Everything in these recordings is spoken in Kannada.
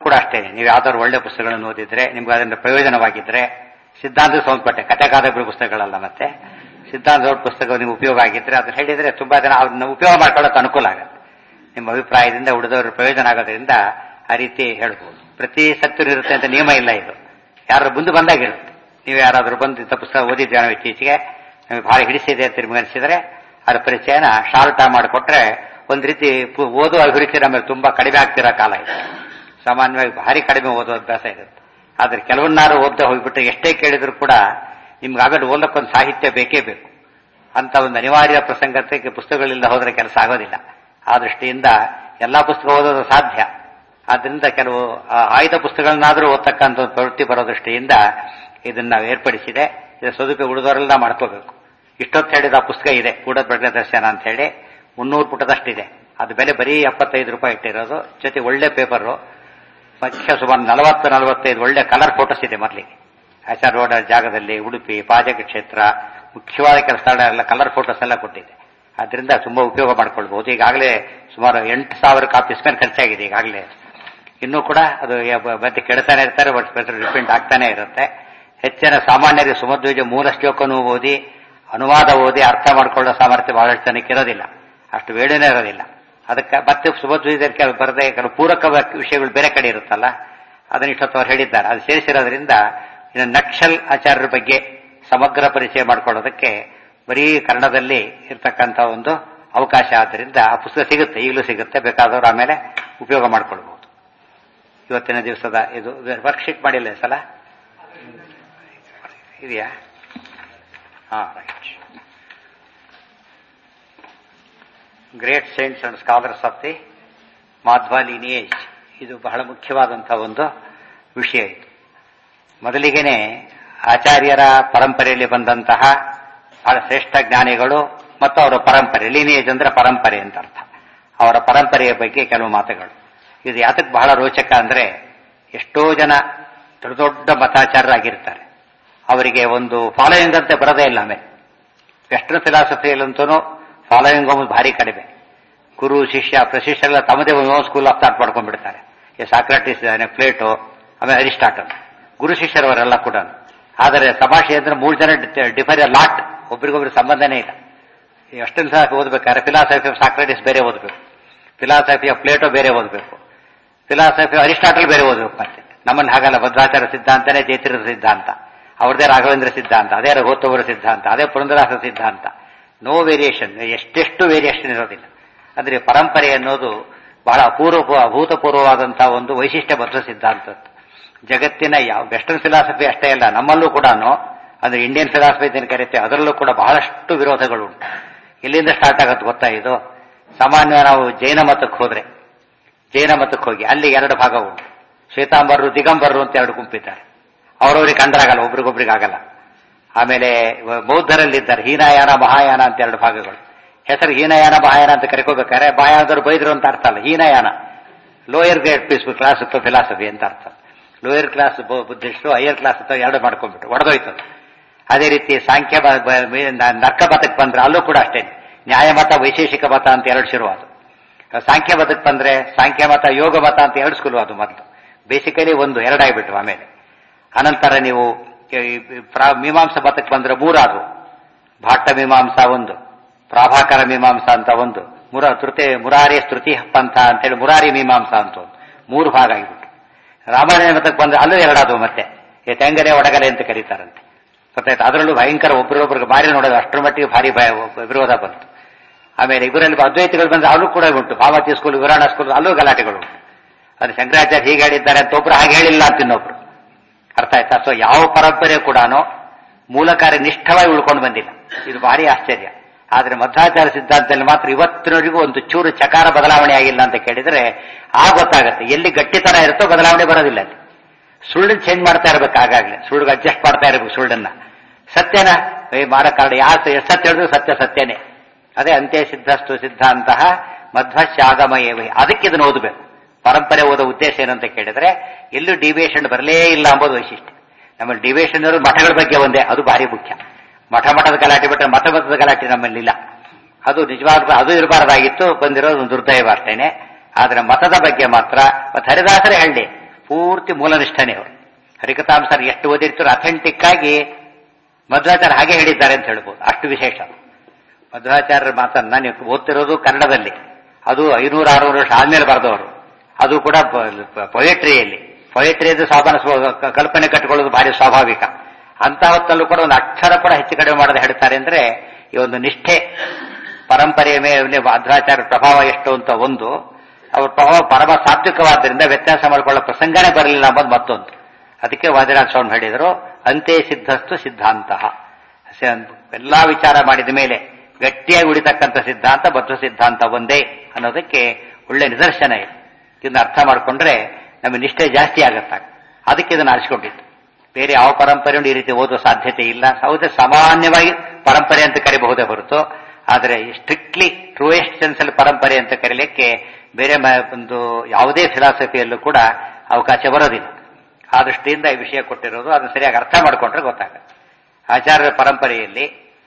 ಕೂಡ ಅಷ್ಟೇ ನೀವು ಯಾವ್ದಾದ್ರು ಒಳ್ಳೆ ಪುಸ್ತಕಗಳನ್ನು ಓದಿದ್ರೆ ನಿಮ್ಗೆ ಅದರಿಂದ ಪ್ರಯೋಜನವಾಗಿದ್ರೆ ಸಿದ್ಧಾಂತ ಸಂಬಂಧಪಟ್ಟ ಕಥೆ ಕಾದಂಬರಿ ಪುಸ್ತಕಗಳಲ್ಲ ಮತ್ತೆ ಸಿದ್ಧಾಂತ ಪುಸ್ತಕ ನಿಮ್ಗೆ ಉಪಯೋಗ ಆಗಿದ್ರೆ ಅದನ್ನ ಹೇಳಿದ್ರೆ ತುಂಬಾ ಜನ ಅದನ್ನ ಉಪಯೋಗ ಮಾಡ್ಕೊಳ್ಳೋಕೆ ಅನುಕೂಲ ಆಗುತ್ತೆ ನಿಮ್ಮ ಅಭಿಪ್ರಾಯದಿಂದ ಉಳಿದವರು ಪ್ರಯೋಜನ ಆಗೋದ್ರಿಂದ ಆ ರೀತಿ ಹೇಳ್ಬೋದು ಪ್ರತಿ ಸತ್ತು ಇರುತ್ತೆ ಅಂತ ನಿಯಮ ಇಲ್ಲ ಇದು ಯಾರು ಮುಂದೆ ಬಂದಾಗಿರುತ್ತೆ ನೀವು ಯಾರಾದರೂ ಬಂದು ಇಂಥ ಪುಸ್ತಕ ಓದಿದ್ದೆ ನಾವು ಇತ್ತೀಚೆಗೆ ನಮಗೆ ಭಾಳ ಹಿಡಿಸಿದೆ ಅಂತ ನಿಮ್ಗೆ ಅನಿಸಿದ್ರೆ ಅದರ ಪರಿಚಯನ ಶಾರ್ಟ್ ಮಾಡಿಕೊಟ್ರೆ ಒಂದು ರೀತಿ ಪು- ಓದುವ ಅಭಿರುಚಿ ನಮಗೆ ತುಂಬಾ ಕಡಿಮೆ ಆಗ್ತಿರೋ ಕಾಲ ಇದೆ ಸಾಮಾನ್ಯವಾಗಿ ಭಾರಿ ಕಡಿಮೆ ಓದುವ ಅಭ್ಯಾಸ ಇರುತ್ತೆ ಆದ್ರೆ ಕೆಲವನ್ನಾರು ಓದ್ತಾ ಹೋಗ್ಬಿಟ್ಟು ಎಷ್ಟೇ ಕೇಳಿದ್ರು ಕೂಡ ನಿಮ್ಗೆ ಆಮೇಲೆ ಓದಕ್ಕೊಂದು ಸಾಹಿತ್ಯ ಬೇಕೇ ಬೇಕು ಅಂತ ಒಂದು ಅನಿವಾರ್ಯ ಪ್ರಸಂಗಕ್ಕೆ ಪುಸ್ತಕಗಳಿಂದ ಹೋದ್ರೆ ಕೆಲಸ ಆಗೋದಿಲ್ಲ ಆ ದೃಷ್ಟಿಯಿಂದ ಎಲ್ಲಾ ಪುಸ್ತಕ ಓದೋದು ಸಾಧ್ಯ ಆದ್ರಿಂದ ಕೆಲವು ಆ, ಆಯ್ದ ಪುಸ್ತಕಗಳನ್ನಾದರೂ ಓದ್ತಕ್ಕಂಥ ಒಂದು ಪ್ರವೃತ್ತಿ ಬರೋ ದೃಷ್ಟಿಯಿಂದ ಇದನ್ನ ನಾವು ಏರ್ಪಡಿಸಿದೆ ಇದರ ಸದುಪಯೋಗ ಉಳಿದವರೆಲ್ಲ ಮಾಡ್ಕೋಬೇಕು ಇಷ್ಟೊತ್ತು ಹೇಳಿದ ಆ ಪುಸ್ತಕ ಇದೆ ಕೂಡ ಪ್ರಜ್ಞಾ ದರ್ಶನ ಅಂತ ಹೇಳಿ ಮುನ್ನೂರು ಪುಟದಷ್ಟಿದೆ ಅದು ಬೆಲೆ ಬರೀ ಎಪ್ಪತ್ತೈದು ರೂಪಾಯಿ ಇಟ್ಟಿರೋದು ಜೊತೆ ಒಳ್ಳೆ ಪೇಪರು ಮುಖ್ಯ ಸುಮಾರು ನಲವತ್ತು ನಲವತ್ತೈದು ಒಳ್ಳೆ ಕಲರ್ ಫೋಟೋಸ್ ಇದೆ ಮೊದಲಿಗೆ ಆಚಾರ ರೋಡ್ ಜಾಗದಲ್ಲಿ ಉಡುಪಿ ಪಾಜಕ ಕ್ಷೇತ್ರ ಮುಖ್ಯವಾದ ಕೆಲಸ ಎಲ್ಲ ಕಲರ್ ಫೋಟೋಸ್ ಎಲ್ಲ ಕೊಟ್ಟಿದೆ ಅದರಿಂದ ತುಂಬಾ ಉಪಯೋಗ ಮಾಡ್ಕೊಳ್ಬಹುದು ಈಗಾಗಲೇ ಸುಮಾರು ಎಂಟು ಸಾವಿರ ಕಾಪೀಸ್ ಮೇಲೆ ಖರ್ಚಾಗಿದೆ ಈಗಾಗಲೇ ಇನ್ನೂ ಕೂಡ ಅದು ಯ- ಬ- ಮತ್ತೆ ಕೆಡ್ತಾನೆ ಇರ್ತಾರೆ ಬಟ್ ಸ್ಪೆಷಲ್ ರಿಪೀಟ್ ಆಗ್ತಾನೆ ಇರುತ್ತೆ ಹೆಚ್ಚಿನ ಸಾಮಾನ್ಯರಿಗೆ ಸುಮಧ್ವಜ ಮೂಲ ಶ್ಲೋಕನೂ ಓದಿ ಅನುವಾದ ಓದಿ ಅರ್ಥ ಮಾಡ್ಕೊಳ್ಳೋ ಸಾಮರ್ಥ್ಯ ಬಹಳಷ್ಟು ಜನಕ್ಕೆ ಇರೋದಿಲ್ಲ ಅಷ್ಟು ವೇಳೆನೇ ಇರೋದಿಲ್ಲ ಅದಕ್ಕೆ ಮತ್ತೆ ಸುಮಧ್ವಜಕ್ಕೆ ಬರದೆ ಕೆಲವು ಪೂರಕ ವ- ವಿಷಯಗಳು ಬೇರೆ ಕಡೆ ಇರುತ್ತಲ್ಲ ಅದನ್ನ ಇಷ್ಟೊತ್ತು ಅವ್ರು ಹೇಳಿದ್ದಾರೆ ಅದು ಸೇರಿಸಿರೋದ್ರಿಂದ ಇನ್ನು ನಕ್ಸಲ್ ಆಚಾರ್ಯರ ಬಗ್ಗೆ ಸಮಗ್ರ ಪರಿಚಯ ಮಾಡ್ಕೊಳ್ಳೋದಕ್ಕೆ ಬರೀ ಕನ್ನಡದಲ್ಲಿ ಇರ್ತಕ್ಕಂಥ ಒಂದು ಅವಕಾಶ ಆದ್ದರಿಂದ ಆ ಪುಸ್ತಕ ಸಿಗುತ್ತೆ ಈಗಲೂ ಸಿಗುತ್ತೆ ಬೇಕಾದವರು ಆಮೇಲೆ ಉಪಯೋಗ ಮಾಡ್ಕೊಳ್ಬಹುದು ಇವತ್ತಿನ ದಿವಸದ ಇದು ವರ್ಕ್ಶೀಟ್ ಮಾಡಿಲ್ಲ ಈ ಸಲ ಇದೆಯಾ ಹಾ right great saints and scholars of the Madhva lineage ಇದು ಬಹಳ ಮುಖ್ಯವಾದಂತಹ ಒಂದು ವಿಷಯ ಇದು ಮೊದಲಿಗೆನೆ ಆಚಾರ್ಯರ ಪರಂಪರೆಯಲ್ಲಿ ಬಂದಂತಹ ಬಹಳ ಶ್ರೇಷ್ಠ ಜ್ಞಾನಿಗಳು ಮತ್ತು ಅವರ ಪರಂಪರೆ lineage ಅಂದ್ರೆ ಪರಂಪರೆ ಅಂತ ಅರ್ಥ ಅವರ ಪರಂಪರೆಯ ಬಗ್ಗೆ ಕೆಲವು ಮಾತುಗಳು ಇದು ಯಾತಕ್ಕೆ ಬಹಳ ರೋಚಕ ಅಂದ್ರೆ ಎಷ್ಟೋ ಜನ ದೊಡ್ಡ ದೊಡ್ಡ ಮತಾಚಾರರಾಗಿರ್ತಾರೆ ಅವರಿಗೆ ಒಂದು ಫಾಲೋಯಿಂಗ್ ಅಂತ ಬರೋದೇ ಇಲ್ಲ ಆಮೇಲೆ ವೆಸ್ಟರ್ನ್ ಫಿಲಾಸಫಿಯಲ್ಲಂತೂ ಫಾಲೋಯಿಂಗ್ ಒಂದು ಭಾರಿ ಕಡಿಮೆ ಗುರು ಶಿಷ್ಯ ಪ್ರಶಿಷ್ಯರೆಲ್ಲ ತಮ್ಮದೇ ಒಂದು ಸ್ಕೂಲ್ ಆಫ್ ಥಾಟ್ ಮಾಡ್ಕೊಂಡ್ಬಿಡ್ತಾರೆ ಈ ಸಾಕ್ರಾಟಿಸ್ ಇದ್ದಾನೆ ಪ್ಲೇಟೋ ಆಮೇಲೆ ಅರಿಸ್ಟಾಟಲ್ ಗುರು ಶಿಷ್ಯರವರೆಲ್ಲ ಕೂಡ ಆದರೆ ತಮಾಷೆ ಅಂದ್ರೆ ಮೂರು ಜನ ಡಿಫರ್ ಲಾಟ್ ಒಬ್ರಿಗೊಬ್ರಿಗೆ ಸಂಬಂಧನೇ ಇಲ್ಲ ವೆಸ್ಟರ್ನ್ ಫಿಲಾಸಫಿ ಓದಬೇಕಾದ್ರೆ ಫಿಲಾಸಫಿ ಆಫ್ ಸಾಕ್ರಾಟಿಸ್ ಬೇರೆ ಓದಬೇಕು ಫಿಲಾಸಫಿ ಆಫ್ ಪ್ಲೇಟೋ ಬೇರೆ ಓದಬೇಕು ಫಿಲಾಸಫಿ ಆಫ್ ಅರಿಸ್ಟಾಟಲ್ ಬೇರೆ ಓದಬೇಕು ಮತ್ತೆ ನಮ್ಮಲ್ಲಿ ಹಾಗಲ್ಲ ಭದ್ರಾಚಾರ ಸಿದ್ಧಾಂತನೇ ಜೈತಿರದ ಸಿದ್ಧಾಂತ ಅವ್ರದೇ ರಾಘವೇಂದ್ರ ಸಿದ್ಧಾಂತ ಅದೇ ರಘೋತ್ತಮರ ಸಿದ್ಧಾಂತ ಅದೇ ಪುರಂದರಾಸ ಸಿದ್ಧಾಂತ ನೋ ವೇರಿಯೇಷನ್ ಎಷ್ಟೆಷ್ಟು ವೇರಿಯೇಷನ್ ಇರೋದಿಲ್ಲ ಅಂದ್ರೆ ಪರಂಪರೆ ಅನ್ನೋದು ಬಹಳ ಅಪೂರ್ವ ಅಭೂತಪೂರ್ವವಾದಂತಹ ಒಂದು ವೈಶಿಷ್ಟ್ಯಬದ್ಧ ಸಿದ್ಧಾಂತ ಜಗತ್ತಿನ ಯಾವ ವೆಸ್ಟರ್ನ್ ಫಿಲಾಸಫಿ ಅಷ್ಟೇ ಅಲ್ಲ ನಮ್ಮಲ್ಲೂ ಕೂಡ ಅಂದ್ರೆ ಇಂಡಿಯನ್ ಫಿಲಾಸಫಿ ಅಂತ ಕರೀತೇವೆ ಅದರಲ್ಲೂ ಕೂಡ ಬಹಳಷ್ಟು ವಿರೋಧಗಳು ಉಂಟು ಇಲ್ಲಿಂದ ಸ್ಟಾರ್ಟ್ ಆಗತ್ತೆ ಗೊತ್ತಾ ಇದು ಸಾಮಾನ್ಯ ನಾವು ಜೈನ ಮತಕ್ಕೆ ಹೋದ್ರೆ ಜೈನ ಮತಕ್ಕೆ ಹೋಗಿ ಅಲ್ಲಿ ಎರಡು ಭಾಗ ಉಂಟು ಶ್ವೇತಾಂಬರರು ದಿಗಂಬರರು ಅಂತ ಎರಡು ಗುಂಪಿದ್ದಾರೆ ಅವರವರಿಗೆ ಕಂಡರಾಗಲ್ಲ ಒಬ್ರಿಗೊಬ್ರಿಗೆ ಆಗಲ್ಲ ಆಮೇಲೆ ಬೌದ್ಧರಲ್ಲಿದ್ದಾರೆ ಹೀನಯಾನ ಮಹಾಯಾನ ಅಂತ ಎರಡು ಭಾಗಗಳು ಹೆಸರು ಹೀನಯಾನ ಮಹಾಯಾನ ಅಂತ ಕರ್ಕೋಬೇಕಾದ್ರೆ ಮಹಾಯಾನದವರು ಬೈದ್ರು ಅಂತ ಅರ್ಥ ಅಲ್ಲ Hinayana lower grade piece class ಅಥವಾ ಫಿಲಾಸಫಿ ಅಂತ ಅರ್ಥ lower class Buddhist higher class ಅಥವಾ ಎರಡು ಮಾಡ್ಕೊಂಡ್ಬಿಟ್ಟು ಒಡೆದೋಯ್ತು ಅದು. ಅದೇ ರೀತಿ ಸಾಂಖ್ಯ ಬ- ಬ- ಮೇ- ನ- ನರ್ಕ ಮತಕ್ಕೆ ಬಂದ್ರೆ ಅಲ್ಲೂ ಕೂಡ ಅಷ್ಟೇ ನ್ಯಾಯಮತ ವೈಶೇಷಿಕ ಮತ ಅಂತ ಎರಡು ಶುರು ಅದು ಸಾಂಖ್ಯ ಮತಕ್ಕೆ ಬಂದ್ರೆ ಸಾಂಖ್ಯ ಮತ ಯೋಗ ಮತ ಅಂತ ಎರಡು ಸ್ಕೂಲು ಅದು ಮೊದಲು ಬೇಸಿಕಲಿ ಒಂದು ಎರಡಾಗ್ಬಿಟ್ರು ಆಮೇಲೆ ಅನಂತರ ನೀವು ಈ ಪ್ರಾ- ಮೀಮಾಂಸಾ ಮತಕ್ಕೆ ಬಂದ್ರೆ ಮೂರಾದ್ರು ಭಾಟ್ಟ ಮೀಮಾಂಸಾ ಒಂದು ಪ್ರಾಭಾಕರ ಮೀಮಾಂಸಾ ಅಂತ ಒಂದು ಮುರ ತೃತೀಯ ಮುರಾರಿ ಸ್ತೃತಿ ಪಂಥ ಅಂತೇಳಿ ಮುರಾರಿ ಮೀಮಾಂಸಾ ಅಂತ ಒಂದು ಮೂರು ಭಾಗ ಆಗಿಬಿಟ್ಟು ರಾಮಾಯಣ ಮತಕ್ಕೆ ಬಂದ್ರೆ ಅಲ್ಲೂ ಎರಡಾದವು ಮತ್ತೆ ಈ ತೆಂಗಲೆ ಒಡಗಲೆ ಅಂತ ಕರೀತಾರಂತೆ ಗೊತ್ತಾಯ್ತು ಅದರಲ್ಲೂ ಭಯಂಕರ ಒಬ್ಬರೊಬ್ಬರಿಗೆ ಭಾರಿ ನೋಡೋದು ಅಷ್ಟರ ಮಟ್ಟಿಗೆ ಭಾರಿ ಭಯ ವಿರೋಧ ಬಂತು ಆಮೇಲೆ ಇವರಲ್ಲಿ ಅದ್ವೈತಗಳು ಬಂದ್ರೆ ಅಲ್ಲೂ ಕೂಡ ಉಂಟು ಭಾವತಿ ಸ್ಕೂಲ್ ವಿರಾಣ ಸ್ಕೂಲ್ ಅಲ್ಲೂ ಗಲಾಟೆಗಳು ಉಂಟು ಅದು ಶಂಕರಾಚಾರ್ಯ ಹೀಗೆ ಹೇಳಿದ್ದಾರೆ ಅಂತ ಒಬ್ರು ಹಾಗೆ ಹೇಳಿಲ್ಲ ಅಂತ ಇನ್ನೊಬ್ರು ಅರ್ಥ ಆಯ್ತಾ ಸೊ ಯಾವ ಪರಂಪರೆ ಕೂಡ ಮೂಲ ಕಾರ್ಯ ನಿಷ್ಠವಾಗಿ ಉಳ್ಕೊಂಡು ಬಂದಿಲ್ಲ ಇದು ಭಾರಿ ಆಶ್ಚರ್ಯ ಆದ್ರೆ ಮಧ್ವಾಚಾರ ಸಿದ್ಧಾಂತದಲ್ಲಿ ಮಾತ್ರ ಇವತ್ತಿನವರೆಗೂ ಒಂದು ಚೂರು ಚಕಾರ ಬದಲಾವಣೆ ಆಗಿಲ್ಲ ಅಂತ ಕೇಳಿದ್ರೆ ಆ ಗೊತ್ತಾಗುತ್ತೆ ಎಲ್ಲಿ ಗಟ್ಟಿತನ ಇರುತ್ತೋ ಬದಲಾವಣೆ ಬರೋದಿಲ್ಲ ಅಲ್ಲಿ ಸುಳ್ಳನ್ನು ಚೇಂಜ್ ಮಾಡ್ತಾ ಇರ್ಬೇಕು ಆಗಾಗ್ಲೇ ಸುಳ್ಳಿಗೆ ಅಡ್ಜಸ್ಟ್ ಮಾಡ್ತಾ ಇರಬೇಕು ಸುಳ್ಳನ್ನ ಸತ್ಯನ ಏ ಮಾರಕಾರಣ ಯಾರು ಎಷ್ಟು ಸತ್ಯ ಹೇಳಿದ್ರು ಸತ್ಯ ಸತ್ಯನೇ ಅದೇ ಅಂತ್ಯ ಸಿದ್ಧಸ್ತು ಸಿದ್ಧಾಂತ ಮಧ್ವಶ್ಯಾಗಮ ಏವೇ ಅದಕ್ಕೆ ಇದನ್ನು ಓದಬೇಕು ಪರಂಪರೆ ಓದೋ ಉದ್ದೇಶ ಏನಂತ ಕೇಳಿದ್ರೆ ಎಲ್ಲೂ ಡಿವಿಯೇಷನ್ ಬರಲೇ ಇಲ್ಲ ಅಂಬೋದು ವೈಶಿಷ್ಟ್ಯ ನಮ್ಮಲ್ಲಿ ಡಿವಿಯೇಷನ್ ಇರೋದು ಮಠಗಳ ಬಗ್ಗೆ ಒಂದೇ ಅದು ಭಾರಿ ಮುಖ್ಯ ಮಠ ಮಠದ ಗಲಾಟೆ ಬಿಟ್ಟರೆ ಮತ ಮತದ ಗಲಾಟೆ ನಮ್ಮಲ್ಲಿಲ್ಲ ಅದು ನಿಜವಾದ ಅದು ಇರಬಾರ್ದಾಗಿತ್ತು ಬಂದಿರೋದು ಒಂದು ದುರ್ದೈವ ಅಷ್ಟೇನೆ ಆದ್ರೆ ಮತದ ಬಗ್ಗೆ ಮಾತ್ರ ಮತ್ತೆ ಹರಿದಾಸರೇ ಹೇಳಿ ಪೂರ್ತಿ ಮೂಲನಿಷ್ಠನೇ ಅವರು ಹರಿಕಥಾಂಸರ್ ಎಷ್ಟು ಓದಿರ್ತಾರೋ ಅಥೆಂಟಿಕ್ ಆಗಿ ಮಧ್ವಾಚಾರ್ಯ ಹಾಗೆ ಹೇಳಿದ್ದಾರೆ ಅಂತ ಹೇಳ್ಬೋದು ಅಷ್ಟು ವಿಶೇಷ ಮಧ್ವಾಚಾರ್ಯರ ಮಾತನ್ನ ನೀವು ಓದ್ತಿರೋದು ಕನ್ನಡದಲ್ಲಿ ಅದು ಐನೂರು ಆರುನೂರು ವರ್ಷ ಆದ್ಮೇಲೆ ಬರೆದವರು ಅದು ಕೂಡ ಪೊಯೆಟ್ರಿಯಲ್ಲಿ ಪೊಯೆಟ್ರಿಯದು ಸಾಮಾನ್ಯ ಸ್ವ- ಕಲ್ಪನೆ ಕಟ್ಟಿಕೊಳ್ಳೋದು ಭಾರಿ ಸ್ವಾಭಾವಿಕ ಅಂತ ಹೊತ್ತಲ್ಲೂ ಕೂಡ ಒಂದು ಅಕ್ಷರ ಕೂಡ ಹೆಚ್ಚು ಕಡಿಮೆ ಮಾಡದೆ ಹೇಳ್ತಾರೆ ಅಂದ್ರೆ ಈ ಒಂದು ನಿಷ್ಠೆ ಪರಂಪರೆಯ ಮೇಲೆ ಮಧ್ವಾಚಾರ್ಯ ಪ್ರಭಾವ ಎಷ್ಟು ಅಂತ ಒಂದು ಅವ್ರ ಪ್ರಭಾವ ಪರಮ ಸಾತ್ವಿಕವಾದ್ದರಿಂದ ವ್ಯತ್ಯಾಸ ಮಾಡಿಕೊಳ್ಳೋ ಪ್ರಸಂಗನೇ ಬರಲಿಲ್ಲ ಅಂಬೋದು ಮತ್ತೊಂದು ಅದಕ್ಕೆ ವಾದಿರಾಜ ಸ್ವಾಮಿ ಹೇಳಿದರು ಅಂತೆ ಸಿದ್ಧಸ್ತು ಸಿದ್ಧಾಂತ ಎಲ್ಲಾ ವಿಚಾರ ಮಾಡಿದ ಮೇಲೆ ಗಟ್ಟಿಯಾಗಿ ಉಳಿತಕ್ಕಂಥ ಸಿದ್ಧಾಂತ ಬದ್ಧ ಸಿದ್ಧಾಂತ ಒಂದೇ ಅನ್ನೋದಕ್ಕೆ ಒಳ್ಳೆ ನಿದರ್ಶನ ಇದೆ ಇದನ್ನ ಅರ್ಥ ಮಾಡಿಕೊಂಡ್ರೆ ನಮಗೆ ನಿಷ್ಠೆ ಜಾಸ್ತಿ ಆಗತ್ತಾಗ ಅದಕ್ಕೆ ಇದನ್ನು ಆರಿಸಿಕೊಂಡಿದ್ದು ಬೇರೆ ಯಾವ ಪರಂಪರೆಯನ್ನು ಈ ರೀತಿ ಓದುವ ಸಾಧ್ಯತೆ ಇಲ್ಲ ಹೌದು ಸಾಮಾನ್ಯವಾಗಿ ಪರಂಪರೆ ಅಂತ ಕರಿಬಹುದೇ ಹೊರತು ಆದರೆ ಸ್ಟ್ರಿಕ್ಟ್ಲಿ ಟ್ರೂಯೆಸ್ಟ್ ಸೆನ್ಸ್ ಅಲ್ಲಿ ಪರಂಪರೆ ಅಂತ ಕರೀಲಿಕ್ಕೆ ಬೇರೆ ಮ- ಒಂದು ಯಾವುದೇ ಫಿಲಾಸಫಿಯಲ್ಲೂ ಕೂಡ ಅವಕಾಶ ಬರೋದಿಲ್ಲ ಆ ದೃಷ್ಟಿಯಿಂದ ಈ ವಿಷಯ ಕೊಟ್ಟಿರೋದು ಅದನ್ನು ಸರಿಯಾಗಿ ಅರ್ಥ ಮಾಡಿಕೊಂಡ್ರೆ ಗೊತ್ತಾಗುತ್ತೆ ಆಚಾರ್ಯರ ಪರಂಪರೆಯಲ್ಲಿ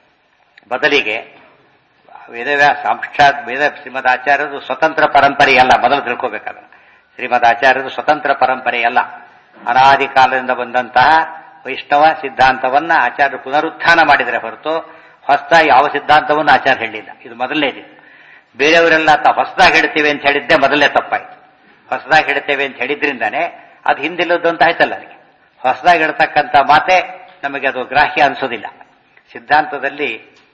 ಬದಲಿಗೆ ವೇದವ್ಯಾಸ ಸಾಕ್ಷಾತ್ ವೇದ ಶ್ರೀಮದ್ ಆಚಾರ್ಯರು ಸ್ವತಂತ್ರ ಪರಂಪರೆಯಲ್ಲ ಮೊದಲು ತಿಳ್ಕೋಬೇಕಾದ್ರೆ ಶ್ರೀಮದ್ ಆಚಾರ್ಯರು ಸ್ವತಂತ್ರ ಪರಂಪರೆಯಲ್ಲ ಅನಾದಿ ಕಾಲದಿಂದ ಬಂದಂತಹ ವೈಷ್ಣವ ಸಿದ್ಧಾಂತವನ್ನ ಆಚಾರ್ಯರು ಪುನರುತ್ಥಾನ ಮಾಡಿದರೆ ಹೊರತು ಹೊಸದಾಗಿ ಯಾವ ಸಿದ್ಧಾಂತವನ್ನು ಆಚಾರ್ಯ ಹೇಳಿಲ್ಲ ಇದು ಮೊದಲನೇದು ಬೇರೆಯವರೆಲ್ಲ ತ ಹೊಸದಾಗಿ ಹೇಳ್ತೇವೆ ಅಂತ ಹೇಳಿದ್ದೆ ಮೊದಲನೇ ತಪ್ಪಾಯ್ತು ಹೊಸದಾಗಿ ಹೇಳ್ತೇವೆ ಅಂತ ಹೇಳಿದ್ರಿಂದಾನೆ ಅದು ಹಿಂದಿಲ್ಲದ್ದು ಅಂತ ಆಯ್ತಲ್ಲ ಅದಕ್ಕೆ ಹೊಸದಾಗಿ ಹೇಳ್ತಕ್ಕಂಥ ಮಾತೆ ನಮಗೆ ಅದು ಗ್ರಾಹ್ಯ ಅನಿಸೋದಿಲ್ಲ ಸಿದ್ಧಾಂತದಲ್ಲಿ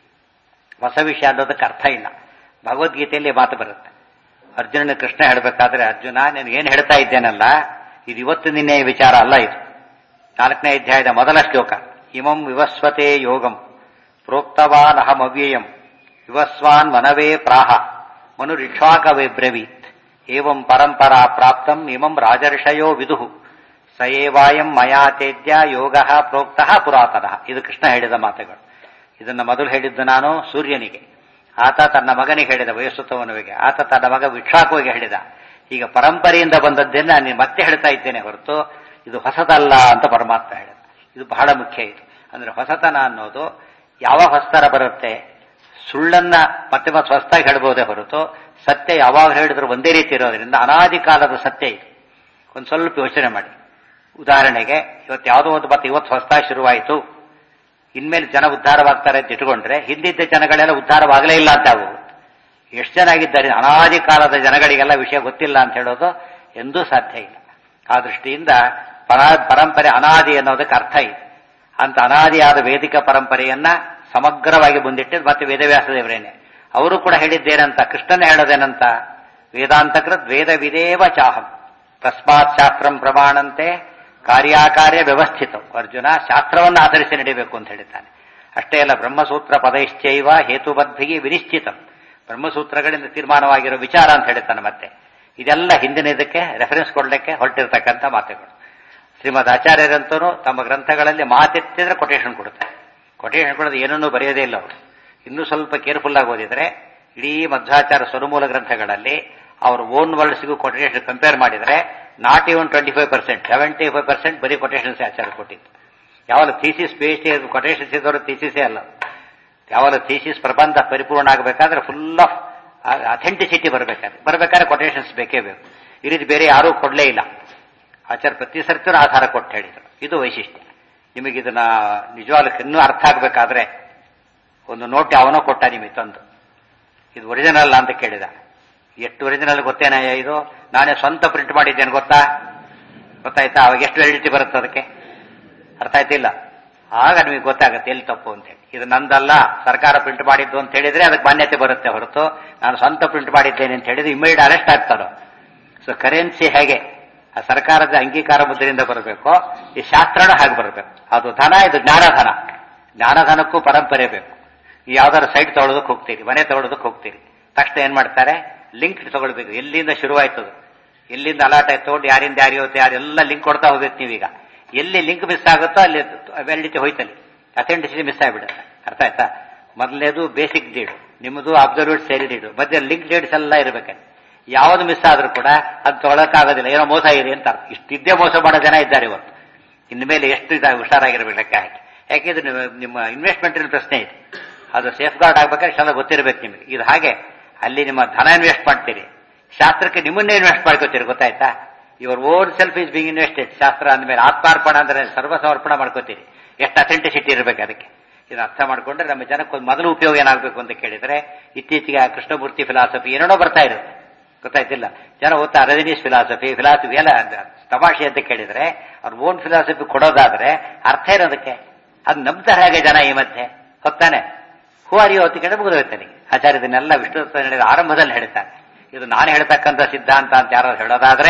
ಹೊಸ ವಿಷಯ ಅನ್ನೋದಕ್ಕೆ ಅರ್ಥ ಇಲ್ಲ ಭಗವದ್ಗೀತೆಯಲ್ಲಿ ಮಾತು ಬರುತ್ತೆ ಅರ್ಜುನನ ಕೃಷ್ಣ ಹೇಳಬೇಕಾದ್ರೆ ಅರ್ಜುನ ನೀನು ಏನು ಹೇಳ್ತಾ ಇದ್ದೇನಲ್ಲ ಇದು ಇವತ್ತು ನಿನ್ನೆ ವಿಚಾರ ಅಲ್ಲ ಇದು ನಾಲ್ಕನೇ ಅಧ್ಯಾಯದ ಮೊದಲ ಶ್ಲೋಕ ಇಮಂ ವಿವಸ್ವತೆ ಯೋಗಂ ಪ್ರೋಕ್ತವಾನ್ ಅಹಮವ್ಯಯಂ ವಿವಸ್ವಾನ್ ಮನವೇ ಪ್ರಾಹ ಮನುರಿಕ್ಷಾಕವೇ ಬ್ರವೀತ್ ಏವಂ ಪರಂಪರಾ ಪ್ರಾಪ್ತಂ ಇಮಂ ರಾಜರ್ಷಯೋ ವಿದುಹು ಸ ಏವಾಯಂ ಮಯಾ ತೇದ್ಯ ಯೋಗ ಪ್ರೋಕ್ತ ಪುರಾತನ ಇದು ಕೃಷ್ಣ ಹೇಳಿದ ಮಾತುಗಳು ಇದನ್ನ ಮೊದಲು ಹೇಳಿದ್ದು ನಾನು ಸೂರ್ಯನಿಗೆ ಆತ ತನ್ನ ಮಗನಿಗೆ ಹೇಳಿದ ವಯಸ್ಸುತವನುವಿಗೆ ಆತ ತನ್ನ ಮಗ ವಿಕ್ಷಾಕುವಿಗೆ ಹೇಳಿದ ಈಗ ಪರಂಪರೆಯಿಂದ ಬಂದದ್ದನ್ನ ನಾನು ಮತ್ತೆ ಹೇಳ್ತಾ ಇದ್ದೇನೆ ಹೊರತು ಇದು ಹೊಸದಲ್ಲ ಅಂತ ಪರಮಾತ್ಮ ಹೇಳಿದ ಇದು ಬಹಳ ಮುಖ್ಯ ಇದು ಅಂದ್ರೆ ಹೊಸತನ ಅನ್ನೋದು ಯಾವ ಹೊಸತರ ಬರುತ್ತೆ ಸುಳ್ಳನ್ನ ಮತ್ತೆ ಮತ್ತೆ ಹೊಸದಾಗಿ ಹೇಳ್ಬೋದೇ ಹೊರತು ಸತ್ಯ ಯಾವಾಗ ಹೇಳಿದ್ರು ಒಂದೇ ರೀತಿ ಇರೋದ್ರಿಂದ ಅನಾದಿ ಕಾಲದ ಸತ್ಯ ಇದು ಒಂದು ಸ್ವಲ್ಪ ಯೋಚನೆ ಮಾಡಿ ಉದಾಹರಣೆಗೆ ಇವತ್ತು ಯಾವುದೋ ಒಂದು ಮತ್ತೆ ಇವತ್ತು ಹೊಸದಾಗಿ ಶುರುವಾಯಿತು ಇನ್ಮೇಲೆ ಜನ ಉದ್ಧಾರವಾಗ್ತಾರೆ ಅಂತ ಇಟ್ಕೊಂಡ್ರೆ ಹಿಂದಿದ್ದ ಜನಗಳೆಲ್ಲ ಉದ್ಧಾರವಾಗಲೇ ಇಲ್ಲ ಅಂತ ಆಗೋದು ಎಷ್ಟು ಜನ ಆಗಿದ್ದಾರೆ ಅನಾದಿ ಕಾಲದ ಜನಗಳಿಗೆಲ್ಲ ವಿಷಯ ಗೊತ್ತಿಲ್ಲ ಅಂತ ಹೇಳೋದು ಎಂದೂ ಸಾಧ್ಯ ಇಲ್ಲ ಆ ದೃಷ್ಟಿಯಿಂದ ಪರ- ಪರಂಪರೆ ಅನಾದಿ ಅನ್ನೋದಕ್ಕೆ ಅರ್ಥ ಇದೆ ಅಂತ ಅನಾದಿಯಾದ ವೇದಿಕ ಪರಂಪರೆಯನ್ನ ಸಮಗ್ರವಾಗಿ ಮುಂದಿಟ್ಟಿದ್ದು ಮತ್ತೆ ವೇದವ್ಯಾಸ ದೇವರೇನೆ ಅವರು ಕೂಡ ಹೇಳಿದ್ದೇನಂತ ಕೃಷ್ಣನೇ ಹೇಳೋದೇನಂತ ವೇದಾಂತಕೃತ್ ವೇದ ವಿದೇವ ಚಾಹಂ ತಸ್ಮಾತ್ ಶಾಸ್ತ್ರಂ ಪ್ರಮಾಣಂತೆ ಕಾರ್ಯಾಕಾರ್ಯ ವ್ಯವಸ್ಥಿತ ಅರ್ಜುನ ಶಾಸ್ತ್ರವನ್ನು ಆಧರಿಸಿ ನಡೀಬೇಕು ಅಂತ ಹೇಳಿದ್ದಾನೆ ಅಷ್ಟೇ ಅಲ್ಲ ಬ್ರಹ್ಮಸೂತ್ರ ಪದೈಶ್ಚೈವ ಹೇತುಬದ್ಧಿಗೆ ವಿನಿಶ್ಚಿತ ಬ್ರಹ್ಮಸೂತ್ರಗಳಿಂದ ತೀರ್ಮಾನವಾಗಿರೋ ವಿಚಾರ ಅಂತ ಹೇಳ್ತಾನೆ ಮತ್ತೆ ಇದೆಲ್ಲ ಹಿಂದಿನ ಇದಕ್ಕೆ ರೆಫರೆನ್ಸ್ ಕೊಡಲಿಕ್ಕೆ ಹೊರಟಿರ್ತಕ್ಕಂಥ ಮಾತುಗಳು ಶ್ರೀಮದ್ ಆಚಾರ್ಯರಂತೂ ತಮ್ಮ ಗ್ರಂಥಗಳಲ್ಲಿ ಮಾತೆತ್ತಿದ್ರೆ ಕೊಟೇಶನ್ ಕೊಡ್ತಾರೆ ಕೊಟೇಶನ್ ಕೊಡೋದು ಏನನ್ನೂ ಬರೆಯೋದೇ ಇಲ್ಲ ಅವರು ಇನ್ನೂ ಸ್ವಲ್ಪ ಕೇರ್ಫುಲ್ ಆಗಿ ಓದಿದ್ರೆ ಇಡೀ ಮಧ್ವಾಚಾರ ಸ್ವರಮೂಲ ಗ್ರಂಥಗಳಲ್ಲಿ ಅವ್ರ ಓನ್ ವರ್ಡ್ಸ್ಗೂ ಕೊಟೇಶನ್ ಕಂಪೇರ್ ಮಾಡಿದ್ರೆ not even twenty five percent seventy five percent ಬರೀ ಕೊಟೇಶನ್ಸ್ ಆಚಾರ ಕೊಟ್ಟಿದ್ದು ಯಾವಾಗ thesis P H D quotations ಇದ್ದವರು ಥೀಸಿಸೇ ಅಲ್ಲ ಯಾವಾಗ ಥೀಸಿಸ್ ಪ್ರಬಂಧ ಪರಿಪೂರ್ಣ ಆಗಬೇಕಾದ್ರೆ ಫುಲ್ ಆಫ್ ಅಥೆಂಟಿಸಿಟಿ ಬರಬೇಕಾದ್ರೆ ಬರಬೇಕಾದ್ರೆ ಕೊಟೇಶನ್ಸ್ ಬೇಕೇ ಬೇಕು ಈ ರೀತಿ ಬೇರೆ ಯಾರೂ ಕೊಡಲೇ ಇಲ್ಲ ಆಚಾರ ಪ್ರತಿ ಸರ್ತಿಯೂ ಆಧಾರ ಕೊಟ್ಟು ಹೇಳಿದರು ಇದು ವೈಶಿಷ್ಟ್ಯ ನಿಮಗೆ ಇದನ್ನ ನಿಜವಾಗ್ಲೂ ಇನ್ನೂ ಅರ್ಥ ಆಗಬೇಕಾದ್ರೆ ಒಂದು ನೋಟ್ ಅವನೋ ಕೊಟ್ಟ ನಿಮಗೆ ತಂದು ಇದು ಒರಿಜಿನಲ್ ಅಂತ ಕೇಳಿದ ಎಷ್ಟು ಒರಿಜಿನಲ್ ಗೊತ್ತೇನಯ್ಯ ಇದು ನಾನೇ ಸ್ವಂತ ಪ್ರಿಂಟ್ ಮಾಡಿದ್ದೇನೆ ಗೊತ್ತಾ ಗೊತ್ತಾಯ್ತಾ ಅವಾಗ ಎಷ್ಟು ವೆರೈಟಿ ಬರುತ್ತೆ ಅದಕ್ಕೆ ಅರ್ಥ ಆಯ್ತಿಲ್ಲ ಆಗ ನಿಮಗೆ ಗೊತ್ತಾಗುತ್ತೆ ಎಲ್ಲಿ ತಪ್ಪು ಅಂತೇಳಿ ಇದು ನಂದಲ್ಲ ಸರ್ಕಾರ ಪ್ರಿಂಟ್ ಮಾಡಿದ್ದು ಅಂತ ಹೇಳಿದ್ರೆ ಅದಕ್ಕೆ ಮಾನ್ಯತೆ ಬರುತ್ತೆ ಹೊರತು ನಾನು ಸ್ವಂತ ಪ್ರಿಂಟ್ ಮಾಡಿದ್ದೇನೆ ಅಂತ ಹೇಳಿದ್ರೆ ಇಮಿಡಿಯೇಟ್ ಅರೆಸ್ಟ್ ಆಗ್ತಾರೋ ಸೊ ಕರೆನ್ಸಿ ಹೇಗೆ ಆ ಸರ್ಕಾರದ ಅಂಗೀಕಾರ ಮುದ್ರೆಯಿಂದ ಬರಬೇಕು ಈ ಶಾಸ್ತ್ರನೂ ಹಾಗೆ ಬರಬೇಕು ಅದು ಧನ ಇದು ಜ್ಞಾನಧನ ಜ್ಞಾನಧನಕ್ಕೂ ಪರಂಪರೆ ಬೇಕು ಯಾವ್ದಾದ್ರು ಸೈಟ್ ತಗೊಳ್ಳೋದಕ್ಕೆ ಹೋಗ್ತೀರಿ ಮನೆ ತಗೊಳ್ಳೋದಕ್ಕೆ ಹೋಗ್ತೀರಿ ತಕ್ಷಣ ಏನ್ ಮಾಡ್ತಾರೆ ಲಿಂಕ್ ತಗೊಳ್ಬೇಕು ಎಲ್ಲಿಂದ ಶುರುವಾಯ್ತದು ಎಲ್ಲಿಂದ ಅಲಾಟ್ ಆಯ್ತು ತಗೊಂಡು ಯಾರಿಂದ ಯಾರಿಗುತ್ತೆ ಯಾರೆಲ್ಲ ಲಿಂಕ್ ಕೊಡ್ತಾ ಹೋಗ್ಬೇಕು ನೀವೀಗ ಎಲ್ಲಿ ಲಿಂಕ್ ಮಿಸ್ ಆಗುತ್ತೋ ಅಲ್ಲಿ ವ್ಯಾಲಿಡಿಟಿ ಹೋಯ್ತಲ್ಲಿ ಅಥೆಂಟಿಸಿಟಿ ಮಿಸ್ ಆಗಿಬಿಡುತ್ತೆ ಅರ್ಥ ಆಯ್ತಾ ಮೊದಲನೇದು ಬೇಸಿಕ್ ಡೀಡು ನಿಮ್ಮದು ಅಬ್ಸರ್ವೇಟ್ ಸೇರಿ ಡೀಡು ಮಧ್ಯೆ ಲಿಂಕ್ ಡೇಟ್ಸ್ ಎಲ್ಲ ಇರಬೇಕಲ್ಲಿ ಯಾವುದು ಮಿಸ್ ಆದ್ರೂ ಕೂಡ ಅದು ತೊಗೊಳಕ್ಕಾಗೋದಿಲ್ಲ ಏನೋ ಮೋಸ ಇದೆ ಅಂತ ಅರ್ಥ. ಇಷ್ಟಿದ್ದೇ ಮೋಸ ಮಾಡೋ ಜನ ಇದ್ದಾರೆ ಇವತ್ತು ಇನ್ಮೇಲೆ ಎಷ್ಟು ಇದಾಗ ಹುಷಾರಾಗಿರ್ಬೇಕು ಲೆಕ್ಕ ಹಾಕಿ ಯಾಕೆಂದ್ರೆ ನಿಮ್ಮ- ನಿಮ್ಮ ಇನ್ವೆಸ್ಟ್ಮೆಂಟಿನ ಪ್ರಶ್ನೆ ಇದೆ ಅದು ಸೇಫ್ ಗಾರ್ಡ್ ಆಗ್ಬೇಕಾದ್ರೆ ಇಷ್ಟೆಲ್ಲ ಗೊತ್ತಿರಬೇಕು ನಿಮಗೆ ಇದು ಹಾಗೆ ಅಲ್ಲಿ ನಿಮ್ಮ ಧನ ಇನ್ವೆಸ್ಟ್ ಮಾಡ್ತೀರಿ ಶಾಸ್ತ್ರಕ್ಕೆ ನಿಮ್ಮನ್ನೇ ಇನ್ವೆಸ್ಟ್ ಮಾಡ್ಕೋತೀರಿ ಗೊತ್ತಾಯ್ತಾ your own self is being invested ಶಾಸ್ತ್ರ ಅಂದಮೇಲೆ ಆತ್ಮಾರ್ಪಣ ಅಂದ್ರೆ ಸರ್ವ ಸಮರ್ಪಣ ಮಾಡ್ಕೋತೀರಿ ಎಷ್ಟು ಅಥೆಂಟಿಸಿಟಿ ಇರಬೇಕು ಅದಕ್ಕೆ ಇದನ್ನ ಅರ್ಥ ಮಾಡ್ಕೊಂಡ್ರೆ ನಮ್ಮ ಜನಕ್ಕೊಂದು ಮೊದಲು ಉಪಯೋಗ ಏನಾಗಬೇಕು ಅಂತ ಕೇಳಿದ್ರೆ ಇತ್ತೀಚೆಗೆ ಆ ಕೃಷ್ಣಮೂರ್ತಿ ಫಿಲಾಸಫಿ ಏನೇನೋ ಬರ್ತಾ ಇರುತ್ತೆ ಗೊತ್ತಾಯ್ತಿಲ್ಲ ಜನ ಓದ್ತಾ ರಜನೀಶ್ ಫಿಲಾಸಫಿ ಫಿಲಾಸಫಿ ಎಲ್ಲ ತಮಾಷೆ ಅಂತ ಕೇಳಿದ್ರೆ ಅವ್ರ ಓನ್ ಫಿಲಾಸಫಿ ಕೊಡೋದಾದ್ರೆ ಅರ್ಥ ಇರೋದಕ್ಕೆ ಅದು ನಂಬ್ತಾರೆ ಹಾಗೆ ಜನ ಈ ಮಧ್ಯೆ ಹೊತ್ತಾನೆ ಹೂ ಅರಿಯೋ ಹೊತ್ತು ಕೇಳಿ ಮುಗಿದೋಯ್ತಾನೆ ಆಚಾರ್ಯದನ್ನೆಲ್ಲ ವಿಷ್ಣು ಹೇಳಿದ ಆರಂಭದಲ್ಲಿ ಹೇಳ್ತಾರೆ ಇದು ನಾನು ಹೇಳ್ತಕ್ಕಂಥ ಸಿದ್ಧಾಂತ ಅಂತ ಯಾರು ಹೇಳೋದಾದ್ರೆ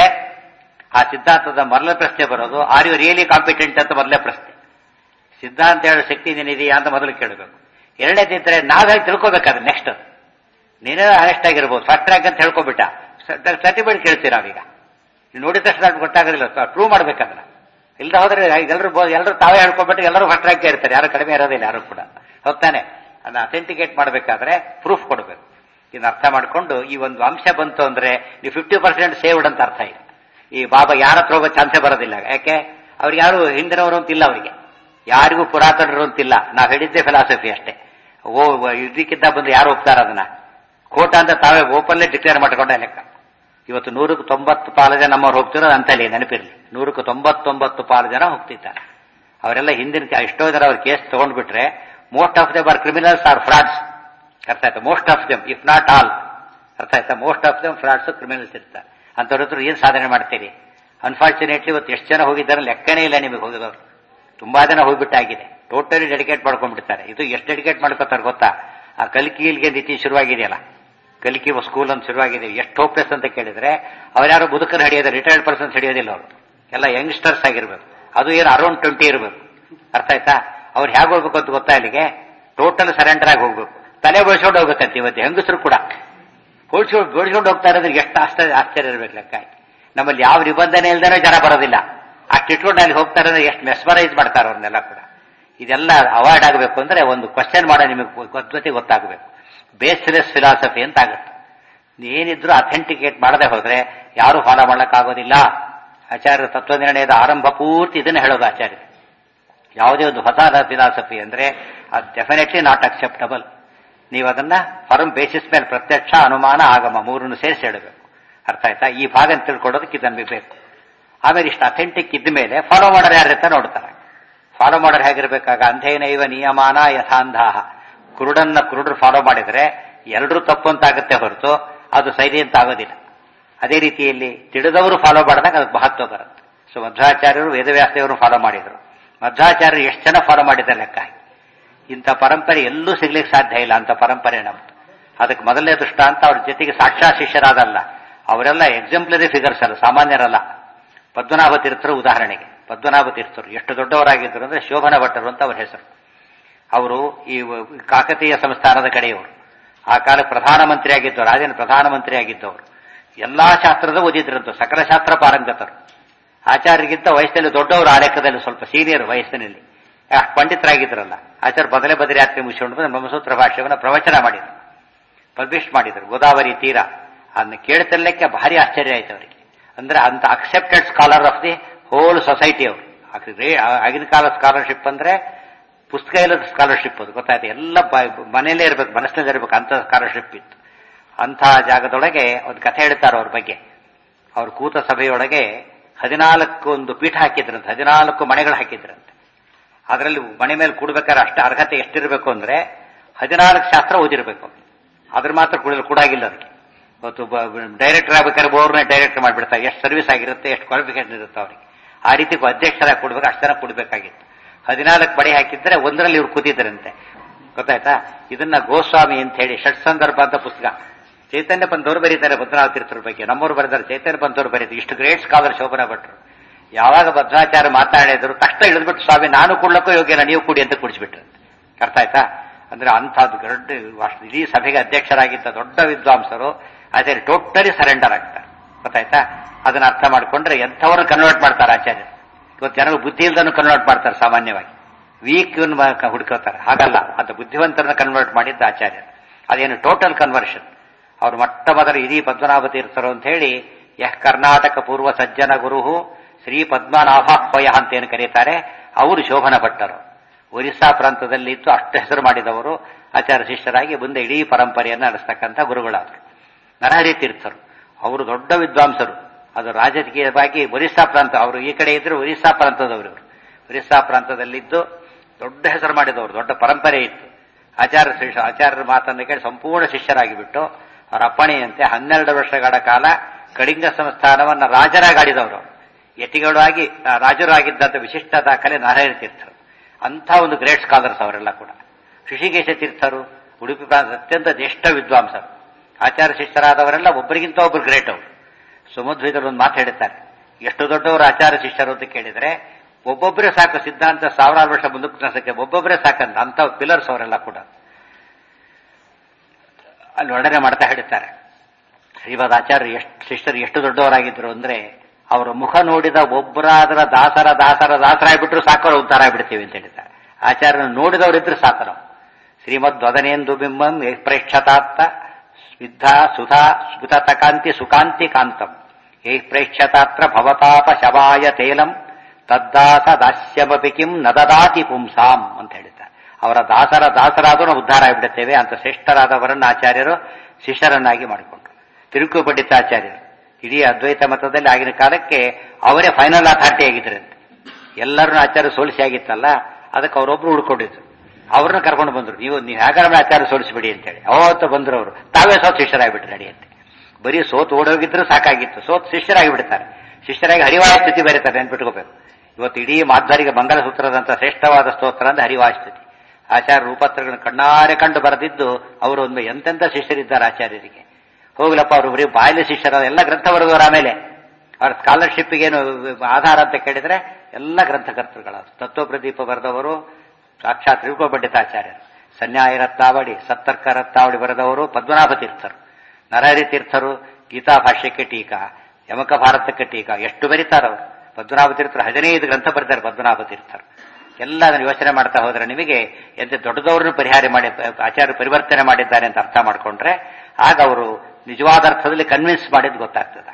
ಆ ಸಿದ್ಧಾಂತದ ಮೊದಲ ಪ್ರಶ್ನೆ ಬರೋದು ಆರ್ ಯು ರಿಯಲಿ ಕಾಂಪಿಟೆಂಟ್ ಅಂತ ಮೊದಲೇ ಪ್ರಶ್ನೆ ಸಿದ್ಧಾಂತ ಹೇಳೋ ಶಕ್ತಿ ನಿನ್ನಿದೆಯಾ ಅಂತ ಮೊದಲು ಕೇಳಬೇಕು ಎರಡನೇದಿದ್ರೆ ನಾವೇ ತಿಳ್ಕೊಬೇಕಾದ್ರೆ ನೆಕ್ಸ್ಟ್ ನೀನೇ ಆನೆಸ್ಟ್ ಆಗಿರ್ಬೋದು ಫಸ್ಟ್ ರ್ಯಾಂಕ್ ಅಂತ ಹೇಳ್ಕೊಬಿಟ್ಟ ಸರ್ಟಿಫಿಕೇಟ್ ಕೇಳ್ತೀವಿ ನಾವೀಗ ನೀವು ನೋಡಿದ ತಕ್ಷಣ ಅದು ಗೊತ್ತಾಗೋದಿಲ್ಲ ಪ್ರೂವ್ ಮಾಡ್ಬೇಕದನ್ನ ಇಲ್ದ ಹೋದ್ರೆ ಎಲ್ಲರೂ ಎಲ್ಲರೂ ತಾವೇ ಹೇಳ್ಕೊಬಿಟ್ಟು ಎಲ್ಲರೂ ಫಸ್ಟ್ ರ್ಯಾಂಕ್ ಇರ್ತಾರೆ ಯಾರು ಕಡಿಮೆ ಇರೋದಿಲ್ಲ ಯಾರು ಕೂಡ ಹೊತ್ತಾನೆ ಅದನ್ನ ಅಥೆಂಟಿಕೇಟ್ ಮಾಡಬೇಕಾದ್ರೆ ಪ್ರೂಫ್ ಕೊಡಬೇಕು ಇದನ್ನ ಅರ್ಥ ಮಾಡ್ಕೊಂಡು ಈ ಒಂದು ಅಂಶ ಬಂತು ಅಂದ್ರೆ ನೀವು ಫಿಫ್ಟಿ ಪರ್ಸೆಂಟ್ ಸೇವ್ಡ್ ಅಂತ ಅರ್ಥ ಇದೆ ಈ ಬಾಬಾ ಯಾರ ಹತ್ರ ಹೋಗೋ ಚಾನ್ಸೇ ಬರೋದಿಲ್ಲ ಯಾಕೆ ಅವ್ರಿಗೆ ಯಾರು ಹಿಂದಿನವರು ಅಂತಿಲ್ಲ ಅವರಿಗೆ ಯಾರಿಗೂ ಪುರಾತನರು ಅಂತಿಲ್ಲ ನಾವು ಹೇಳಿದ್ದೆ ಫಿಲಾಸಫಿ ಅಷ್ಟೇ ಓ ಇದಕ್ಕಿಂತ ಬಂದು ಯಾರು ಹೋಗ್ತಾರ ಅದನ್ನ ಕೋಟ ಅಂತ ತಾವೇ ಓಪನ್ಲೇ ಡಿಕ್ಲೇರ್ ಮಾಡ್ಕೊಂಡೆ ಲೆಕ್ಕ ಇವತ್ತು ನೂರಕ್ಕೆ ತೊಂಬತ್ತು ಪಾಲು ಜನ ನಮ್ಮವ್ರು ಹೋಗ್ತಿರೋದು ಅಂತಲ್ಲಿ ನೆನಪಿರ್ಲಿ ನೂರಕ್ಕೆ ತೊಂಬತ್ತೊಂಬತ್ತು ಪಾಲು ಜನ ಹೋಗ್ತಿದ್ದಾರೆ ಅವರೆಲ್ಲ ಹಿಂದಿನ ಎಷ್ಟೋ ಜನ ಅವ್ರ ಕೇಸ್ ತಗೊಂಡ್ಬಿಟ್ರೆ most of them are criminals or frauds ಅರ್ಥ ಆಯ್ತಾ most of them if not all ಅರ್ಥ ಆಯ್ತಾ most of them frauds criminals ಇರ್ತಾರೆ ಅಂಥವ್ರ ಹತ್ರ ಏನ್ ಸಾಧನೆ ಮಾಡ್ತೀರಿ ಅನ್ಫಾರ್ಚುನೇಟ್ಲಿ ಇವತ್ತು ಎಷ್ಟು ಜನ ಹೋಗಿದ್ದಾರೆ ಲೆಕ್ಕನೇ ಇಲ್ಲ ನಿಮಗೆ ಹೋಗಿದವರು ತುಂಬಾ ಜನ ಹೋಗ್ಬಿಟ್ಟಾಗಿದೆ ಟೋಟಲಿ ಡೆಡಿಕೇಟ್ ಮಾಡ್ಕೊಂಡ್ಬಿಡ್ತಾರೆ ಇದು ಎಷ್ಟು ಡೆಡಿಕೇಟ್ ಮಾಡ್ಕೋತಾರೆ ಗೊತ್ತಾ ಆ ಕಲಿಕೆಗೆ ನೀತಿ ಶುರುವಾಗಿದೆಯಲ್ಲ ಕಲಿಕೆ ಸ್ಕೂಲ್ ಅಂತ ಶುರುವಾಗಿದೆ ಎಷ್ಟು ಹೋಪ್ಲೆಸ್ ಅಂತ ಕೇಳಿದ್ರೆ ಅವ್ರ್ಯಾರು ಮುದುಕರು ಹಿಡಿಯೋದು ರಿಟೈರ್ಡ್ ಪರ್ಸನ್ಸ್ ಹಿಡಿಯೋದಿಲ್ಲ ಅವರು ಎಲ್ಲ ಯಂಗ್ಸ್ಟರ್ಸ್ ಆಗಿರ್ಬೇಕು ಅದು ಏನು ಅರೌಂಡ್ ಟ್ವೆಂಟಿ ಇರಬೇಕು ಅರ್ಥ ಆಯ್ತಾ ಅವ್ರು ಹೇಗೆ ಹೋಗ್ಬೇಕು ಅಂತ ಗೊತ್ತಾ ಇಲ್ಲಿಗೆ ಟೋಟಲ್ ಸರೆಂಡರ್ ಆಗಿ ಹೋಗ್ಬೇಕು ತಲೆ ಬಳಸ್ಕೊಂಡು ಹೋಗ್ಬೇಕಂತ ಇವತ್ತು ಹೆಂಗಸರು ಕೂಡ ಹೋಳ್ಸ್ಕೊಂಡು ಬೋಳ್ಸ್ಕೊಂಡು ಹೋಗ್ತಾ ಇರೋದ್ರೆ ಎಷ್ಟು ಆಶ್ಚರ್ಯ ಆಶ್ಚರ್ಯ ಇರ್ಬೇಕು ಲೆಕ್ಕ ನಮ್ಮಲ್ಲಿ ಯಾವ ನಿಬಂಧನೆ ಇಲ್ದೇನೋ ಜನ ಬರೋದಿಲ್ಲ ಅಷ್ಟು ಇಟ್ಕೊಂಡು ಅಲ್ಲಿ ಹೋಗ್ತಾ ಇರೋದ್ರೆ ಎಷ್ಟು ಮೆಸ್ಮರೈಸ್ ಮಾಡ್ತಾರೆ ಅವ್ರನ್ನೆಲ್ಲ ಕೂಡ ಇದೆಲ್ಲ ಅವಾಯ್ಡ್ ಆಗಬೇಕು ಅಂದ್ರೆ ಒಂದು ಕ್ವಶನ್ ಮಾಡೋ ನಿಮಗೆ ಪದ್ಧತಿ ಗೊತ್ತಾಗಬೇಕು ಬೇಸ್ಲೆಸ್ ಫಿಲಾಸಫಿ ಅಂತ ಆಗುತ್ತೆ ಏನಿದ್ರು ಅಥೆಂಟಿಕೇಟ್ ಮಾಡದೆ ಹೋದ್ರೆ ಯಾರು ಫಾಲೋ ಮಾಡಕ್ಕಾಗೋದಿಲ್ಲ ಆಚಾರ್ಯ ತತ್ವನಿರ್ಣಯದ ಆರಂಭ ಪೂರ್ತಿ ಇದನ್ನ ಹೇಳೋದು ಆಚಾರ್ಯ ಯಾವುದೇ ಒಂದು ಹೊಸ ಫಿಲಾಸಫಿ ಅಂದ್ರೆ ಅದು ಡೆಫಿನೆಟ್ಲಿ ನಾಟ್ ಅಕ್ಸೆಪ್ಟಬಲ್ ನೀವು ಅದನ್ನ ಫರ್ಮ್ ಬೇಸಿಸ್ ಮೇಲೆ ಪ್ರತ್ಯಕ್ಷ ಅನುಮಾನ ಆಗಮ ಮೂರನ್ನು ಸೇರಿಸಿ ಹೇಳಬೇಕು ಅರ್ಥ ಆಯ್ತಾ ಈ ಭಾಗ ತಿಳ್ಕೊಳ್ಳೋದಕ್ಕೆ ಇದನ್ನು ಬೇಕು ಆಮೇಲೆ ಇಷ್ಟು ಅಥೆಂಟಿಕ್ ಇದ್ದ ಮೇಲೆ ಫಾಲೋ ಮಾಡೋರು ಯಾರ ಅಂತ ನೋಡ್ತಾರೆ ಫಾಲೋ ಮಾಡೋರು ಹೇಗಿರ್ಬೇಕಾಗ ಅಂಧೇನೈವ ನಿಯಮಾನ ಯಥಾಂಧಾಹ ಕುರುಡನ್ನ ಕುರುಡರು ಫಾಲೋ ಮಾಡಿದ್ರೆ ಎರಡರೂ ತಪ್ಪು ಅಂತ ಆಗುತ್ತೆ ಹೊರತು ಅದು ಸೈರಿ ಅಂತ ಆಗೋದಿಲ್ಲ ಅದೇ ರೀತಿಯಲ್ಲಿ ತಿಳಿದವರು ಫಾಲೋ ಮಾಡಿದಾಗ ಅದಕ್ಕೆ ಮಹತ್ವ ಬರುತ್ತೆ ಸೊ ಮಧ್ವಾಚಾರ್ಯರು ವೇದವ್ಯಾಸದೇವರು ಫಾಲೋ ಮಾಡಿದರು ಮಧ್ವಾಚಾರ್ಯರು ಎಷ್ಟು ಜನ ಫಾಲೋ ಮಾಡಿದ್ದಾರೆ ಲೆಕ್ಕ ಹಾಕಿ ಇಂಥ ಪರಂಪರೆ ಎಲ್ಲೂ ಸಿಗ್ಲಿಕ್ಕೆ ಸಾಧ್ಯ ಇಲ್ಲ ಅಂತ ಪರಂಪರೆ ನಮ್ದು ಅದಕ್ಕೆ ಮೊದಲನೇ ದೃಷ್ಟ ಅಂತ ಅವ್ರ ಜೊತೆಗೆ ಸಾಕ್ಷಾತ್ ಶಿಷ್ಯರಾದಲ್ಲ ಅವರೆಲ್ಲ ಎಕ್ಸಾಂಪ್ಲರಿ ಫಿಗರ್ಸ್ ಅಲ್ಲ ಸಾಮಾನ್ಯರಲ್ಲ ಪದ್ಮನಾಭ ತೀರ್ಥರು ಉದಾಹರಣೆಗೆ ಪದ್ಮನಾಭ ತೀರ್ಥರು ಎಷ್ಟು ದೊಡ್ಡವರಾಗಿದ್ದರು ಅಂದ್ರೆ ಶೋಭನ ಭಟ್ಟರು ಅಂತ ಅವರ ಹೆಸರು ಅವರು ಈ ಕಾಕತೀಯ ಸಂಸ್ಥಾನದ ಕಡೆಯವರು ಆ ಕಾಲ ಪ್ರಧಾನಮಂತ್ರಿ ಆಗಿದ್ದವರು ರಾಜನ ಪ್ರಧಾನಮಂತ್ರಿ ಆಗಿದ್ದವರು ಎಲ್ಲಾ ಶಾಸ್ತ್ರದ ಓದಿದ್ರಂತ ಸಕಲ ಶಾಸ್ತ್ರ ಪಾರಂಗತರು ಆಚಾರ್ಯಗಿಂತ ವಯಸ್ಸಲ್ಲಿ ದೊಡ್ಡವರು ಆ ಲೆಕ್ಕದಲ್ಲಿ ಸ್ವಲ್ಪ ಸೀನಿಯರ್ ವಯಸ್ಸಿನಲ್ಲಿ ಅಷ್ಟು ಪಂಡಿತರಾಗಿದ್ರಲ್ಲ ಆಚಾರ್ಯ ಬದಲೇ ಬದಲೇ ಯಾತ್ರೆ ಮುಗಿಸಿಕೊಂಡು ಬ್ರಹ್ಮಸೂತ್ರ ಭಾಷೆಯನ್ನು ಪ್ರವಚನ ಮಾಡಿದರು ಪಬ್ಲಿಷ್ ಮಾಡಿದರು ಗೋದಾವರಿ ತೀರ ಅದನ್ನ ಕೇಳ್ತಿರ್ಲಿಕ್ಕೆ ಭಾರಿ ಆಶ್ಚರ್ಯ ಆಯ್ತು ಅವರಿಗೆ ಅಂದ್ರೆ ಅಂತ accepted scholar of the whole society ಅವರು ಆಗಿನ ಕಾಲ ಸ್ಕಾಲರ್ಶಿಪ್ ಅಂದ್ರೆ ಪುಸ್ತಕ ಇಲ್ಲದ ಸ್ಕಾಲರ್ಶಿಪ್ ಅದು ಗೊತ್ತಾಯ್ತು ಎಲ್ಲ ಮನೆಯಲ್ಲೇ ಇರ್ಬೇಕು ಮನಸ್ಸಿನಲ್ಲೇ ಇರ್ಬೇಕು ಅಂತ ಸ್ಕಾಲರ್ಶಿಪ್ ಇತ್ತು ಅಂಥ ಜಾಗದೊಳಗೆ ಒಂದು ಕಥೆ ಹೇಳ್ತಾರೆ ಅವ್ರ ಬಗ್ಗೆ ಅವ್ರ ಕೂತ ಸಭೆಯೊಳಗೆ ಹದಿನಾಲ್ಕು ಒಂದು ಪೀಠ ಹಾಕಿದ್ರಂತೆ ಹದಿನಾಲ್ಕು ಮನೆಗಳು ಹಾಕಿದ್ರಂತೆ ಅದರಲ್ಲಿ ಮನೆ ಮೇಲೆ ಕೂಡ್ಬೇಕಾದ್ರೆ ಅಷ್ಟು ಅರ್ಹತೆ ಎಷ್ಟಿರಬೇಕು ಅಂದ್ರೆ ಹದಿನಾಲ್ಕು ಶಾಸ್ತ್ರ ಓದಿರ್ಬೇಕು ಅದ್ರ ಮಾತ್ರ ಕುಡಿದ್ರೆ ಕೂಡಾಗಿಲ್ಲ ಅದಕ್ಕೆ ಇವತ್ತು ಡೈರೆಕ್ಟರ್ ಆಗ್ಬೇಕಾದ್ರೆ ಬೋರ್ನ ಡೈರೆಕ್ಟರ್ ಮಾಡಿಬಿಡ್ತಾರೆ ಎಷ್ಟು ಸರ್ವಿಸ್ ಆಗಿರುತ್ತೆ ಎಷ್ಟು ಕ್ವಾಲಿಫಿಕೇಶನ್ ಇರುತ್ತೆ ಅವ್ರಿಗೆ ಆ ರೀತಿ ಅಧ್ಯಕ್ಷರಾಗಿ ಕೊಡ್ಬೇಕು ಅಷ್ಟು ಜನ ಕೊಡಬೇಕಾಗಿತ್ತು ಹದಿನಾಲ್ಕು ಬಡಿ ಹಾಕಿದ್ರೆ ಒಂದರಲ್ಲಿ ಇವ್ರು ಕೂತಿದ್ರಂತೆ ಗೊತ್ತಾಯ್ತಾ ಇದನ್ನ ಗೋಸ್ವಾಮಿ ಅಂತ ಹೇಳಿ ಷಟ್ ಸಂದರ್ಭ ಅಂತ ಪುಸ್ತಕ ಚೈತನ್ಯ ಬಂದವರು ಬರೀತಾರೆ ಭದ್ರನಾಥ ತೀರ್ಥರ ಬಗ್ಗೆ ನಮ್ಮವರು ಬರೀತಾರೆ ಚೈತನ್ಯ ಬಂದವರು ಬರೀತಾರೆ ಇಷ್ಟು ಗ್ರೇಟ್ ಸ್ಕಾಲರ್ ಶೋಭನ ಭಟ್ರು ಯಾವಾಗ ಭದ್ರಾಚಾರ್ಯ ಮಾತಾಡಿದ್ರು ತಕ್ಷಣ ಇಳಿದ್ಬಿಟ್ಟು ಸ್ವಾಮಿ ನಾನು ಕೊಡ್ಲಕ್ಕೂ ಯೋಗ್ಯನ ನೀವು ಕೂಡಿ ಅಂತ ಕುಡಿಸ್ಬಿಟ್ರು ಅರ್ಥ ಆಯ್ತಾ ಅಂದ್ರೆ ಅಂಥದ್ದು ದೊಡ್ಡ ಇಡೀ ಸಭೆಗೆ ಅಧ್ಯಕ್ಷರಾಗಿದ್ದ ದೊಡ್ಡ ವಿದ್ವಾಂಸರು ಅದೇ ಟೋಟಲಿ ಸರೆಂಡರ್ ಆಗ್ತಾರೆ ಗೊತ್ತಾಯ್ತಾ ಅದನ್ನ ಅರ್ಥ ಮಾಡ್ಕೊಂಡ್ರೆ ಎಂಥವ್ರು ಕನ್ವರ್ಟ್ ಮಾಡ್ತಾರೆ ಆಚಾರ್ಯರು ಇವತ್ತು ಜನರು ಬುದ್ಧಿ ಇಲ್ದನ್ನು ಕನ್ವರ್ಟ್ ಮಾಡ್ತಾರೆ ಸಾಮಾನ್ಯವಾಗಿ ವೀಕ್ ಹುಡುಕೋತಾರೆ ಹಾಗಲ್ಲ ಅದು ಬುದ್ಧಿವಂತರನ್ನ ಕನ್ವರ್ಟ್ ಮಾಡಿದ್ದ ಆಚಾರ್ಯ ಅದೇನು ಟೋಟಲ್ ಕನ್ವರ್ಷನ್ ಅವರು ಮೊಟ್ಟ ಮೊದಲು ಇಡೀ ಪದ್ಮನಾಭ ತೀರ್ಥರು ಅಂತ ಹೇಳಿ ಯಹ್ ಕರ್ನಾಟಕ ಪೂರ್ವ ಸಜ್ಜನ ಗುರುಹು ಶ್ರೀ ಪದ್ಮನಾಭಾಹ್ವಯ ಅಂತ ಏನು ಕರೀತಾರೆ ಅವರು ಶೋಭನ ಭಟ್ಟರು ಒರಿಸ್ಸಾ ಪ್ರಾಂತದಲ್ಲಿ ಇದ್ದು ಅಷ್ಟು ಹೆಸರು ಮಾಡಿದವರು ಆಚಾರ್ಯ ಶಿಷ್ಯರಾಗಿ ಮುಂದೆ ಇಡೀ ಪರಂಪರೆಯನ್ನು ನಡೆಸ್ತಕ್ಕಂಥ ಗುರುಗಳಾದರು ನರಹರಿ ತೀರ್ಥರು ಅವರು ದೊಡ್ಡ ವಿದ್ವಾಂಸರು ಅದು ರಾಜಕೀಯವಾಗಿ ಒರಿಸ್ಸಾ ಪ್ರಾಂತ ಅವರು ಈ ಕಡೆ ಇದ್ರು ಒರಿಸ್ಸಾ ಪ್ರಾಂತದವರು ಇವರು ಒರಿಸ್ಸಾ ಪ್ರಾಂತದಲ್ಲಿದ್ದು ದೊಡ್ಡ ಹೆಸರು ಮಾಡಿದವರು ದೊಡ್ಡ ಪರಂಪರೆ ಇತ್ತು ಆಚಾರ್ಯ ಶಿಷ್ಯ ಆಚಾರ್ಯರ ಮಾತನ್ನು ಕೇಳಿ ಸಂಪೂರ್ಣ ಶಿಷ್ಯರಾಗಿ ಬಿಟ್ಟು ಅವರ ಅಪ್ಪಣೆಯಂತೆ ಹನ್ನೆರಡು ವರ್ಷಗಳ ಕಾಲ ಕಳಿಂಗ ಸಂಸ್ಥಾನವನ್ನ ರಾಜರಾಗಾಡಿದವರು ಯತಿಗಳಾಗಿ ಆ, ರಾಜರಾಗಿದ್ದಂಥ ವಿಶಿಷ್ಟ ದಾಖಲೆ ನಾರಾಯಣ ತೀರ್ಥರು ಅಂಥ ಒಂದು ಗ್ರೇಟ್ ಸ್ಕಾಲರ್ಸ್ ಅವರೆಲ್ಲ ಕೂಡ ಋಷಿಕೇಶ ತೀರ್ಥರು ಉಡುಪಿ ಪ್ರಾಂತ ಅತ್ಯಂತ ಜ್ಯೇಷ್ಠ ವಿದ್ವಾಂಸರು ಆಚಾರ್ಯ ಶಿಷ್ಯರಾದವರೆಲ್ಲ ಒಬ್ಬರಿಗಿಂತ ಒಬ್ಬರು ಗ್ರೇಟ್ ಅವರು ಸುಮಧ್ವಿದರು ಒಂದು ಮಾತು ಹೇಳುತ್ತಾರೆ ಎಷ್ಟು ದೊಡ್ಡವರು ಆಚಾರ್ಯ ಶಿಷ್ಯರು ಅಂತ ಕೇಳಿದ್ರೆ ಒಬ್ಬೊಬ್ಬರೇ ಸಾಕು ಸಿದ್ಧಾಂತ ಸಾವಿರಾರು ವರ್ಷ ಮುಂದಕ್ಕೆ ನಡೆಸಕ್ಕೆ ಒಬ್ಬೊಬ್ಬರೇ ಸಾಕಂತ ಅಂತ ಪಿಲ್ಲರ್ಸ್ ಅವರೆಲ್ಲ ಕೂಡ ಅಲ್ಲಿ ವರ್ಣನೆ ಮಾಡ್ತಾ ಹೇಳುತ್ತಾರೆ ಶ್ರೀಮದ್ ಆಚಾರ್ಯ ಎಷ್ಟು ಶಿಷ್ಯರು ಎಷ್ಟು ದೊಡ್ಡವರಾಗಿದ್ರು ಅಂದ್ರೆ ಅವರ ಮುಖ ನೋಡಿದ ಒಬ್ಬರಾದರ ದಾಸರ ದಾಸರ ದಾಸರಾಗ್ಬಿಟ್ರು ಸಾಕೋರು ಉದ್ಧಾರ ಆಗ್ಬಿಡ್ತೀವಿ ಅಂತ ಹೇಳಿದ್ದಾರೆ ಆಚಾರ್ಯನ ನೋಡಿದವರಿದ್ರು ಸಾಕು ನಾವು ಶ್ರೀಮದ್ ವದನೇಂದು ಬಿಂಬಂ ಪ್ರೇಕ್ಷತಾತ್ತ ಸ್ವಿದ್ಧ ಸುಧಾ ಸ್ಫುತತಕಾಂತಿ ಸುಕಾಂತಿ ಕಾಂತಂ ಯೈ ಪ್ರೇಕ್ಷತಾತ್ರ ಭವತಾಪ ಶವಾಯ ತೇಲಂ ತದ್ದಾಸ ದಾಸ್ಯಮಪಿ ಕಿಂ ನದದಾತಿ ಪುಂಸಾಂ ಅಂತ ಹೇಳಿದ್ದಾರೆ ಅವರ ದಾಸರ ದಾಸರಾದರೂ ನಾವು ಉದ್ಧಾರ ಆಗಿಬಿಡುತ್ತೇವೆ ಅಂತ ಶ್ರೇಷ್ಠರಾದವರನ್ನ ಆಚಾರ್ಯರು ಶಿಷ್ಯರನ್ನಾಗಿ ಮಾಡಿಕೊಂಡ್ರು ತಿರುಕು ಪಂಡಿತಾಚಾರ್ಯರು ಇಡೀ ಅದ್ವೈತ ಮತದಲ್ಲಿ ಆಗಿನ ಕಾಲಕ್ಕೆ ಅವರೇ ಫೈನಲ್ ಅಥಾರಿಟಿ ಆಗಿದ್ರಂತೆ ಎಲ್ಲರನ್ನೂ ಆಚಾರ್ಯ ಸೋಲಿಸಿ ಆಗಿತ್ತಲ್ಲ ಅದಕ್ಕೆ ಅವರೊಬ್ರು ಉಳ್ಕೊಂಡಿದ್ರು ಅವ್ರನ್ನ ಕರ್ಕೊಂಡು ಬಂದ್ರು ನೀವು ನೀವು ಹೇಗಾರ ಆಚಾರ್ಯ ಸೋಲಿಸ್ಬಿಡಿ ಅಂತೇಳಿ ಅವತ್ತು ಬಂದ್ರು ಅವರು ತಾವೇ ಸೋತ್ ಶಿಷ್ಯರಾಗ್ಬಿಟ್ರು ನಡಿಯಂತೆ ಬರೀ ಸೋತ್ ಓಡೋಗಿದ್ರು ಸಾಕಾಗಿತ್ತು ಸೋತ್ ಶಿಷ್ಯರಾಗಿ ಬಿಡ್ತಾರೆ ಶಿಷ್ಯರಾಗಿ ಹರಿವಾಯ ಸ್ಥಿತಿ ಬರೀತಾರೆ ನೆನ್ಪಿಟ್ಕೋಬೇಕು ಇವತ್ತು ಇಡೀ ಮಾಧ್ವರಿಗೆ ಮಂಗಲಸೂತ್ರದಂತ ಶ್ರೇಷ್ಠವಾದ ಸ್ತೋತ್ರ ಅಂದ್ರೆ ಹರಿವಾಯ ಸ್ಥಿತಿ ಆಚಾರ್ಯ ರೂಪತ್ರಗಳನ್ನು ಕಣ್ಣಾರೆ ಕಂಡು ಬರೆದಿದ್ದು ಅವರು ಒಂದು ಎಂತೆಂಥ ಶಿಷ್ಯರಿದ್ದಾರೆ ಆಚಾರ್ಯರಿಗೆ ಹೋಗ್ಲಪ್ಪ ಅವರು ಬರೀ ಬಾಯಲ್ಲಿ ಶಿಷ್ಯರ ಎಲ್ಲ ಗ್ರಂಥ ಬರೆದವರು ಆಮೇಲೆ ಅವ್ರ ಸ್ಕಾಲರ್ಶಿಪ್ಗೆ ಏನು ಆಧಾರ ಅಂತ ಕೇಳಿದ್ರೆ ಎಲ್ಲ ಗ್ರಂಥಕರ್ತೃಗಳು ತತ್ವಪ್ರದೀಪ ಬರೆದವರು ಸಾಕ್ಷಾತ್ ತ್ರಿಕೋಪಂಡಿತಾಚಾರ್ಯರು ಸನ್ಯಾಯ ರತ್ನಾವಳಿ ಸತ್ತರ್ಕ ರತ್ನಾವಳಿ ಬರೆದವರು ಪದ್ಮನಾಭ ತೀರ್ಥರು ನರಹರಿ ತೀರ್ಥರು ಗೀತಾ ಭಾಷ್ಯಕ್ಕೆ ಟೀಕಾ ಯಮಕ ಭಾರತಕ್ಕೆ ಟೀಕಾ ಎಷ್ಟು ಬರೀತಾರವರು ಪದ್ಮನಾಭ ತೀರ್ಥರು ಹದಿನೈದು ಗ್ರಂಥ ಬರೆದಾರೆ ಪದ್ಮನಾಭ ತೀರ್ಥರು ಎಲ್ಲ ಅದನ್ನು ಯೋಚನೆ ಮಾಡ್ತಾ ಹೋದ್ರೆ ನಿಮಗೆ ಎಂತ ದೊಡ್ಡದವ್ರನ್ನು ಪರಿಹಾರ ಮಾಡಿ ಆಚಾರ್ಯ ಪರಿವರ್ತನೆ ಮಾಡಿದ್ದಾರೆ ಅಂತ ಅರ್ಥ ಮಾಡ್ಕೊಂಡ್ರೆ ಆಗ ಅವರು ನಿಜವಾದ ಅರ್ಥದಲ್ಲಿ ಕನ್ವಿನ್ಸ್ ಮಾಡಿದ್ದು ಗೊತ್ತಾಗ್ತದೆ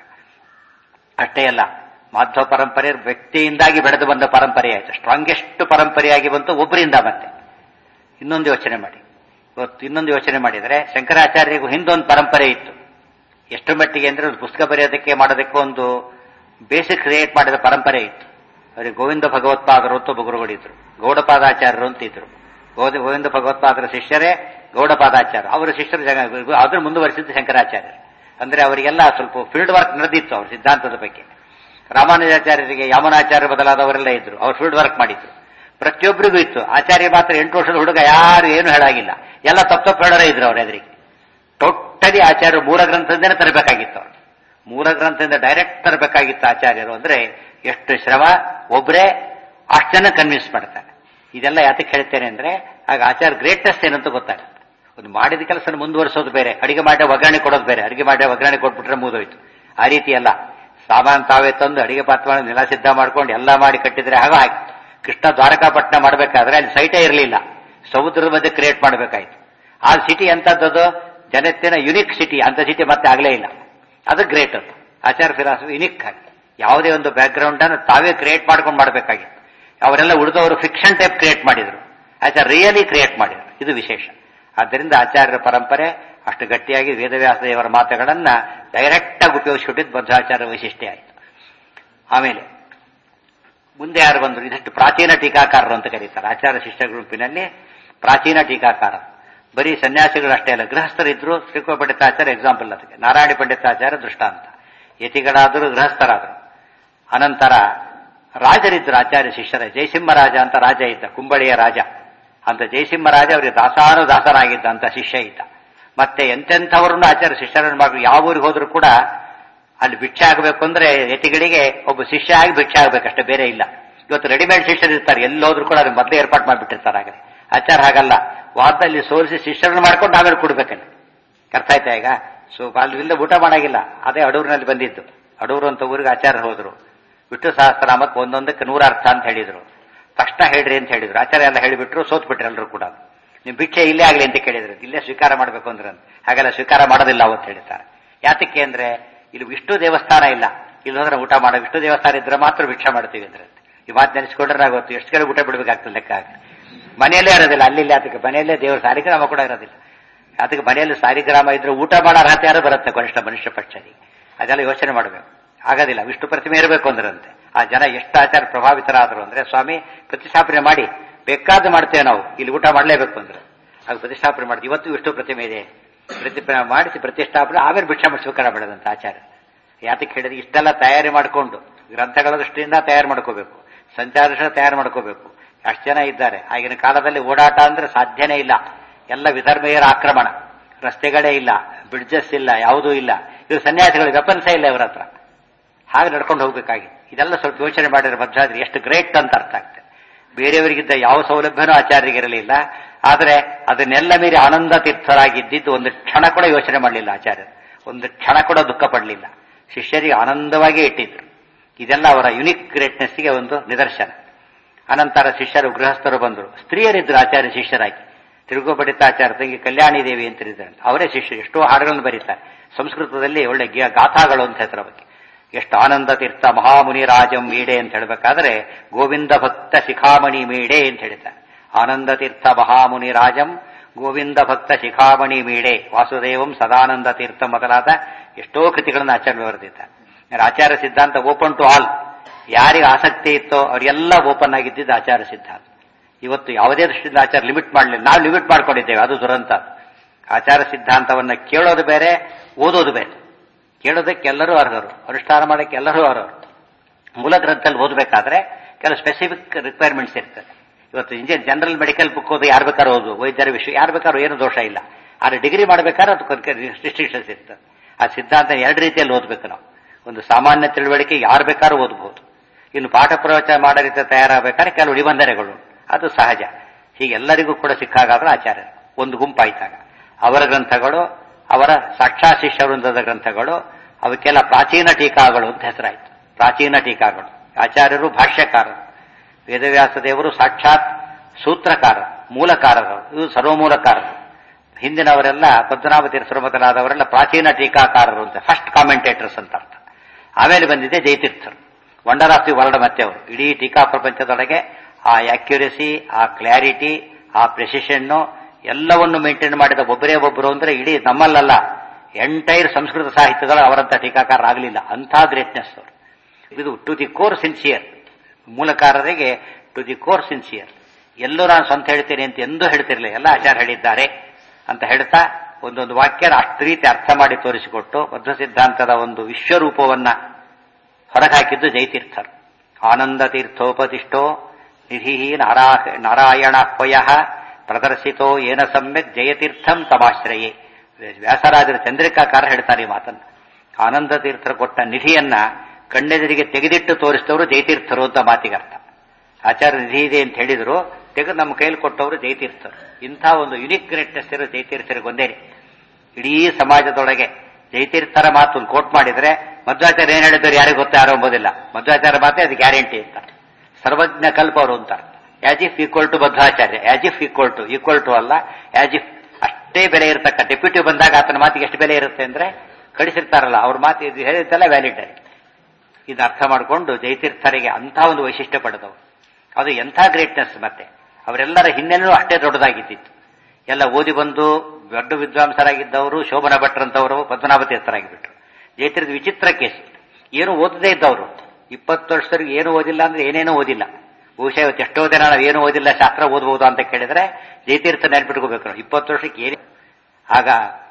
ಅಷ್ಟೇ ಅಲ್ಲ ಮಾಧ್ವ ಪರಂಪರೆ ವ್ಯಕ್ತಿಯಿಂದಾಗಿ ಬೆಳೆದು ಬಂದ ಪರಂಪರೆ ಆಯ್ತು ಸ್ಟ್ರಾಂಗೆಸ್ಟ್ ಪರಂಪರೆಯಾಗಿ ಬಂತು ಒಬ್ಬರಿಂದ ಮತ್ತೆ ಇನ್ನೊಂದು ಯೋಚನೆ ಮಾಡಿ ಇವತ್ತು ಇನ್ನೊಂದು ಯೋಚನೆ ಮಾಡಿದರೆ ಶಂಕರಾಚಾರ್ಯರಿಗೂ ಹಿಂದೊಂದು ಪರಂಪರೆ ಇತ್ತು ಎಷ್ಟು ಮಟ್ಟಿಗೆ ಅಂದ್ರೆ ಒಂದು ಪುಸ್ತಕ ಬರೆಯೋದಕ್ಕೆ ಮಾಡೋದಕ್ಕೆ ಒಂದು ಬೇಸಿಕ್ ಕ್ರಿಯೇಟ್ ಮಾಡಿದ ಪರಂಪರೆ ಇತ್ತು ಅವರಿಗೆ ಗೋವಿಂದ ಭಗವತ್ಪಾದರು ಅಂತ ಗುರುಗಳಿದ್ರು ಗೌಡಪಾದಾಚಾರ್ಯರು ಅಂತ ಇದ್ರು ಗೋದ ಗೋವಿಂದ ಭಗವತ್ಪಾದರ ಶಿಷ್ಯರೇ ಗೌಡಪಾದಾಚಾರ್ಯ ಅವರ ಶಿಷ್ಯರು ಜಗ ಅದ್ರ ಮುಂದುವರಿಸಿದ್ದು ಶಂಕರಾಚಾರ್ಯರು ಅಂದ್ರೆ ಅವರಿಗೆಲ್ಲ ಸ್ವಲ್ಪ ಫೀಲ್ಡ್ ವರ್ಕ್ ನಡೆದಿತ್ತು ಅವ್ರ ಸಿದ್ಧಾಂತದ ಬಗ್ಗೆ ರಾಮಾನುಜಾಚಾರ್ಯರಿಗೆ ಯಾಮನಾಚಾರ್ಯ ಬದಲಾದವರೆಲ್ಲ ಇದ್ರು ಅವ್ರು ಫೀಲ್ಡ್ ವರ್ಕ್ ಮಾಡಿದ್ರು ಪ್ರತಿಯೊಬ್ಬರಿಗೂ ಇತ್ತು ಆಚಾರ್ಯ ಮಾತ್ರ ಎಂಟು ವರ್ಷದ ಹುಡುಗ ಯಾರು ಏನು ಹೇಳಾಗಿಲ್ಲ ಎಲ್ಲ ತಪ್ಪು ತಪ್ಪು ಹೇಳೋರೇ ಇದ್ರು ಅವ್ರ ಎದುರಿಗೆ ಟೋಟಲಿ ಆಚಾರ್ಯರು ಮೂಲ ಗ್ರಂಥದಿಂದನೇ ತರಬೇಕಾಗಿತ್ತು ಅವರು ಮೂಲ ಗ್ರಂಥದಿಂದ ಡೈರೆಕ್ಟ್ ತರಬೇಕಾಗಿತ್ತು ಆಚಾರ್ಯರು ಅಂದ್ರೆ ಎಷ್ಟು ಶ್ರಮ ಒಬ್ಬರೇ ಅಷ್ಟು ಜನ ಕನ್ವಿನ್ಸ್ ಮಾಡ್ತಾರೆ ಇದೆಲ್ಲ ಯಾತಕ್ಕೆ ಹೇಳ್ತೇನೆ ಅಂದ್ರೆ ಆಗ ಆಚಾರ್ಯ ಗ್ರೇಟ್ನೆಸ್ ಏನಂತ ಗೊತ್ತಾಗುತ್ತೆ ಒಂದು ಮಾಡಿದ ಕೆಲಸ ಮುಂದುವರಿಸೋದು ಬೇರೆ ಅಡಿಗೆ ಮಾಡಿ ಒಗ್ಗರಣೆ ಕೊಡೋದು ಬೇರೆ ಅಡಿಗೆ ಮಾಡಿ ಒಗ್ಗರಣೆ ಕೊಟ್ಬಿಟ್ರೆ ಮುಗಿದೋಯ್ತು ಆ ರೀತಿ ಅಲ್ಲ ಸಾಮಾನು ತಾವೇ ತಂದು ಅಡಿಗೆ ಪಾತ್ರ ಮಾಡಿ ನೆಲ ಸಿದ್ಧ ಮಾಡ್ಕೊಂಡು ಎಲ್ಲ ಮಾಡಿ ಕಟ್ಟಿದ್ರೆ ಆಗ ಹಾಕಿ ಕೃಷ್ಣ ದ್ವಾರಕಾಪಟ್ಟಣ ಮಾಡಬೇಕಾದ್ರೆ ಅಲ್ಲಿ ಸೈಟೇ ಇರಲಿಲ್ಲ ಸಮುದ್ರದ ಮಧ್ಯೆ ಕ್ರಿಯೇಟ್ ಮಾಡಬೇಕಾಯ್ತು ಆ ಸಿಟಿ ಎಂತದ್ದು ಜನತ್ತಿನ ಯುನಿಕ್ ಸಿಟಿ ಅಂತ ಸಿಟಿ ಮತ್ತೆ ಆಗಲೇ ಇಲ್ಲ ಅದು ಗ್ರೇಟ್ ಅದು ಆಚಾರ ಫಿಲಾಸಫಿ ಯುನಿಕ್ ಆಗಿ ಯಾವುದೇ ಒಂದು ಬ್ಯಾಕ್ ಗ್ರೌಂಡ್ ಅನ್ನು ತಾವೇ ಕ್ರಿಯೇಟ್ ಮಾಡ್ಕೊಂಡು ಮಾಡಬೇಕಾಗಿತ್ತು ಅವರೆಲ್ಲ ಉಳಿದವರು ಫಿಕ್ಷನ್ ಟೈಪ್ ಕ್ರಿಯೇಟ್ ಮಾಡಿದ್ರು ಆಚಾರ ರಿಯಲಿ ಕ್ರಿಯೇಟ್ ಮಾಡಿದ್ರು ಇದು ವಿಶೇಷ ಆದ್ದರಿಂದ ಆಚಾರ್ಯರ ಪರಂಪರೆ ಅಷ್ಟು ಗಟ್ಟಿಯಾಗಿ ವೇದವ್ಯಾಸ ದೇವರ ಮಾತುಗಳನ್ನ ಡೈರೆಕ್ಟ್ ಆಗಿ ಉಪಯೋಗಿಸಿಬಿಟ್ಟಿದ್ದು ಬದ್ಧಾಚಾರ್ಯ ವೈಶಿಷ್ಟ್ಯ ಆಯಿತು ಆಮೇಲೆ ಮುಂದೆ ಯಾರು ಬಂದರು ಇದಷ್ಟು ಪ್ರಾಚೀನ ಟೀಕಾಕಾರರು ಅಂತ ಕರೀತಾರೆ ಆಚಾರ್ಯ ಶಿಷ್ಯ ಗುಂಪಿನಲ್ಲಿ ಪ್ರಾಚೀನ ಟೀಕಾಕಾರ ಬರೀ ಸನ್ಯಾಸಿಗಳು ಅಷ್ಟೇ ಅಲ್ಲ ಗೃಹಸ್ಥರಿದ್ರು ಶ್ರೀಕೋ ಪಂಡಿತಾಚಾರ್ಯ ಎಕ್ಸಾಂಪಲ್ ಅದಕ್ಕೆ ನಾರಾಯಣ ಪಂಡಿತಾಚಾರ್ಯ ದೃಷ್ಟಾಂತ ಯತಿಗಳಾದರೂ ಗೃಹಸ್ಥರಾದರು ಅನಂತರ ರಾಜರಿದ್ರು ಆಚಾರ್ಯ ಶಿಷ್ಯರ ಜಯಸಿಂಹರಾಜ ಅಂತ ರಾಜ ಇದ್ದ ಕುಂಬಳಿಯ ರಾಜ ಅಂತ ಜಯಸಿಂಹರಾಜ ಅವರಿಗೆ ದಾಸಾನು ದಾಸನಾಗಿದ್ದ ಅಂತ ಶಿಷ್ಯ ಇದ್ದ ಮತ್ತೆ ಎಂತೆಂಥವರನ್ನು ಆಚಾರ್ಯ ಶಿಷ್ಯರನ್ನು ಮಾಡಿ ಯಾವ ಊರಿಗೆ ಹೋದ್ರು ಕೂಡ ಅಲ್ಲಿ ಭಿಕ್ಷೆ ಆಗಬೇಕು ಅಂದ್ರೆ ಯತಿಗಳಿಗೆ ಒಬ್ಬ ಶಿಷ್ಯ ಆಗಿ ಭಿಕ್ಷೆ ಆಗ್ಬೇಕಷ್ಟೇ ಬೇರೆ ಇಲ್ಲ ಇವತ್ತು ರೆಡಿಮೇಡ್ ಶಿಷ್ಯರು ಇರ್ತಾರೆ ಎಲ್ಲೋದ್ರು ಕೂಡ ಅದನ್ನ ಮೊದಲೇ ಏರ್ಪಾಟ್ ಮಾಡಿಬಿಟ್ಟಿರ್ತಾರೆ ಆಗಲೇ ಆಚಾರ ಹಾಗಲ್ಲ ವಾರದಲ್ಲಿ ಸೋರಿಸಿ ಶಿಷ್ಯರನ್ನು ಮಾಡ್ಕೊಂಡು ಆಮೇಲೆ ಕೊಡ್ಬೇಕಲ್ಲಿ ಅರ್ಥ ಆಯ್ತಾ ಈಗ ಸೊ ಅಲ್ಲಿಂದ ಊಟ ಮಾಡಾಗಿಲ್ಲ ಅದೇ ಅಡೂರಿನಲ್ಲಿ ಬಂದಿದ್ದು ಅಡೂರು ಅಂತ ಊರಿಗೆ ಆಚಾರ್ಯ ಹೋದ್ರು ವಿಷ್ಣು ಸಹಸ್ರನಾಮಕ್ಕೆ ಒಂದೊಂದಕ್ಕೆ ನೂರ ಅರ್ಥ ಅಂತ ಹೇಳಿದ್ರು ತಕ್ಷಣ ಹೇಳ್ರಿ ಅಂತ ಹೇಳಿದ್ರು ಆಚಾರ್ಯ ಎಲ್ಲ ಹೇಳಿಬಿಟ್ರು ಸೋತ್ ಬಿಟ್ರು ಎಲ್ಲರೂ ಕೂಡ ನಿಮ್ ಭಿಕ್ಷೆ ಇಲ್ಲೇ ಆಗಲಿ ಅಂತ ಕೇಳಿದ್ರು ಇಲ್ಲೇ ಸ್ವೀಕಾರ ಮಾಡಬೇಕು ಅಂದ್ರೆ ಹಾಗೆಲ್ಲ ಸ್ವೀಕಾರ ಮಾಡೋದಿಲ್ಲ ಅವತ್ತು ಹೇಳ್ತಾರೆ ಯಾತಕ್ಕೆ ಅಂದ್ರೆ ಇಲ್ಲಿ ವಿಷ್ಣು ದೇವಸ್ಥಾನ ಇಲ್ಲ ಇಲ್ಲಿ ಹೋದ್ರೆ ಊಟ ಮಾಡೋ ವಿಷ್ಣು ದೇವಸ್ಥಾನ ಇದ್ರೆ ಮಾತ್ರ ಭಿಕ್ಷೆ ಮಾಡ್ತೀವಿ ಅಂದ್ರೆ ಈ ಮಾತು ನೆನೆಸ್ಕೊಂಡ್ರೆ ಆಗುತ್ತೆ ಎಷ್ಟು ಕಡೆ ಊಟ ಬಿಡ್ಬೇಕಾಗ್ತದೆ ಲೆಕ್ಕ ಆಗ ಮನೆಯಲ್ಲೇ ಇರೋದಿಲ್ಲ ಅಲ್ಲಿ ಇಲ್ಲಿ ಅದಕ್ಕೆ ಮನೆಯಲ್ಲೇ ದೇವರ ಸಾರಿಗ್ರಾಮ ಕೂಡ ಇರೋದಿಲ್ಲ ಅದಕ್ಕೆ ಮನೆಯಲ್ಲಿ ಸಾರಿಗ್ರಾಮ ಇದ್ರೆ ಊಟ ಮಾಡೋ ಅರ್ಹತೆ ಯಾರು ಬರುತ್ತೆ ಕನಿಷ್ಠ ಮನುಷ್ಯ ಪಕ್ಷರಿಗೆ ಅದೆಲ್ಲ ಯೋಚನೆ ಮಾಡಬೇಕು ಆಗೋದಿಲ್ಲ ವಿಷ್ಣು ಪ್ರತಿಮೆ ಇರಬೇಕು ಅಂದ್ರಂತೆ ಆ ಜನ ಎಷ್ಟು ಆಚಾರ ಪ್ರಭಾವಿತರಾದರು ಅಂದ್ರೆ ಸ್ವಾಮಿ ಪ್ರತಿಷ್ಠಾಪನೆ ಮಾಡಿ ಬೇಕಾದ ಮಾಡ್ತೇವೆ ನಾವು ಇಲ್ಲಿ ಊಟ ಮಾಡಲೇಬೇಕು ಅಂದ್ರೆ ಆಗ ಪ್ರತಿಷ್ಠಾಪನೆ ಮಾಡ್ತೀವಿ ಇವತ್ತು ವಿಷ್ಣು ಪ್ರತಿಮೆ ಇದೆ ಪ್ರತಿಭೆ ಮಾಡಿಸಿ ಪ್ರತಿಷ್ಠಾಪನೆ ಆಮೇಲೆ ಭಿಕ್ಷಾ ಸ್ವೀಕಾರ ಮಾಡೋದಂತ ಆಚಾರ ಯಾತಕ್ಕೆ ಹೇಳಿದ್ರೆ ಇಷ್ಟೆಲ್ಲ ತಯಾರಿ ಮಾಡಿಕೊಂಡು ಗ್ರಂಥಗಳ ದೃಷ್ಟಿಯಿಂದ ತಯಾರು ಮಾಡ್ಕೋಬೇಕು ಸಂಚಾರ ತಯಾರು ಮಾಡ್ಕೋಬೇಕು ಅಷ್ಟು ಜನ ಇದ್ದಾರೆ ಆಗಿನ ಕಾಲದಲ್ಲಿ ಓಡಾಟ ಅಂದ್ರೆ ಸಾಧ್ಯನೇ ಇಲ್ಲ ಎಲ್ಲ ವಿಧರ್ಮೀಯರ ಆಕ್ರಮಣ ರಸ್ತೆಗಳೇ ಇಲ್ಲ ಬ್ರಿಡ್ಜಸ್ ಇಲ್ಲ ಯಾವುದೂ ಇಲ್ಲ ಇವರು ಸನ್ಯಾಸಿಗಳು ವೆಪನ್ಸೇ ಇಲ್ಲ ಇವರ ಹತ್ರ ಹಾಗೆ ನಡ್ಕೊಂಡು ಹೋಗ್ಬೇಕಾಗಿ ಇದೆಲ್ಲ ಸ್ವಲ್ಪ ಯೋಚನೆ ಮಾಡಿದ್ರೆ ಮಧ್ವಾದ್ರಿ ಎಷ್ಟು ಗ್ರೇಟ್ ಅಂತ ಅರ್ಥ ಆಗ್ತದೆ ಬೇರೆಯವರಿಗಿದ್ದ ಯಾವ ಸೌಲಭ್ಯನೂ ಆಚಾರ್ಯರಿಗಿರಲಿಲ್ಲ ಆದರೆ ಅದನ್ನೆಲ್ಲ ಮೀರಿ ಆನಂದ ತೀರ್ಥರಾಗಿದ್ದಿದ್ದು ಒಂದು ಕ್ಷಣ ಕೂಡ ಯೋಚನೆ ಮಾಡಲಿಲ್ಲ ಆಚಾರ್ಯರು ಒಂದು ಕ್ಷಣ ಕೂಡ ದುಃಖ ಪಡಲಿಲ್ಲ ಶಿಷ್ಯರಿಗೆ ಆನಂದವಾಗಿ ಇಟ್ಟಿದ್ರು ಇದೆಲ್ಲ ಅವರ ಯುನಿಕ್ ಗ್ರೇಟ್ನೆಸ್ಗೆ ಒಂದು ನಿದರ್ಶನ ಅನಂತರ ಶಿಷ್ಯರು ಗೃಹಸ್ಥರು ಬಂದರು ಸ್ತ್ರೀಯರಿದ್ರು ಆಚಾರ್ಯ ಶಿಷ್ಯರಾಗಿ ತಿರುಗುಬಡಿತಾಚಾರ್ಯ ತಂಗಿ ಕಲ್ಯಾಣಿ ದೇವಿ ಅಂತಿದ್ದಾರೆ ಅವರೇ ಶಿಷ್ಯರು ಎಷ್ಟೋ ಹಾಡುಗಳನ್ನು ಬರೀತಾರೆ ಸಂಸ್ಕೃತದಲ್ಲಿ ಒಳ್ಳೆ ಗಾಥಾಗಳು ಅಂತ ಹೆಸರ ಬಗ್ಗೆ ಎಷ್ಟು ಆನಂದ ತೀರ್ಥ ಮಹಾಮುನಿ ರಾಜಂ ಮೀಡೆ ಅಂತ ಹೇಳಬೇಕಾದ್ರೆ ಗೋವಿಂದ ಭಕ್ತ ಶಿಖಾಮಣಿ ಮೀಡೆ ಅಂತ ಹೇಳ್ತಾರೆ ಆನಂದ ತೀರ್ಥ ಮಹಾಮುನಿ ರಾಜಂ ಗೋವಿಂದ ಭಕ್ತ ಶಿಖಾಮಣಿ ಮೀಡೆ ವಾಸುದೇವಂ ಸದಾನಂದ ತೀರ್ಥ ಮೊದಲಾದ ಎಷ್ಟೋ ಕೃತಿಗಳನ್ನು ಆಚಾರ್ಯ ಬರೆದಿದ್ದಾರೆ ಆಚಾರ ಸಿದ್ಧಾಂತ ಓಪನ್ ಟು ಆಲ್ ಯಾರಿಗೆ ಆಸಕ್ತಿ ಇತ್ತೋ ಅವರಿಗೆಲ್ಲ ಓಪನ್ ಆಗಿದ್ದಿದ್ದು ಆಚಾರ ಸಿದ್ಧಾಂತ ಇವತ್ತು ಯಾವುದೇ ದೃಷ್ಟಿಯಿಂದ ಆಚಾರ ಲಿಮಿಟ್ ಮಾಡಲಿಲ್ಲ ನಾವು ಲಿಮಿಟ್ ಮಾಡ್ಕೊಂಡಿದ್ದೇವೆ ಅದು ದುರಂತ ಆಚಾರ ಸಿದ್ಧಾಂತವನ್ನ ಕೇಳೋದು ಬೇರೆ ಓದೋದು ಬೇರೆ ಕೇಳೋದಕ್ಕೆ ಎಲ್ಲರೂ ಅರ್ಹರು ಅನುಷ್ಠಾನ ಮಾಡೋಕ್ಕೆ ಎಲ್ಲರೂ ಅರ್ಹರು ಮೂಲ ಗ್ರಂಥದಲ್ಲಿ ಓದಬೇಕಾದ್ರೆ ಕೆಲವು ಸ್ಪೆಸಿಫಿಕ್ ರಿಕ್ವೈರ್ಮೆಂಟ್ಸ್ ಇರ್ತದೆ ಇವತ್ತು ಇಂಜಿನಿಯರ್ ಜನರಲ್ ಮೆಡಿಕಲ್ ಬುಕ್ ಓದು ಯಾರು ಬೇಕಾದ್ರೂ ಓದು ವೈದ್ಯರ ವಿಷಯ ಯಾರು ಬೇಕಾದ್ರೂ ಏನು ದೋಷ ಇಲ್ಲ ಆದರೆ ಡಿಗ್ರಿ ಮಾಡಬೇಕಾದ್ರೆ ಅದಕ್ಕೆ ರಿಸ್ಟ್ರಿಕ್ಷನ್ಸ್ ಇರ್ತದೆ ಆ ಸಿದ್ಧಾಂತ ಎರಡು ರೀತಿಯಲ್ಲಿ ಓದಬೇಕು ನಾವು ಒಂದು ಸಾಮಾನ್ಯ ತಿಳುವಳಿಕೆ ಯಾರು ಬೇಕಾದ್ರೂ ಓದಬಹುದು ಇನ್ನು ಪಾಠ ಪ್ರವಚನ ಮಾಡೋ ರೀತಿ ತಯಾರಾಗಬೇಕಾದ್ರೆ ಕೆಲವು ನಿಬಂಧನೆಗಳು ಅದು ಸಹಜ ಹೀಗೆ ಎಲ್ಲರಿಗೂ ಕೂಡ ಸಿಕ್ಕಾಗಾದ್ರೆ ಆಚಾರ್ಯರು ಒಂದು ಗುಂಪಾಯ್ತಾಗ ಅವರ ಗ್ರಂಥಗಳು ಅವರ ಸಾಕ್ಷಾತ್ ಶಿಷ್ಯ ವೃಂದದ ಗ್ರಂಥಗಳು ಅವಕ್ಕೆಲ್ಲ ಪ್ರಾಚೀನ ಟೀಕಾಗಳು ಅಂತ ಹೆಸರಾಯಿತು ಪ್ರಾಚೀನ ಟೀಕಾಗಳು ಆಚಾರ್ಯರು ಭಾಷ್ಯಕಾರರು ವೇದವ್ಯಾಸ ದೇವರು ಸಾಕ್ಷಾತ್ ಸೂತ್ರಕಾರರು ಮೂಲಕಾರರು ಇವು ಸರ್ವಮೂಲಕಾರರು ಹಿಂದಿನವರೆಲ್ಲ ಪದ್ಮನಾಭ ತೀರ್ಥರು ಮೊದಲಾದವರೆಲ್ಲ ಪ್ರಾಚೀನ ಟೀಕಾಕಾರರು ಅಂತ ಫಸ್ಟ್ ಕಾಮೆಂಟೇಟರ್ಸ್ ಅಂತ ಅರ್ಥ ಆಮೇಲೆ ಬಂದಿದೆ ಜಯತೀರ್ಥರು ವಂಡರ್ ಆಫ್ ದಿ ವರ್ಲ್ಡ್ ಮತ್ತೆ ಅವರು ಇಡೀ ಟೀಕಾ ಪ್ರಪಂಚದೊಳಗೆ ಆ ಅಕ್ಯುರಸಿ ಆ ಕ್ಲಾರಿಟಿ ಆ ಪ್ರೆಸಿಷನ್ನು ಎಲ್ಲವನ್ನು ಮೇಂಟೈನ್ ಮಾಡಿದ ಒಬ್ಬರೇ ಒಬ್ಬರು ಅಂದ್ರೆ ಇಡೀ ನಮ್ಮಲ್ಲಲ್ಲ ಎಂಟೈರ್ ಸಂಸ್ಕೃತ ಸಾಹಿತ್ಯಗಳು ಅವರಂತ ಟೀಕಾಕಾರ ಆಗಲಿಲ್ಲ ಅಂಥ ಗ್ರೇಟ್ನೆಸ್ ಅವರು ಇದು ಟು ದಿ ಕೋರ್ ಸಿನ್ಸಿಯರ್ ಮೂಲಕಾರರಿಗೆ ಟು ದಿ ಕೋರ್ ಸಿನ್ಸಿಯರ್ ಎಲ್ಲೂ ನಾನು ಸ್ವಂತ ಹೇಳ್ತೇನೆ ಅಂತ ಎಂದೂ ಹೇಳ್ತಿರ್ಲಿಲ್ಲ ಎಲ್ಲ ಆಚಾರ ಹೇಳಿದ್ದಾರೆ ಅಂತ ಹೇಳ್ತಾ ಒಂದೊಂದು ವಾಕ್ಯನ ಅಷ್ಟು ರೀತಿ ಅರ್ಥ ಮಾಡಿ ತೋರಿಸಿಕೊಟ್ಟು ಮಧ್ವ ಸಿದ್ಧಾಂತದ ಒಂದು ವಿಶ್ವರೂಪವನ್ನ ಹೊರಗಾಕಿದ್ದು ಜಯತೀರ್ಥರು ಆನಂದ ತೀರ್ಥೋಪದಿಷ್ಟೋ ನಿಧಿ ನಾರಾಯಣ ಪಯ ಪ್ರದರ್ಶಿತೋ ಏನ ಸಮ್ಯಕ್ ಜಯತೀರ್ಥಂ ತಮಾಶ್ರಯೇ ವ್ಯಾಸರಾಜರ ಚಂದ್ರಿಕಾಕಾರ ಹೇಳ್ತಾರೆ ಈ ಮಾತನ್ನ ಆನಂದ ತೀರ್ಥರು ಕೊಟ್ಟ ನಿಧಿಯನ್ನ ಕಣ್ಣೆದುರಿಗೆ ತೆಗೆದಿಟ್ಟು ತೋರಿಸಿದವರು ಜಯತೀರ್ಥರು ಅಂತ ಮಾತಿಗರ್ಥ ಆಚಾರ್ಯ ನಿಧಿ ಇದೆ ಅಂತ ಹೇಳಿದ್ರು ತೆಗೆದು ನಮ್ಮ ಕೈಯಲ್ಲಿ ಕೊಟ್ಟವರು ಜಯತೀರ್ಥರು ಇಂಥ ಒಂದು ಯುನಿಕ್ ಗ್ರೇಟ್ನೆಸ್ ಇರೋ ಜಯತೀರ್ಥರಿಗೆ ಒಂದೇನೆ ಇಡೀ ಸಮಾಜದೊಳಗೆ ಜಯತೀರ್ಥರ ಮಾತು ಒಂದು ಕೋಟ್ ಮಾಡಿದ್ರೆ ಮಧ್ವಾಚಾರ್ಯ ಏನ್ ಹೇಳಿದ್ರು ಯಾರಿಗೂ ಗೊತ್ತ ಯಾರೋ ಎಂಬುದಿಲ್ಲ ಮಧ್ವಾಚಾರ್ಯ ಮಾತೇ ಅದು ಗ್ಯಾರಂಟಿ ಅಂತ ಸರ್ವಜ್ಞ ಕಲ್ಪ ಅವರು ಅಂತ as if equal to Madhvacharya as if equal to equal to ಅಲ್ಲ ಆಸ್ ಇಫ್ ಅಷ್ಟೇ ಬೆಲೆ ಇರತಕ್ಕ ಡೆಪ್ಯೂಟಿ ಬಂದಾಗ ಆತನ ಮಾತಿಗೆ ಎಷ್ಟು ಬೆಲೆ ಇರುತ್ತೆ ಅಂದ್ರೆ ಕಳಿಸಿರ್ತಾರಲ್ಲ ಅವ್ರ ಮಾತು ಇದು ಹೇಳಿದ್ದೆಲ್ಲ ವ್ಯಾಲಿಡ್ ಇದು ಅರ್ಥ ಮಾಡಿಕೊಂಡು ಜಯತೀರ್ಥರಿಗೆ ಅಂಥ ಒಂದು ವೈಶಿಷ್ಟ್ಯ ಪಡೆದವರು ಅದು ಎಂಥ ಗ್ರೇಟ್ನೆಸ್ ಮತ್ತೆ ಅವರೆಲ್ಲರ ಹಿನ್ನೆಲೆಯೂ ಅಷ್ಟೇ ದೊಡ್ಡದಾಗಿದ್ದಿತ್ತು ಎಲ್ಲ ಓದಿ ಬಂದು ದೊಡ್ಡ ವಿದ್ವಾಂಸರಾಗಿದ್ದವರು ಶೋಭನ ಭಟ್ರಂತವರು ಪದ್ಮನಾಭ ತೀರ್ಥರಾಗಿಬಿಟ್ರು ಜಯತೀರ್ಥ ವಿಚಿತ್ರ ಕೇಸ್ ಏನು ಓದದೇ ಇದ್ದವರು ಇಪ್ಪತ್ತು ವರ್ಷದವರೆಗೆ ಏನು ಓದಿಲ್ಲ ಅಂದ್ರೆ ಏನೇನೂ ಓದಿಲ್ಲ ಬಹುಶಃ ಇವತ್ತು ಎಷ್ಟೋ ಜನ ನಾವು ಏನು ಓದಿಲ್ಲ ಶಾಸ್ತ್ರ ಓದಬಹುದು ಅಂತ ಕೇಳಿದ್ರೆ ಜಯತೀರ್ಥ ನೆನ್ಪಿಟ್ಕೋಬೇಕು ನಾವು ಇಪ್ಪತ್ತು ವರ್ಷಕ್ಕೆ ಏನೇ ಆಗ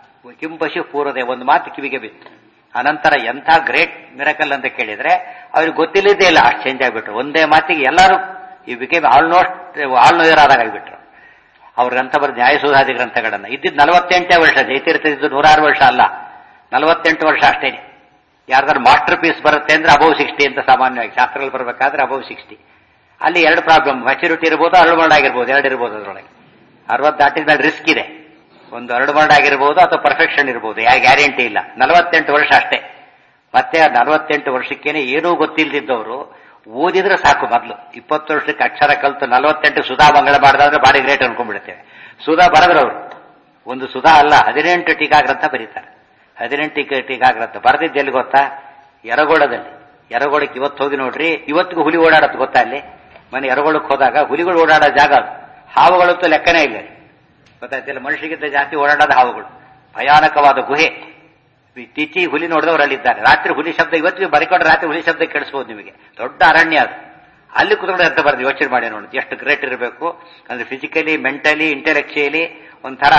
ಕಿಂಪಶು ಪೂರ್ವದೆ ಒಂದು ಮಾತು ಕಿವಿಗೆ ಬಿತ್ತು ಅನಂತರ ಎಂಥ ಗ್ರೇಟ್ ಮಿರಕಲ್ ಅಂತ ಕೇಳಿದ್ರೆ ಅವ್ರಿಗೆ ಗೊತ್ತಿಲ್ಲದೇ ಇಲ್ಲ ಅಷ್ಟು ಚೇಂಜ್ ಆಗಿಬಿಟ್ರು ಒಂದೇ ಮಾತಿಗೆ ಎಲ್ಲರೂ ಈ ಬಿಕೇಮ್ ಆಲ್ಮೋಸ್ಟ್ ಆಲ್ ನೋಯರ್ ಆದಾಗ ಆಗಿಬಿಟ್ರು ಅವ್ರ ಗ್ರಂಥ ಬರೆದ ನ್ಯಾಯಸುಧಾದಿ ಗ್ರಂಥಗಳನ್ನ ಇದ್ದಿದ್ದು ನಲವತ್ತೆಂಟೇ ವರ್ಷ ಜಯತೀರ್ಥ ಇದ್ದು ನೂರಾರು ವರ್ಷ ಅಲ್ಲ ನಲವತ್ತೆಂಟು ವರ್ಷ ಅಷ್ಟೇನೆ ಯಾರ್ದಾರು ಮಾಸ್ಟರ್ ಪೀಸ್ ಬರುತ್ತೆ ಅಂದ್ರೆ ಅಬೌವ್ ಸಿಕ್ಸ್ಟಿ ಅಂತ ಸಾಮಾನ್ಯವಾಗಿ ಶಾಸ್ತ್ರಗಳು ಬರಬೇಕಾದ್ರೆ ಅಬೌವ್ ಸಿಕ್ಸ್ಟಿ ಅಲ್ಲಿ ಎರಡು ಪ್ರಾಬ್ಲಮ್ ಮೆಚುರಿಟಿ ಇರ್ಬೋದು ಅರಳುಮರಣ ಆಗಿರ್ಬೋದು ಎರಡು ಇರ್ಬೋದು ಅದರೊಳಗೆ ಅರವತ್ತು ದಾಟಿದ ಮೇಲೆ ರಿಸ್ಕ್ ಇದೆ ಒಂದು ಅರಳುಮರಣ ಆಗಿರ್ಬೋದು ಅಥವಾ ಪರ್ಫೆಕ್ಷನ್ ಇರ್ಬೋದು ಯಾ ಗ್ಯಾರಂಟಿ ಇಲ್ಲ ನಲವತ್ತೆಂಟು ವರ್ಷ ಅಷ್ಟೇ ಮತ್ತೆ ನಲವತ್ತೆಂಟು ವರ್ಷಕ್ಕೇನೆ ಏನೂ ಗೊತ್ತಿಲ್ಲದಿದ್ದವರು ಓದಿದ್ರೆ ಸಾಕು ಮೊದಲು ಇಪ್ಪತ್ತು ವರ್ಷಕ್ಕೆ ಅಕ್ಷರ ಕಲ್ತು ನಲವತ್ತೆಂಟು ಸುಧಾ ಮಂಗಳ ಮಾಡಿದ್ರೆ ಭಾರಿ ಗ್ರೇಟ್ ಅನ್ಕೊಂಡ್ಬಿಡುತ್ತೇವೆ ಸುಧಾ ಬರೆದ್ರವರು ಒಂದು ಸುಧಾ ಅಲ್ಲ ಹದಿನೆಂಟು ಟೀಕಾ ಗ್ರಂಥ ಬರೀತಾರೆ ಹದಿನೆಂಟು ಟೀಕಾ ಟೀಕಾ ಗ್ರಂಥ ಬರೆದಿದ್ದು ಎಲ್ಲಿ ಗೊತ್ತಾ ಯರಗೋಳದಲ್ಲಿ ಯರಗೋಳಕ್ಕೆ ಇವತ್ತು ಹೋಗಿ ನೋಡ್ರಿ ಇವತ್ತಿಗೂ ಹುಲಿ ಓಡಾಡತ್ತು ಗೊತ್ತಾ ಅಲ್ಲಿ ಮನೆ ಯರಗೋಳಕ್ಕೆ ಹೋದಾಗ ಹುಲಿಗಳು ಓಡಾಡೋ ಜಾಗ ಅದು ಹಾವುಗಳಂತೂ ಲೆಕ್ಕನೇ ಇಲ್ಲ ಗೊತ್ತಾಯ್ತಿಲ್ಲ ಮನುಷ್ಯಗಿಂತ ಜಾಸ್ತಿ ಓಡಾಡೋದು ಹಾವುಗಳು ಭಯಾನಕವಾದ ಗುಹೆ ಇತ್ತೀಚೆಗೆ ಹುಲಿ ನೋಡಿದವರು ಅಲ್ಲಿದ್ದಾರೆ ರಾತ್ರಿ ಹುಲಿ ಶಬ್ದ ಇವತ್ತಿಗೆ ಬರಿಕೊಂಡ್ರೆ ರಾತ್ರಿ ಹುಲಿ ಶಬ್ದ ಕೇಳಿಸ್ಬೋದು ನಿಮಗೆ ದೊಡ್ಡ ಅರಣ್ಯ ಅದು ಅಲ್ಲಿ ಕುತ್ಕೊಂಡು ಅಂತ ಬರೆದು ಯೋಚನೆ ಮಾಡಿ ನೋಡಿ ಎಷ್ಟು ಗ್ರೇಟ್ ಇರಬೇಕು ಅಂದ್ರೆ ಫಿಸಿಕಲಿ ಮೆಂಟಲಿ ಇಂಟೆಲೆಕ್ಚುಯಲಿ ಒಂಥರ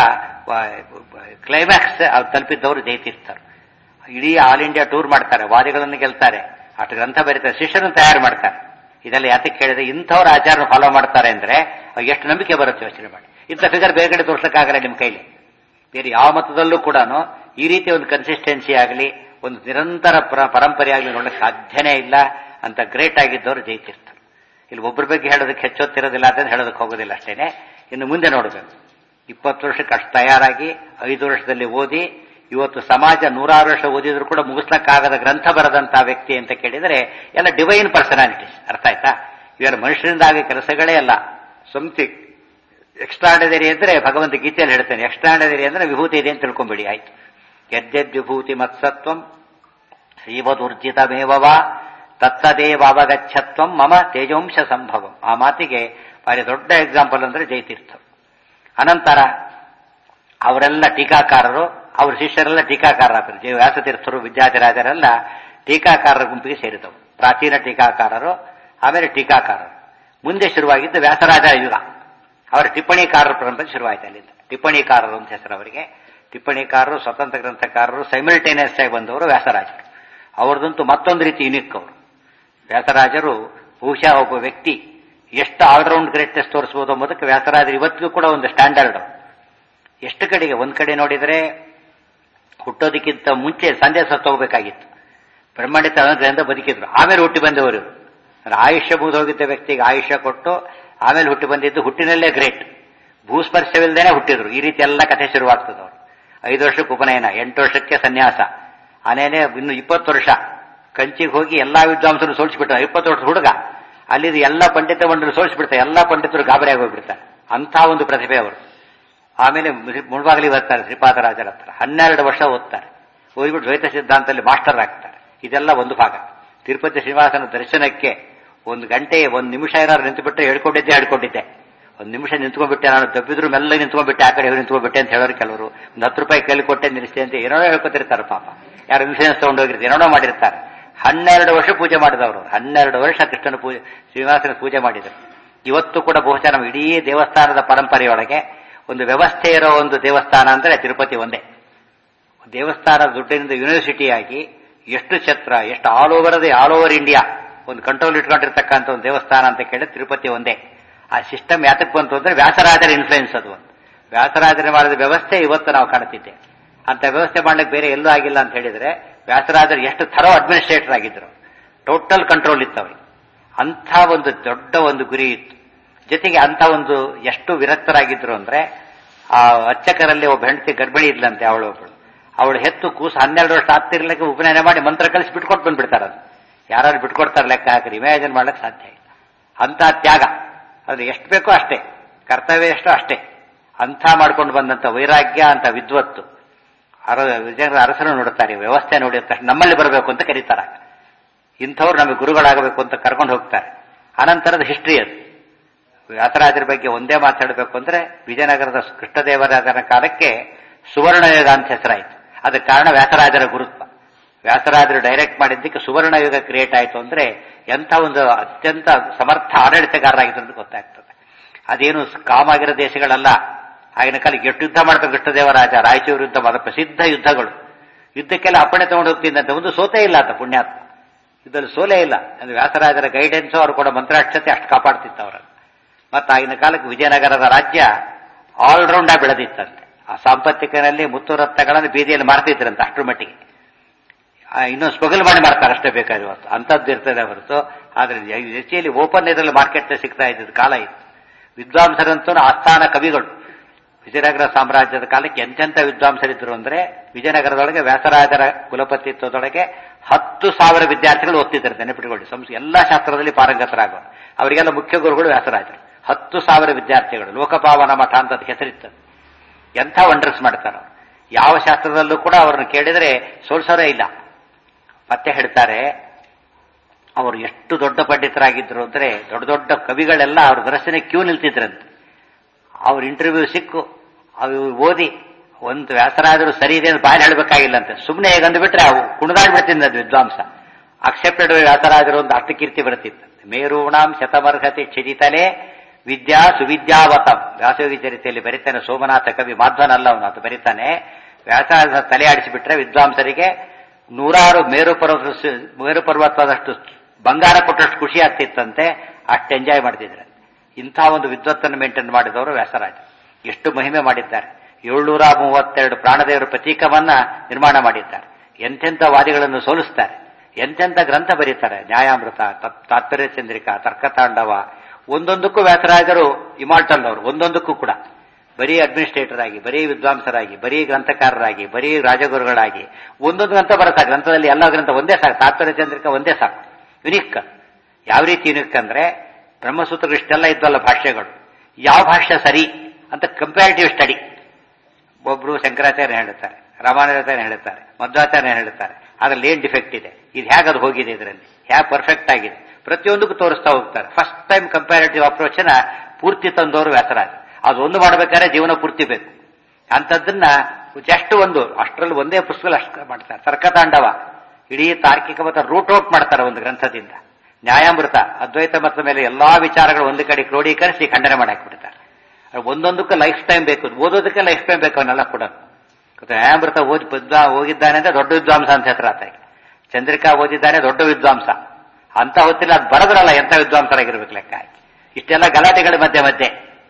ಕ್ಲೈಮ್ಯಾಕ್ಸ್ ತಲುಪಿದ್ದವರು ಜಯಿತಿರ್ತಾರೆ ಇಡೀ ಆಲ್ ಇಂಡಿಯಾ ಟೂರ್ ಮಾಡ್ತಾರೆ ವಾದಿಗಳನ್ನು ಗೆಲ್ತಾರೆ ಅಷ್ಟು ಗ್ರಂಥ ಬರೀತಾರೆ ಶಿಷ್ಯರನ್ನು ತಯಾರು ಮಾಡ್ತಾರೆ ಇದೆಲ್ಲ ಯಾತಕ್ಕೆ ಕೇಳಿದ್ರೆ ಇಂಥವ್ರ ಆಚಾರ ಫಾಲೋ ಮಾಡ್ತಾರೆ ಅಂದ್ರೆ ಎಷ್ಟು ನಂಬಿಕೆ ಬರುತ್ತೆ ಯೋಚನೆ ಮಾಡಿ ಇಂಥ ಫಿಗರ್ ಬೇರೆ ಕಡೆ ತೋರ್ಸಕ್ಕಾಗಲ್ಲ ನಿಮ್ಮ ಕೈಲಿ ಬೇರೆ ಯಾವ ಮತದಲ್ಲೂ ಕೂಡ ಈ ರೀತಿ ಒಂದು ಕನ್ಸಿಸ್ಟೆನ್ಸಿ ಆಗಲಿ ಒಂದು ನಿರಂತರ ಪರಂಪರೆ ಆಗಲಿ ನೋಡಕ್ಕೆ ಸಾಧ್ಯನೇ ಇಲ್ಲ ಅಂತ ಗ್ರೇಟ್ ಆಗಿದ್ದವರು ಜಯಿತಿರ್ತಾರೆ ಇಲ್ಲಿ ಒಬ್ಬರ ಬಗ್ಗೆ ಹೇಳೋದಕ್ಕೆ ಹೆಚ್ಚೊತ್ತಿರೋದಿಲ್ಲ ಅಂತ ಹೇಳೋದಕ್ಕೆ ಹೋಗೋದಿಲ್ಲ ಅಷ್ಟೇನೆ ಇನ್ನು ಮುಂದೆ ನೋಡಬೇಕು ಇಪ್ಪತ್ತು ವರ್ಷಕ್ಕೆ ಅಷ್ಟು ತಯಾರಾಗಿ ಐದು ವರ್ಷದಲ್ಲಿ ಓದಿ ಇವತ್ತು ಸಮಾಜ ನೂರಾರು ವರ್ಷ ಓದಿದ್ರು ಕೂಡ ಮುಗಿಸ್ಲಕ್ಕಾಗದ ಗ್ರಂಥ ಬರೆದಂತಹ ವ್ಯಕ್ತಿ ಅಂತ ಕೇಳಿದರೆ ಎಲ್ಲ ಡಿವೈನ್ ಪರ್ಸನಾಲಿಟೀಸ್ ಅರ್ಥ ಆಯ್ತಾ ಇವೆಲ್ಲ ಮನುಷ್ಯರಿಂದ ಆಗ ಕೆಲಸಗಳೇ ಅಲ್ಲ ಸಮಥಿಂಗ್ ಎಕ್ಸ್ಟ್ರಾಡನರಿ ಅಂದ್ರೆ ಭಗವಂತ ಗೀತೆಯಲ್ಲಿ ಹೇಳ್ತಾನೆ ಎಕ್ಸ್ಟ್ರಾಡನರಿ ಅಂದ್ರೆ ವಿಭೂತಿ ಇದೆ ಅಂತ ತಿಳ್ಕೊಂಬಿಡಿ ಆಯ್ತು ಯದ್ಯದ್ ವಿಭೂತಿ ಮತ್ಸತ್ವಂ ಶ್ರೀವದುರ್ಜಿತಮೇವವ ತತ್ತದೇವಗಚ್ಚತ್ವಂ ಮಮ ತೇಜೋಂಶ ಸಂಭವಂ ಆ ಮಾತಿಗೆ ಭಾರಿ ದೊಡ್ಡ ಎಕ್ಸಾಂಪಲ್ ಅಂದ್ರೆ ಜಯತೀರ್ಥ ಅನಂತರ ಅವರೆಲ್ಲ ಟೀಕಾಕಾರರು ಅವ್ರ ಶಿಷ್ಯರೆಲ್ಲ ಟೀಕಾಕಾರರಾದರು ಜಯ ವ್ಯಾಸತೀರ್ಥರು ವಿದ್ಯಾಧಿರಾಜರೆಲ್ಲ ಟೀಕಾಕಾರರ ಗುಂಪಿಗೆ ಸೇರಿದವು ಪ್ರಾಚೀನ ಟೀಕಾಕಾರರು ಆಮೇಲೆ ಟೀಕಾಕಾರರು ಮುಂದೆ ಶುರುವಾಗಿದ್ದು ವ್ಯಾಸರಾಜ ಯುಗ ಅವರ ಟಿಪ್ಪಣಿಕಾರರ ಪರಂಪರೆ ಶುರುವಾಯಿತು ಅಲ್ಲಿಂದ ಟಿಪ್ಪಣಿಕಾರರು ಅಂತ ಹೆಸರು ಅವರಿಗೆ ಟಿಪ್ಪಣಿಕಾರರು ಸ್ವತಂತ್ರ ಗ್ರಂಥಕಾರರು ಸೈಮಲ್ಟೇನಿಯಸ್ ಆಗಿ ಬಂದವರು ವ್ಯಾಸರಾಜರು ಅವ್ರದಂತೂ ಮತ್ತೊಂದು ರೀತಿ ಯುನಿಕ್ ಅವರು ವ್ಯಾಸರಾಜರು ಬಹುಶಃ ಒಬ್ಬ ವ್ಯಕ್ತಿ ಎಷ್ಟು ಆಲ್ರೌಂಡ್ ಗ್ರೇಟ್ನೆಸ್ ತೋರಿಸಬಹುದು ಎಂಬುದಕ್ಕೆ ವ್ಯಾಸರಾಜರು ಇವತ್ತಿಗೂ ಕೂಡ ಒಂದು ಸ್ಟ್ಯಾಂಡರ್ಡ್ ಎಷ್ಟು ಕಡೆಗೆ ಒಂದ್ ಕಡೆ ನೋಡಿದರೆ ಹುಟ್ಟೋದಕ್ಕಿಂತ ಮುಂಚೆ ಸಂದೇಶ ತಗೋಬೇಕಾಗಿತ್ತು ಬ್ರಹ್ಮಾಂಡಿತ ಅನುಗ್ರಹದಿಂದ ಬದುಕಿದ್ರು ಆಮೇಲೆ ಹುಟ್ಟಿ ಬಂದವರು ಆಯುಷ್ಯ ಮುಗಿದೋಗಿದ್ದ ವ್ಯಕ್ತಿಗೆ ಆಯುಷ್ಯ ಕೊಟ್ಟು ಆಮೇಲೆ ಹುಟ್ಟಿ ಬಂದಿದ್ದು ಹುಟ್ಟಿನಲ್ಲೇ ಗ್ರೇಟ್ ಭೂಸ್ಪರ್ಶವಿಲ್ಲದೇನೆ ಹುಟ್ಟಿದ್ರು ಈ ರೀತಿ ಎಲ್ಲ ಕಥೆ ಶುರುವಾಗ್ತದೆ ಅವರು ಐದು ವರ್ಷಕ್ಕೆ ಉಪನಯನ ಎಂಟು ವರ್ಷಕ್ಕೆ ಸನ್ಯಾಸ ಆನೇನೆ ಇನ್ನು ಇಪ್ಪತ್ತು ವರ್ಷ ಕಂಚಿಗೆ ಹೋಗಿ ಎಲ್ಲಾ ವಿದ್ವಾಂಸರು ಸೋಲಿಸಿಬಿಟ್ಟ ಇಪ್ಪತ್ತು ವರ್ಷದ ಹುಡುಗ ಅಲ್ಲಿ ಎಲ್ಲ ಪಂಡಿತ ಮಂಡಳಿ ಸೋಲಿಸಿಬಿಡ್ತಾರೆ ಎಲ್ಲ ಪಂಡಿತರು ಗಾಬರಿಯಾಗಿ ಹೋಗ್ಬಿಡ್ತಾರೆ ಅಂಥ ಒಂದು ಪ್ರತಿಭೆ ಅವರು ಆಮೇಲೆ ಮುಳುಬಾಗಲಿ ಬರ್ತಾರೆ ಶ್ರೀಪಾದರಾಜರ ಹತ್ರ ಹನ್ನೆರಡು ವರ್ಷ ಓದ್ತಾರೆ ಓದ್ಬಿಟ್ಟು ದ್ವೈತ ಸಿದ್ಧಾಂತದಲ್ಲಿ ಮಾಸ್ಟರ್ ಆಗ್ತಾರೆ ಇದೆಲ್ಲ ಒಂದು ಭಾಗ ತಿರುಪತಿ ಶ್ರೀನಿವಾಸನ ದರ್ಶನಕ್ಕೆ ಒಂದು ಗಂಟೆ ಒಂದು ನಿಮಿಷ ಏನಾದ್ರು ನಿಂತುಬಿಟ್ರೆ ಹೇಳ್ಕೊಂಡಿದ್ದೆ ಹೇಳ್ಕೊಂಡಿದ್ದೆ ಒಂದು ನಿಮಿಷ ನಿಂತ್ಕೊಂಡ್ಬಿಟ್ಟೆ ನಾನು ದಬ್ಬಿದ್ರು ಮೆಲ್ಲ ನಿಂತ್ಕೊಂಡ್ಬಿಟ್ಟೆ ಆ ಕಡೆ ನಿಂತ್ಕೊಂಡ್ಬಿಟ್ಟೆ ಅಂತ ಹೇಳೋರು ಕೆಲವರು ಒಂದು ಹತ್ತು ರೂಪಾಯಿ ಕೇಳಿ ಕೊಟ್ಟೆ ನಿಲ್ಲಿಸ್ತೆ ಅಂತ ಏನೋ ಹೇಳ್ಕೊತಿರ್ತಾರೆ ಪಾಪ ಯಾರು ಇನ್ಸೂರೆನ್ಸ್ ತಗೊಂಡೋಗಿರ್ತಾರೆ ಏನೋ ಮಾಡಿರ್ತಾರೆ ಹನ್ನೆರಡು ವರ್ಷ ಪೂಜೆ ಮಾಡಿದವರು ಹನ್ನೆರಡು ವರ್ಷ ಕೃಷ್ಣನ ಪೂಜೆ ಶ್ರೀನಿವಾಸನ ಪೂಜೆ ಮಾಡಿದರು ಇವತ್ತು ಕೂಡ ಬಹುಶಃ ನಮ್ಮ ಇಡೀ ದೇವಸ್ಥಾನದ ಪರಂಪರೆಯೊಳಗೆ ಒಂದು ವ್ಯವಸ್ಥೆ ಇರೋ ಒಂದು ದೇವಸ್ಥಾನ ಅಂದ್ರೆ ತಿರುಪತಿ ಒಂದೇ ದೇವಸ್ಥಾನ ದುಡ್ಡಿನಿಂದ ಯೂನಿವರ್ಸಿಟಿಯಾಗಿ ಎಷ್ಟು ಛತ್ರ ಎಷ್ಟು all over the all over India ಒಂದು ಕಂಟ್ರೋಲ್ ಇಟ್ಕೊಂಡಿರ್ತಕ್ಕಂಥ ಒಂದು ದೇವಸ್ಥಾನ ಅಂತ ಕೇಳಿದ್ರೆ ತಿರುಪತಿ ಒಂದೇ ಆ ಸಿಸ್ಟಮ್ ಯಾತಕ್ಕೆ ಬಂತು ಅಂದ್ರೆ ವ್ಯಾಸರಾಜರ ಇನ್ಫ್ಲೂಯೆನ್ಸ್ ಅದು ಒಂದು ವ್ಯಾಸರಾಜರ ಮಾಡಿದ ವ್ಯವಸ್ಥೆ ಇವತ್ತು ನಾವು ಕಾಣುತ್ತಿದ್ದೆ ಅಂತ ವ್ಯವಸ್ಥೆ ಮಾಡ್ಲಿಕ್ಕೆ ಬೇರೆ ಎಲ್ಲೂ ಆಗಿಲ್ಲ ಅಂತ ಹೇಳಿದ್ರೆ ವ್ಯಾಸರಾಜರು ಎಷ್ಟು ಥರೋ ಅಡ್ಮಿನಿಸ್ಟ್ರೇಟರ್ ಆಗಿದ್ರು ಟೋಟಲ್ ಕಂಟ್ರೋಲ್ ಇತ್ತು ಅವರಿಗೆ ಅಂಥ ಒಂದು ದೊಡ್ಡ ಒಂದು ಗುರಿ ಇತ್ತು ಜೊತೆಗೆ ಅಂತ ಒಂದು ಎಷ್ಟು ವಿರಕ್ತರಾಗಿದ್ರು ಅಂದ್ರೆ ಆ ಅರ್ಚಕರಲ್ಲಿ ಒಬ್ಬ ಹೆಂಡತಿ ಗರ್ಭಿಣಿ ಇದ್ಲಂತೆ ಅವಳು ಒಬ್ಬಳು ಅವಳು ಹೆತ್ತು ಕೂಸು ಹನ್ನೆರಡು ವರ್ಷ ಆಗ್ತಿರ್ಲಿಕ್ಕೆ ಉಪನಯನ ಮಾಡಿ ಮಂತ್ರ ಕಲಿಸಿ ಬಿಟ್ಕೊಟ್ಟು ಬಂದ್ಬಿಡ್ತಾರೆ ಅದು ಯಾರು ಬಿಟ್ಕೊಡ್ತಾರೆ ಲೆಕ್ಕ ಹಾಕಿ ಇಮ್ಯಾಜಿನ್ ಮಾಡ್ಲಿಕ್ಕೆ ಸಾಧ್ಯ ಇಲ್ಲ ಅಂತ ತ್ಯಾಗ ಅದು ಎಷ್ಟು ಬೇಕೋ ಅಷ್ಟೇ ಕರ್ತವ್ಯ ಎಷ್ಟೋ ಅಷ್ಟೇ ಅಂಥ ಮಾಡ್ಕೊಂಡು ಬಂದಂತ ವೈರಾಗ್ಯ ಅಂತ ವಿದ್ವತ್ತು ಅರ ವಿಜಯನಗರ ಅರಸರು ನೋಡುತ್ತಾರೆ ವ್ಯವಸ್ಥೆ ನೋಡಿದ ತಕ್ಷಣ ನಮ್ಮಲ್ಲಿ ಬರಬೇಕು ಅಂತ ಕರೀತಾರೆ ಇಂಥವ್ರು ನಮಗೆ ಗುರುಗಳಾಗಬೇಕು ಅಂತ ಕರ್ಕೊಂಡು ಹೋಗ್ತಾರೆ ಅನಂತರದ ಹಿಸ್ಟ್ರಿ ಅದು ವ್ಯಾಸರಾಜರ ಬಗ್ಗೆ ಒಂದೇ ಮಾತಾಡಬೇಕು ಅಂದ್ರೆ ವಿಜಯನಗರದ ಕೃಷ್ಣದೇವರಾಜನ ಕಾಲಕ್ಕೆ ಸುವರ್ಣಯುಗ ಅಂತ ಹೆಸರಾಯಿತು ಅದಕ್ಕೆ ಕಾರಣ ವ್ಯಾಸರಾಜರ ಗುರುತ್ವ ವ್ಯಾಸರಾಜರು ಡೈರೆಕ್ಟ್ ಮಾಡಿದ್ದಕ್ಕೆ ಸುವರ್ಣಯುಗ ಕ್ರಿಯೇಟ್ ಆಯಿತು ಅಂದ್ರೆ ಎಂಥ ಒಂದು ಅತ್ಯಂತ ಸಮರ್ಥ ಆಡಳಿತಗಾರರಾಗಿದ್ರು ಅಂತ ಗೊತ್ತಾಗ್ತದೆ ಅದೇನು ಕಾಮಾಗಿರೋ ದೇಶಗಳಲ್ಲ ಆಗಿನ ಕಾಲಕ್ಕೆ ಎಷ್ಟು ಯುದ್ಧ ಮಾಡ್ತಾರೆ ಕೃಷ್ಣದೇವರಾಜ ರಾಯಚೂರು ಯುದ್ಧ ಮಾಡ ಪ್ರಸಿದ್ಧ ಯುದ್ಧಗಳು ಯುದ್ಧಕ್ಕೆಲ್ಲ ಅಪ್ಪಣೆ ತಗೊಂಡು ಹೋಗ್ತಿದ್ದಂತೆ ಒಂದು ಸೋತೆ ಇಲ್ಲ ಅಂತ ಪುಣ್ಯಾತ್ಮ ಇದ್ರಲ್ಲಿ ಸೋಲೇ ಇಲ್ಲ ಅಂದ್ರೆ ವ್ಯಾಸರಾಜರ ಗೈಡೆನ್ಸು ಅವರು ಕೂಡ ಮಂತ್ರಾಕ್ಷತೆ ಅಷ್ಟು ಕಾಪಾಡ್ತಿತ್ತು ಅವರನ್ನು ಮತ್ತು ಆಗಿನ ಕಾಲಕ್ಕೆ ವಿಜಯನಗರದ ರಾಜ್ಯ ಆಲ್ರೌಂಡ್ ಆಗಿ ಬೆಳೆದಿತ್ತಂತೆ ಆ ಸಾಂಪತ್ತಿಕನಲ್ಲಿ ಮುತ್ತು ರತ್ನಗಳನ್ನು ಬೀದಿಯಲ್ಲಿ ಮಾರ್ತಿದ್ರಂತೆ ಅಷ್ಟರ ಮಟ್ಟಿಗೆ ಇನ್ನೂ ಸ್ಪಗಲ್ ಮಾಡಿ ಮಾಡ್ತಾರೆ ಅಷ್ಟೇ ಬೇಕಾದ್ರೆ ಹೊರತು ಅಂಥದ್ದು ಇರ್ತದೆ ಹೊರತು ಆದ್ರೆ ಹೆಚ್ಚಿಯಲ್ಲಿ ಓಪನ್ ಇದರಲ್ಲಿ ಮಾರ್ಕೆಟ್ ಸಿಗ್ತಾ ಇದ್ದಿದ್ದು ಕಾಲ ಇತ್ತು ವಿದ್ವಾಂಸರಂತೂ ಆಸ್ಥಾನ ಕವಿಗಳು ವಿಜಯನಗರ ಸಾಮ್ರಾಜ್ಯದ ಕಾಲಕ್ಕೆ ಎಂತೆಂಥ ವಿದ್ವಾಂಸರಿದ್ರು ಅಂದ್ರೆ ವಿಜಯನಗರದೊಳಗೆ ವ್ಯಾಸರಾಜರ ಕುಲಪತಿತ್ವದೊಳಗೆ ಹತ್ತು ಸಾವಿರ ವಿದ್ಯಾರ್ಥಿಗಳು ಓದ್ತಿದ್ದಾರೆ ನೆನಪಿಟ್ಕೊಳ್ಳಿ ಸಂಸ್ ಎಲ್ಲಾ ಶಾಸ್ತ್ರದಲ್ಲಿ ಪಾರಂಗತರಾಗೋರು ಅವರಿಗೆಲ್ಲ ಮುಖ್ಯ ಗುರುಗಳು ವ್ಯಾಸರಾಜರು ಹತ್ತು ಸಾವಿರ ವಿದ್ಯಾರ್ಥಿಗಳು ಲೋಕಪಾವನ ಮಠ ಅಂತ ಹೆಸರಿತ್ತು ಎಂಥ ವಂಡರ್ಸ್ ಮಾಡ್ತಾರೆ ಯಾವ ಶಾಸ್ತ್ರದಲ್ಲೂ ಕೂಡ ಅವ್ರನ್ನ ಕೇಳಿದರೆ ಸೋಲ್ಸೋರೇ ಇಲ್ಲ ಮತ್ತೆ ಹೇಳ್ತಾರೆ ಅವರು ಎಷ್ಟು ದೊಡ್ಡ ಪಂಡಿತರಾಗಿದ್ರು ಅಂದ್ರೆ ದೊಡ್ಡ ದೊಡ್ಡ ಕವಿಗಳೆಲ್ಲ ಅವ್ರ ದರ್ಶನ ಕ್ಯೂ ನಿಲ್ತಿದ್ರಂತೆ ಅವ್ರ ಇಂಟರ್ವ್ಯೂ ಸಿಕ್ಕು ಅವ್ರು ಓದಿ ಒಂದು ವ್ಯಾಸರಾದರೂ ಸರಿ ಇದೆ ಅಂತ ಬಾಯಲ್ಲಿ ಹೇಳಬೇಕಾಗಿಲ್ಲ ಅಂತ ಸುಮ್ಮನೆ ಹೇಗೆ ಅಂದ್ಬಿಟ್ರೆ ಅವು ಕುಣಿದಾಡ್ಬಿಡ್ತಿದ್ದ ಅದು ವಿದ್ವಾಂಸ ಅಕ್ಸೆಪ್ಟೆಡ್ ವ್ಯಾಸರಾಜರು ಒಂದು ಅಷ್ಟು ಕೀರ್ತಿ ಬರುತ್ತಿತ್ತು ಮೇರೂಣಾಂ ಶತಮರ್ಹತೆ ಕ್ಷಿಜಿತಲೇ ವಿದ್ಯಾ ಸುವಿದ್ಯಾವತಂ ವ್ಯಾಸಯೋಗಿ ಚರಿತೆಯಲ್ಲಿ ಬರೀತಾನೆ ಸೋಮನಾಥ ಕವಿ ಮಾಧ್ವನಲ್ಲ ಅವನು ಅದು ಬರೀತಾನೆ ವ್ಯಾಸರಾಜ ತಲೆ ಆಡಿಸಿಬಿಟ್ರೆ ವಿದ್ವಾಂಸರಿಗೆ ನೂರಾರು ಮೇರು ಪರ್ವತ ಮೇರು ಪರ್ವತದಷ್ಟು ಬಂಗಾರ ಕೊಟ್ಟಷ್ಟು ಖುಷಿ ಆಗ್ತಿತ್ತಂತೆ ಅಷ್ಟು ಎಂಜಾಯ್ ಮಾಡ್ತಿದ್ರೆ ಇಂಥ ಒಂದು ವಿದ್ವತ್ತನ್ನು ಮೇಂಟೈನ್ ಮಾಡಿದವರು ವ್ಯಾಸರಾಜ ಎಷ್ಟು ಮಹಿಮೆ ಮಾಡಿದ್ದಾರೆ ಏಳ್ನೂರ ಮೂವತ್ತೆರಡು ಪ್ರಾಣದೇವರ ಪ್ರತೀಕವನ್ನ ನಿರ್ಮಾಣ ಮಾಡಿದ್ದಾರೆ ಎಂತೆಂಥ ವಾದಿಗಳನ್ನು ಸೋಲಿಸ್ತಾರೆ ಎಂತೆಂಥ ಗ್ರಂಥ ಬರೀತಾರೆ ನ್ಯಾಯಾಮೃತ ತಾತ್ಪರ್ಯ ಚಂದ್ರಿಕಾ ತರ್ಕತಾಂಡವ ಒಂದೊಂದಕ್ಕೂ ವ್ಯಾಸರಾಜರು ಇಮಾಲ್ಟಲ್ ಅವರು ಒಂದೊಂದಕ್ಕೂ ಕೂಡ ಬರೀ ಅಡ್ಮಿನಿಸ್ಟ್ರೇಟರ್ ಆಗಿ ಬರೀ ವಿದ್ವಾಂಸರಾಗಿ ಬರೀ ಗ್ರಂಥಕಾರರಾಗಿ ಬರೀ ರಾಜಗುರುಗಳಾಗಿ ಒಂದೊಂದು ಗ್ರಂಥ ಬರುತ್ತೆ ಗ್ರಂಥದಲ್ಲಿ ಎಲ್ಲ ಗ್ರಂಥ ಒಂದೇ ಸಾಕು ತಾತ್ಪರ್ಯ ಚಂದ್ರಿಕಾ ಒಂದೇ ಸಾಕು ಯುನಿಕ್ ಯಾವ ರೀತಿ ಯುನಿಕ್ ಅಂದ್ರೆ ಬ್ರಹ್ಮಸೂತ್ರಗಳು ಇಷ್ಟೆಲ್ಲ ಇದ್ವಲ್ಲ ಭಾಷ್ಯಗಳು ಯಾವ ಭಾಷ್ಯ ಸರಿ ಅಂತ ಕಂಪ್ಯಾರಿಟಿವ್ ಸ್ಟಡಿ ಒಬ್ರು ಶಂಕರಾಚಾರ್ಯ ಹೇಳುತ್ತಾರೆ ರಾಮಾನುಜಾಚಾರ್ಯ ಹೇಳುತ್ತಾರೆ ಮಧ್ವಾಚಾರ್ಯ ಹೇಳುತ್ತಾರೆ ಅದ್ರಲ್ಲಿ ಏನ್ ಡಿಫೆಕ್ಟ್ ಇದೆ ಇದು ಹೇಗೆ ಅದು ಹೋಗಿದೆ ಇದರಲ್ಲಿ ಹೇಗೆ ಪರ್ಫೆಕ್ಟ್ ಆಗಿದೆ ಪ್ರತಿಯೊಂದಕ್ಕೂ ತೋರಿಸ್ತಾ ಹೋಗ್ತಾರೆ ಫಸ್ಟ್ ಟೈಮ್ ಕಂಪ್ಯಾರಿಟಿವ್ ಅಪ್ರೋಚನ ಪೂರ್ತಿ ತಂದವರು ವ್ಯಾಸರಾಜ ಅದು ಒಂದು ಮಾಡಬೇಕಾದ್ರೆ ಜೀವನ ಪೂರ್ತಿ ಬೇಕು ಅಂಥದ್ದನ್ನ ಜಸ್ಟ್ ಒಂದು ಅಷ್ಟರಲ್ಲಿ ಒಂದೇ ಪುಸ್ತಕ ಅಷ್ಟು ಮಾಡ್ತಾರೆ ತರ್ಕತಾಂಡವ ಇಡೀ ತಾರ್ಕಿಕ ಮತ್ತು ರೂಟ್ ಔಟ್ ಮಾಡ್ತಾರೆ ಒಂದು ಗ್ರಂಥದಿಂದ ನ್ಯಾಯಾಮೃತ ಅದ್ವೈತ ಮತದ ಮೇಲೆ ಎಲ್ಲಾ ವಿಚಾರಗಳು ಒಂದು ಕಡೆ ಕ್ರೋಢೀಕರಿಸಿ ಖಂಡನೆ ಮಾಡಾಕ್ಬಿಡ್ತಾರೆ ಒಂದೊಂದಕ್ಕೂ ಲೈಫ್ ಟೈಮ್ ಬೇಕು ಓದೋದಕ್ಕೆ ಲೈಫ್ ಟೈಮ್ ಬೇಕು ಅವನ್ನೆಲ್ಲ ಕೂಡ ನ್ಯಾಯಾಮೃತ ಓದಿ ಹೋಗಿದ್ದಾನೆ ಅಂದ್ರೆ ದೊಡ್ಡ ವಿದ್ವಾಂಸ ಅಂತ ಹೆಸರು ಆತ ಚಂದ್ರಿಕಾ ಓದಿದ್ದಾನೆ ದೊಡ್ಡ ವಿದ್ವಾಂಸ ಅಂತ ಹೊತ್ತಿಲ್ಲ ಅದು ಬರದ್ರಲ್ಲ ಎಂತ ವಿದ್ವಾಂಸರಾಗಿರ್ಬೇಕು ಲೆಕ್ಕ ಇಷ್ಟೆಲ್ಲ ಗಲಾಟೆಗಳ ಮಧ್ಯೆ ಮಧ್ಯೆ